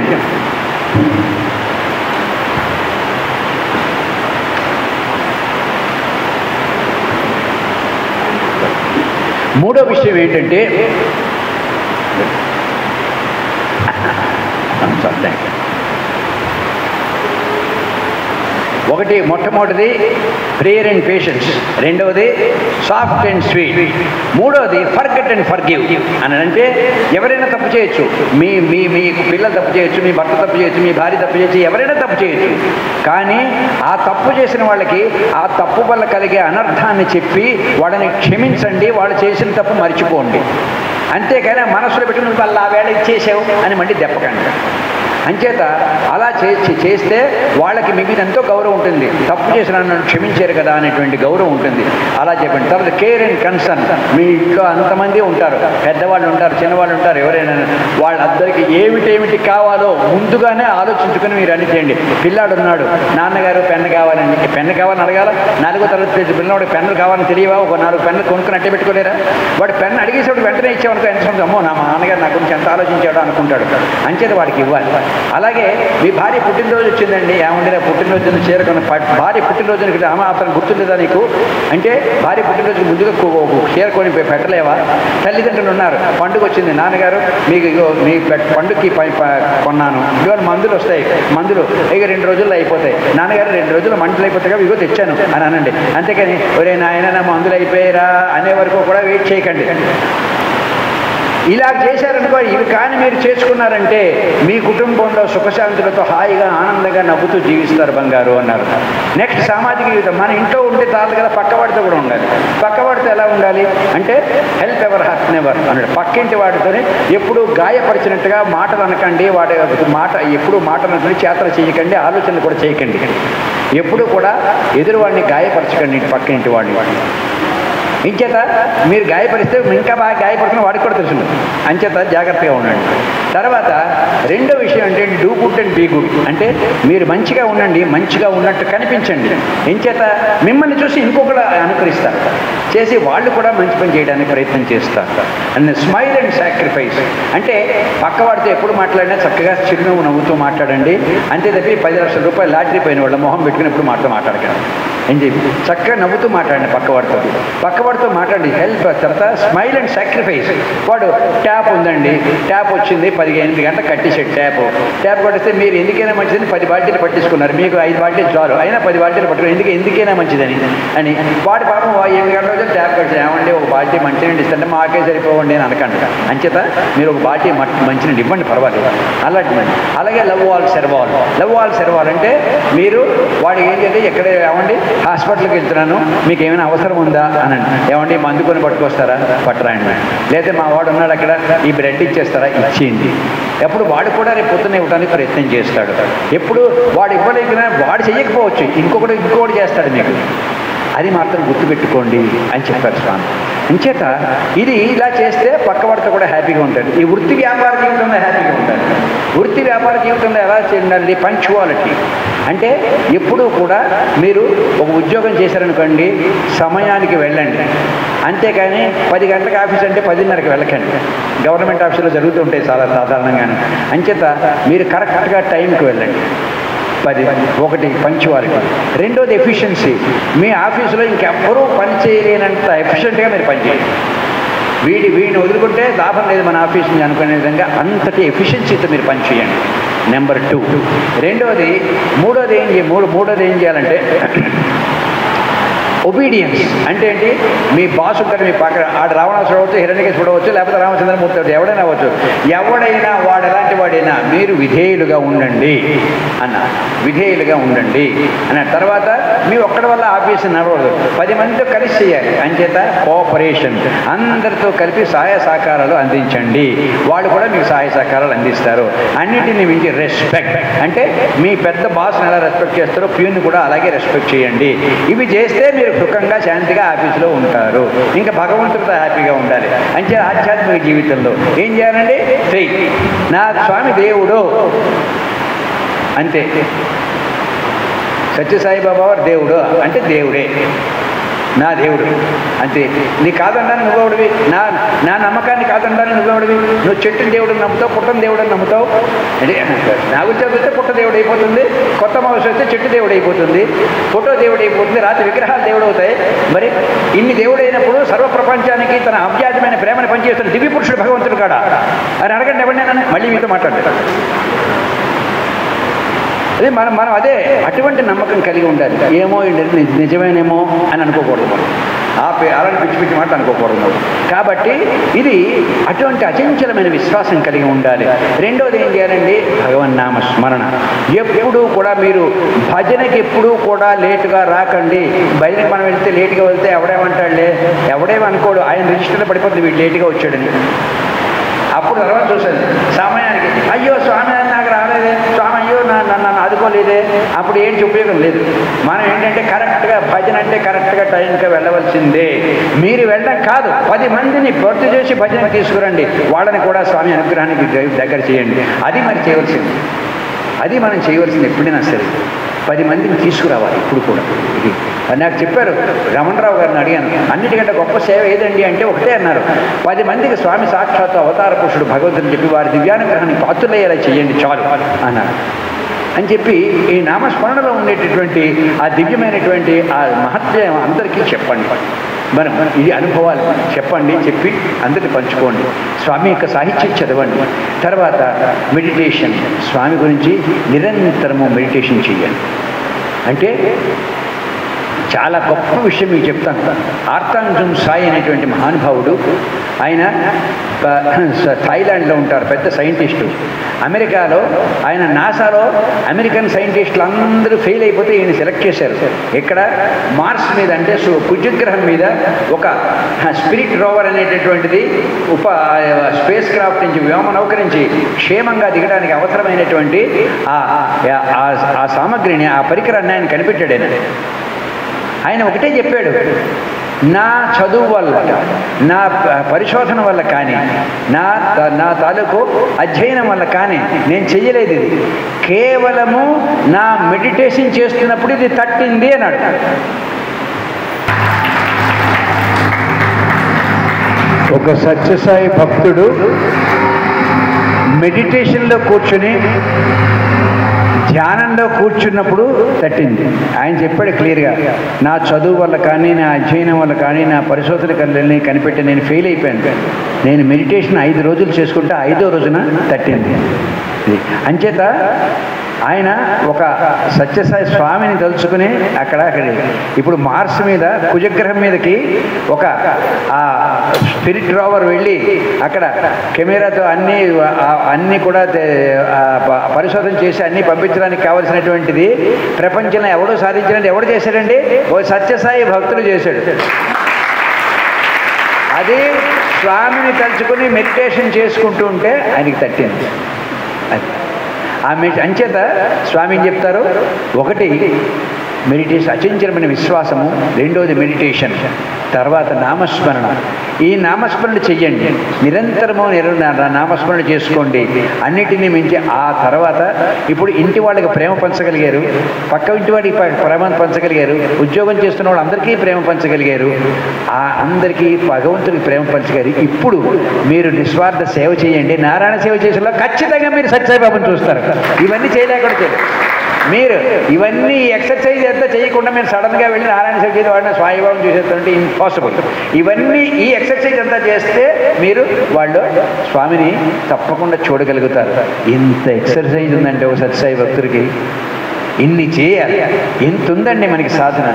మూడో విషయం ఏంటంటే సార్ థ్యాంక్ యూ ఒకటి మొట్టమొదటిది ప్రేయర్ అండ్ పేషెన్స్ రెండవది సాఫ్ట్ అండ్ స్వీట్ మూడవది ఫర్గెట్ అండ్ ఫర్గివ్ అని అంటే ఎవరైనా తప్పు చేయొచ్చు మీ మీ మీ పిల్లలు తప్పు చేయొచ్చు మీ భర్త తప్పు చేయొచ్చు మీ భార్య తప్పు చేయొచ్చు ఎవరైనా తప్పు చేయొచ్చు కానీ ఆ తప్పు చేసిన వాళ్ళకి ఆ తప్పు వల్ల కలిగే అనర్థాన్ని చెప్పి వాళ్ళని క్షమించండి వాళ్ళు చేసిన తప్పు మర్చిపోండి అంతేకాని మనసులో పెట్టుకుని వాళ్ళు ఆ వేళ ఇచ్చేసావు అని మళ్ళీ దెప్పకండి అంచేత అలా చే చేస్తే వాళ్ళకి మీ మీద ఎంతో గౌరవం ఉంటుంది తప్పు చేసిన నన్ను క్షమించారు కదా అనేటువంటి గౌరవం ఉంటుంది అలా చెప్పండి తర్వాత కేర్ అండ్ కన్సర్న్ మీ ఇంట్లో అంతమంది ఉంటారు పెద్దవాళ్ళు ఉంటారు చిన్నవాళ్ళు ఉంటారు ఎవరైనా వాళ్ళందరికీ ఏమిటేమిటి కావాలో ముందుగానే ఆలోచించుకుని మీరు అన్ని చేయండి పిల్లాడు ఉన్నాడు నాన్నగారు పెన్ను కావాలండి పెన్ను కావాలని అడగాల నాలుగో తరగతి చేసి పిల్లవాడు పెన్ను కావాలని తెలియవా ఒక నాలుగు పెన్ను కొనుక్కుని అట్టే పెట్టుకోలేరా వాడు పెన్ను అడిగేసేవాడు వెంటనే ఇచ్చేవాడు ఎంత సంతోషం. అమ్మో నా మా నాన్నగారు నా గురించి ఎంత ఆలోచించాడో అనుకుంటాడు అంచేత వాడికి ఇవ్వాలి అలాగే మీ భార్య పుట్టినరోజు వచ్చిందండి ఏమండి నా పుట్టినరోజు చేరుకున్న భార్య పుట్టినరోజుకి ఆమె అతను గుర్తుండేదా నీకు అంటే భార్య పుట్టినరోజుకి ముందుగా కో- ఒక చీర కొని పె- పెట్టలేవా తల్లిదండ్రులు ఉన్నారు పండుగ వచ్చింది నాన్నగారు మీకు ఇగో మీ పెట్- పండుగకి ప- ప- కొన్నాను ఇవాళ మందులు వస్తాయి మందులు ఇక రెండు రోజుల్లో అయిపోతాయి నాన్నగారు రెండు రోజుల్లో మందులు అయిపోతాయి ఇగో తెచ్చాను అని అనండి అంతేకాని ఒరే నాయన నా మందులు అయిపోయారా అనే వరకు కూడా వెయిట్ చేయకండి ఇలా చేశారనుకో ఇవి కానీ మీరు చేసుకున్నారంటే మీ కుటుంబంలో సుఖశాంతులతో హాయిగా ఆనందంగా నవ్వుతూ జీవిస్తారు బంగారు అన్నారు నెక్స్ట్ సామాజిక జీవితం మన ఇంట్లో ఉంటే తాత కదా పక్కవాడితో కూడా ఉండాలి పక్కవాడితో ఎలా ఉండాలి అంటే హెల్ప్ ఎవర్ హర్ట్ నెవర్ అన్నాడు పక్కింటి వాడితోనే ఎప్పుడు గాయపరిచినట్టుగా మాటలు అనకండి వాడి మాట ఎప్పుడు మాటలు అనకండి చేతలు చేయకండి ఆలోచనలు కూడా చేయకండి ఎప్పుడు కూడా ఎదురువాడిని గాయపరచకండి ఇంటి పక్కింటి వాడిని ఇంచేత మీరు గాయపరిస్తే ఇంకా బాగా గాయపడుతున్న వాడికి కూడా తెలుసు అంచేత జాగ్రత్తగా ఉండండి తర్వాత రెండో విషయం అంటే do good and be good అంటే మీరు మంచిగా ఉండండి మంచిగా ఉన్నట్టు కనిపించండి ఎంచేత మిమ్మల్ని చూసి ఇంకొకరు అనుకరిస్తారు చేసి వాళ్ళు కూడా మంచి పని చేయడానికి ప్రయత్నం చేస్తారు అండ్ స్మైల్ అండ్ సాక్రిఫైస్ అంటే పక్కవాడితో ఎప్పుడు మాట్లాడినా చక్కగా చిరునవ్వు నవ్వుతూ మాట్లాడండి అంతే తప్పి పది లక్షల రూపాయలు లాటరీ పోయిన వాళ్ళ మొహం పెట్టుకున్నప్పుడు మాటలు మాట్లాడకండి ఏం చెప్పి చక్కగా నవ్వుతూ మాట్లాడండి పక్కవాడితో పక్కవాడితో మాట్లాడి హెల్ప్ తర్వాత స్మైల్ అండ్ సాక్రిఫైస్ వాడు ట్యాప్ ఉందండి ట్యాప్ వచ్చింది పదిహేను గంటలు కట్టేసాడు ట్యాప్ ట్యాప్ కొట్టేస్తే మీరు ఎందుకైనా మంచిదని పది బాటిల్ పట్టించుకున్నారు మీకు ఐదు బాటిల్ చాలు అయినా పది బాటిల్ పట్టుకున్నారు ఎందుకు ఎందుకైనా మంచిదని అని వాడి పాపం వా- ఎనిమిది గంటల రోజులు ట్యాప్ కట్టి ఏమండి ఒక బాటిల్ మంచినీళ్ళు ఇస్తుంటే మాకే సరిపోవండి అని అనకండి అంచేత మీరు ఒక బాటిల్ మంచినీళ్ళు ఇవ్వండి పర్వాలేదు అలాంటి అలాగే love all serve all love all serve all అంటే మీరు వాడు ఏంటంటే ఎక్కడ ఏమండి హాస్పిటల్కి వెళ్తున్నాను మీకు ఏమైనా అవసరం ఉందా అనండి ఏమండి మందు కొని పట్టుకొస్తారా పట్టరాయండి లేదా మా వాడు ఉన్నాడు అక్కడ ఈ బ్రెడ్ ఇచ్చేస్తారా ఇచ్చేయండి ఎప్పుడు వాడు కూడా రేపు పొద్దున్న ఇవ్వడానికి ప్రయత్నం చేస్తాడు ఎప్పుడు వాడు ఇవ్వలేకపోయినా వాడు చెయ్యకపోవచ్చు ఇంకొకటి ఇంకొకటి చేస్తాడు మీకు అది మాత్రం గుర్తుపెట్టుకోండి అని చెప్పారు స్వామి అంచేత ఇది ఇలా చేస్తే పక్కవాడితో కూడా హ్యాపీగా ఉంటాడు ఈ వృత్తి వ్యాపార జీవితంలో హ్యాపీగా ఉంటాడు వృత్తి వ్యాపార జీవితంలో ఎలా చేయాలి పంచువాలిటీ అంటే ఎప్పుడూ కూడా మీరు ఒక ఉద్యోగం చేశారనుకోండి సమయానికి వెళ్ళండి అంతేకాని పది గంటలకు ఆఫీస్ అంటే పదిన్నరకి వెళ్ళకండి గవర్నమెంట్ ఆఫీసులో జరుగుతుంటాయి చాలా సాధారణంగాను అంచేత మీరు కరెక్ట్గా టైంకి వెళ్ళండి పది ఒకటి పంచువాలిటీ రెండోది ఎఫిషియన్సీ మీ ఆఫీసులో ఇంకెవ్వరూ పని చేయలేనంత ఎఫిషియెంట్గా మీరు పనిచేయండి వీడి వీడిని వదులుకుంటే లాభం లేదు మన ఆఫీస్ నుంచి అనుకునే విధంగా అంతటి ఎఫిషియన్సీతో మీరు పనిచేయండి నెంబర్ టూ రెండోది మూడోది ఏం చేయ మూడు మూడోది ఏం చేయాలంటే ఒబీడియన్స్ అంటే ఏంటి మీ బాస్ ఉంటారు మీ పక్కన ఆడు రావణాసుడు అవ్వచ్చు హిరణ్యకేశ్వరుడు అవ్వచ్చు లేకపోతే రామచంద్రమూర్తి అవ్వచ్చు ఎవడైనా అవ్వచ్చు ఎవడైనా వాడు ఎలాంటి వాడైనా మీరు విధేయులుగా ఉండండి అన్న విధేయులుగా ఉండండి అన్న తర్వాత మీ ఒక్కడి వల్ల ఆఫీస్ నడవదు పది మందితో కలిసి చేయాలి అంచేత కోఆపరేషన్ అందరితో కలిపి సహాయ సహకారాలు అందించండి వాళ్ళు కూడా మీకు సహాయ సహకారాలు అందిస్తారు అన్నిటిని మించి రెస్పెక్ట్ అంటే మీ పెద్ద బాస్ని ఎలా రెస్పెక్ట్ చేస్తారో ప్యూని కూడా అలాగే రెస్పెక్ట్ చేయండి ఇవి చేస్తే మీరు సుఖంగా శాంతిగా ఆఫీసులో ఉంటారు ఇంకా భగవంతుడితో హ్యాపీగా ఉండాలి అంటే ఆధ్యాత్మిక జీవితంలో ఏం చేయాలండి ఫెయిత్ నా స్వామి దేవుడు అంతే సత్యసాయిబాబా వారు దేవుడు అంటే దేవుడే నా దేవుడు అంతే నీ కాదన్నాను నువ్వెవడివి నా నా నమ్మకాన్ని కాదన్నాను నువ్వెవడివి నువ్వు చెట్టుని దేవుడిని నమ్ముతావు పుట్టని దేవుడిని నమ్ముతావు అంటే నా ఉద్యోగం వస్తే పుట్ట దేవుడు అయిపోతుంది కొత్త మహర్షి వస్తే చెట్టు దేవుడు అయిపోతుంది ఫోటో దేవుడు అయిపోతుంది రాత్రి విగ్రహాలు దేవుడు అవుతాయి మరి ఇన్ని దేవుడు అయినప్పుడు సర్వ ప్రపంచానికి తన అవ్యాజమైన ప్రేమను పనిచేస్తున్న దివ్య పురుషుడు భగవంతుడు కాడా అని అడగండి ఎవరినైనా మళ్ళీ మీతో మాట్లాడతాడు అదే మనం మనం అదే అటువంటి నమ్మకం కలిగి ఉండాలి ఏమో ఈ నిజ- నిజమేనేమో అని అనుకోకూడదు మనం ఆ పే అలాంటి పిచ్చి పిచ్చి మాట అనుకోకూడదు మనం. కాబట్టి ఇది అటువంటి అచంచలమైన విశ్వాసం కలిగి ఉండాలి రెండోది ఏం చేయాలండి భగవన్నామ స్మరణ ఎప్పుడూ కూడా మీరు భజనకి ఎప్పుడూ కూడా లేటుగా రాకండి భజనకి మనం వెళ్తే లేటుగా వెళ్తే ఎవడేమంటాడులే ఎవడేమనుకోడు ఆయన రిజిస్టర్లో పడిపోతుంది వీడు లేటుగా వచ్చాడని అప్పుడు తర్వాత చూసాను సమయానికి అయ్యో స్వామి అని నాకు రాలేదే రాసుకోలేదే అప్పుడు ఏంటి ఉపయోగం లేదు మనం ఏంటంటే కరెక్ట్గా భజన అంటే కరెక్ట్గా టైంకి వెళ్ళవలసిందే మీరు వెళ్ళడం కాదు పది మందిని పూర్తి చేసి భజన తీసుకురండి వాళ్ళని కూడా స్వామి అనుగ్రహానికి దగ్గర చేయండి అది మరి చేయవలసింది అది మనం చేయవలసింది ఎప్పుడైనా సరే పది మందిని తీసుకురావాలి ఇప్పుడు కూడా ఇది అది నాకు చెప్పారు రమణరావు గారిని అడిగాను అన్నిటికంటే గొప్ప సేవ ఏదండి అంటే ఒకటే అన్నారు పది మందికి స్వామి సాక్షాత్ అవతార పురుషుడు భగవంతుని చెప్పి వారి దివ్యానుగ్రహాన్ని పాత్రులయ్యేలా చేయండి చాలు అన్నారు అని చెప్పి ఈ నామస్మరణలో ఉండేటటువంటి ఆ దివ్యమైనటువంటి ఆ మహత్యం అందరికీ చెప్పండి మనం ఇది అనుభవాలు చెప్పండి చెప్పి అందరికి పంచుకోండి స్వామి యొక్క సాహిత్యం చదవండి తర్వాత మెడిటేషన్ స్వామి గురించి నిరంతరము మెడిటేషన్ చేయండి అంటే చాలా గొప్ప విషయం మీకు చెప్తాను ఆర్తాంజుమ్ సాయి అనేటువంటి మహానుభావుడు ఆయన ప- థాయిలాండ్లో ఉంటారు పెద్ద సైంటిస్టు అమెరికాలో ఆయన నాసాలో అమెరికన్ సైంటిస్టులు అందరూ ఫెయిల్ అయిపోతే ఈయన సెలెక్ట్ చేశారు ఇక్కడ మార్స్ మీద అంటే సు- కుజగ్రహం మీద ఒక స్పిరిట్ రోవర్ అనేటటువంటిది ఉప స్పేస్ క్రాఫ్ట్ నుంచి వ్యోమనౌక నుంచి క్షేమంగా దిగడానికి అవసరమైనటువంటి ఆ ఆ- ఆ సామగ్రిని ఆ పరికరాన్ని ఆయన కనిపెట్టాడు ఆయన ఆయన ఒకటే చెప్పాడు నా చదువు వల్ల నా ప- పరిశోధన వల్ల కానీ నా త- నా తాలూకు అధ్యయనం వల్ల కానీ నేను చెయ్యలేదు ఇది కేవలము నా మెడిటేషన్ చేస్తున్నప్పుడు ఇది తట్టింది అన్నాడు ఒక సత్యసాయి భక్తుడు మెడిటేషన్లో కూర్చుని ధ్యానంలో కూర్చున్నప్పుడు తట్టింది ఆయన చెప్పాడు క్లియర్గా నా చదువు వల్ల కానీ నా అధ్యయనం వల్ల కానీ నా పరిశోధన కళ్ళని కనిపెట్టి నేను ఫెయిల్ అయిపోయాను నేను మెడిటేషన్ ఐదు రోజులు చేసుకుంటే ఐదో రోజున తట్టింది ఇది. అంచేత ఆయన ఒక సత్యసాయి స్వామిని తలుచుకుని అక్కడ అక్కడ ఇప్పుడు మార్స్ మీద కుజగ్రహం మీదకి ఒక ఆ స్పిరిట్ రోవర్ వెళ్ళి అక్కడ కెమెరాతో అన్ని ఆ అన్ని కూడా తే- ఆ ప- పరిశోధన చేసి అన్ని పంపించడానికి కావలసినటువంటిది ప్రపంచంలో ఎవడో సాధించినట్టు ఎవడు చేశాడండి ఓ సత్యసాయి భక్తులు చేశాడు అది స్వామిని తలుచుకుని మెడిటేషన్ చేసుకుంటూ ఉంటే ఆయనకి తట్టింది అది ఆ మెడి అంచేత స్వామి ఏం చెప్తారు ఒకటి మెడిటేషన్ అచంచలమైన విశ్వాసము రెండోది మెడిటేషన్ తర్వాత నామస్మరణ ఈ నామస్మరణ చెయ్యండి నిరంతరము నిర నా- నామస్మరణ చేసుకోండి అన్నిటినీ మించి ఆ తర్వాత ఇప్పుడు ఇంటి వాళ్ళకి ప్రేమ పంచగలిగారు పక్క ఇంటి వాడికి ప- ప్రేమ పంచగలిగారు ఉద్యోగం చేస్తున్న వాళ్ళు అందరికీ ప్రేమ పంచగలిగారు ఆ అందరికీ భగవంతుడికి ప్రేమ పంచగలిగారు ఇప్పుడు మీరు నిస్వార్థ సేవ చేయండి నారాయణ సేవ చేసేలో ఖచ్చితంగా మీరు సత్యసాయిబాబుని చూస్తారు ఇవన్నీ చేయలేకుండా చేయలేదు మీరు ఇవన్నీ ఎక్సర్సైజ్ ఎంత చేయకుండా మీరు సడన్గా వెళ్ళి నారాయణ సేవ చేసి వాడిని స్వామిబాబుని చూసేస్తుంటే ఇంపాసిబుల్ ఇవన్నీ ఈ ఎక్సర్సైజ్ అంతా చేస్తే మీరు వాళ్ళు స్వామిని తప్పకుండా చూడగలుగుతారు ఇంత ఎక్సర్సైజ్ ఉందంటే ఒక సత్యసాయి భక్తుడికి ఇన్ని చేయాలి ఎంత ఉందండి మనకి సాధన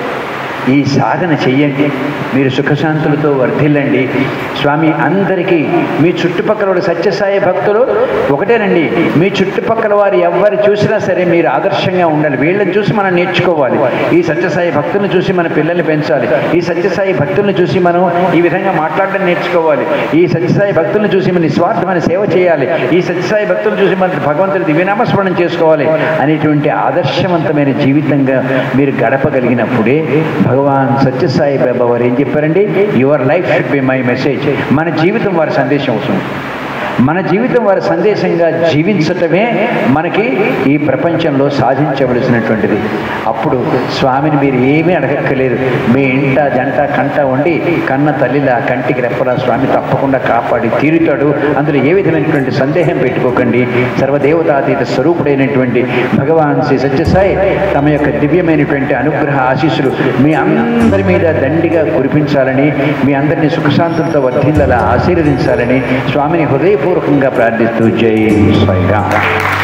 ఈ సాధన చెయ్యండి మీరు సుఖశాంతులతో వర్ధిల్లండి స్వామి అందరికీ మీ చుట్టుపక్కల ఉన్న సత్యసాయి భక్తులు ఒకటేనండి మీ చుట్టుపక్కల వారు ఎవరు చూసినా సరే మీరు ఆదర్శంగా ఉండాలి వీళ్ళని చూసి మనం నేర్చుకోవాలి ఈ సత్యసాయి భక్తులను చూసి మన పిల్లల్ని పెంచాలి ఈ సత్యసాయి భక్తులను చూసి మనం ఈ విధంగా మాట్లాడడం నేర్చుకోవాలి ఈ సత్యసాయి భక్తులను చూసి మన నిస్వార్థమైన సేవ చేయాలి ఈ సత్యసాయి భక్తులను చూసి మన భగవంతుడి దివ్యనామస్మరణం చేసుకోవాలి అనేటువంటి ఆదర్శవంతమైన జీవితంగా మీరు గడపగలిగినప్పుడే భగవాన్ సత్యసాయి బాబా వారు ఏం చెప్పారండి your life should be my message మన జీవితం వారి సందేశం అవుతుంది మన జీవితం వారి సందేశంగా జీవించటమే మనకి ఈ ప్రపంచంలో సాధించవలసినటువంటిది అప్పుడు స్వామిని మీరు ఏమీ అడగక్కర్లేదు మీ ఇంట జంట కంట ఉండి కన్న తల్లిలా కంటికి రెప్పలా స్వామి తప్పకుండా కాపాడి తీరుతాడు అందులో ఏ విధమైనటువంటి సందేహం పెట్టుకోకండి సర్వదేవతాతీత స్వరూపుడైనటువంటి భగవాన్ శ్రీ సత్యసాయి తమ యొక్క దివ్యమైనటువంటి అనుగ్రహ ఆశీస్సులు మీ అందరి మీద దండిగా కురిపించాలని మీ అందరినీ సుఖశాంతులతో వర్ధిల్లలా ఆశీర్వదించాలని స్వామిని హృదయపూర్వకంగా ప్రార్థిస్తూ జై సాయిరామ్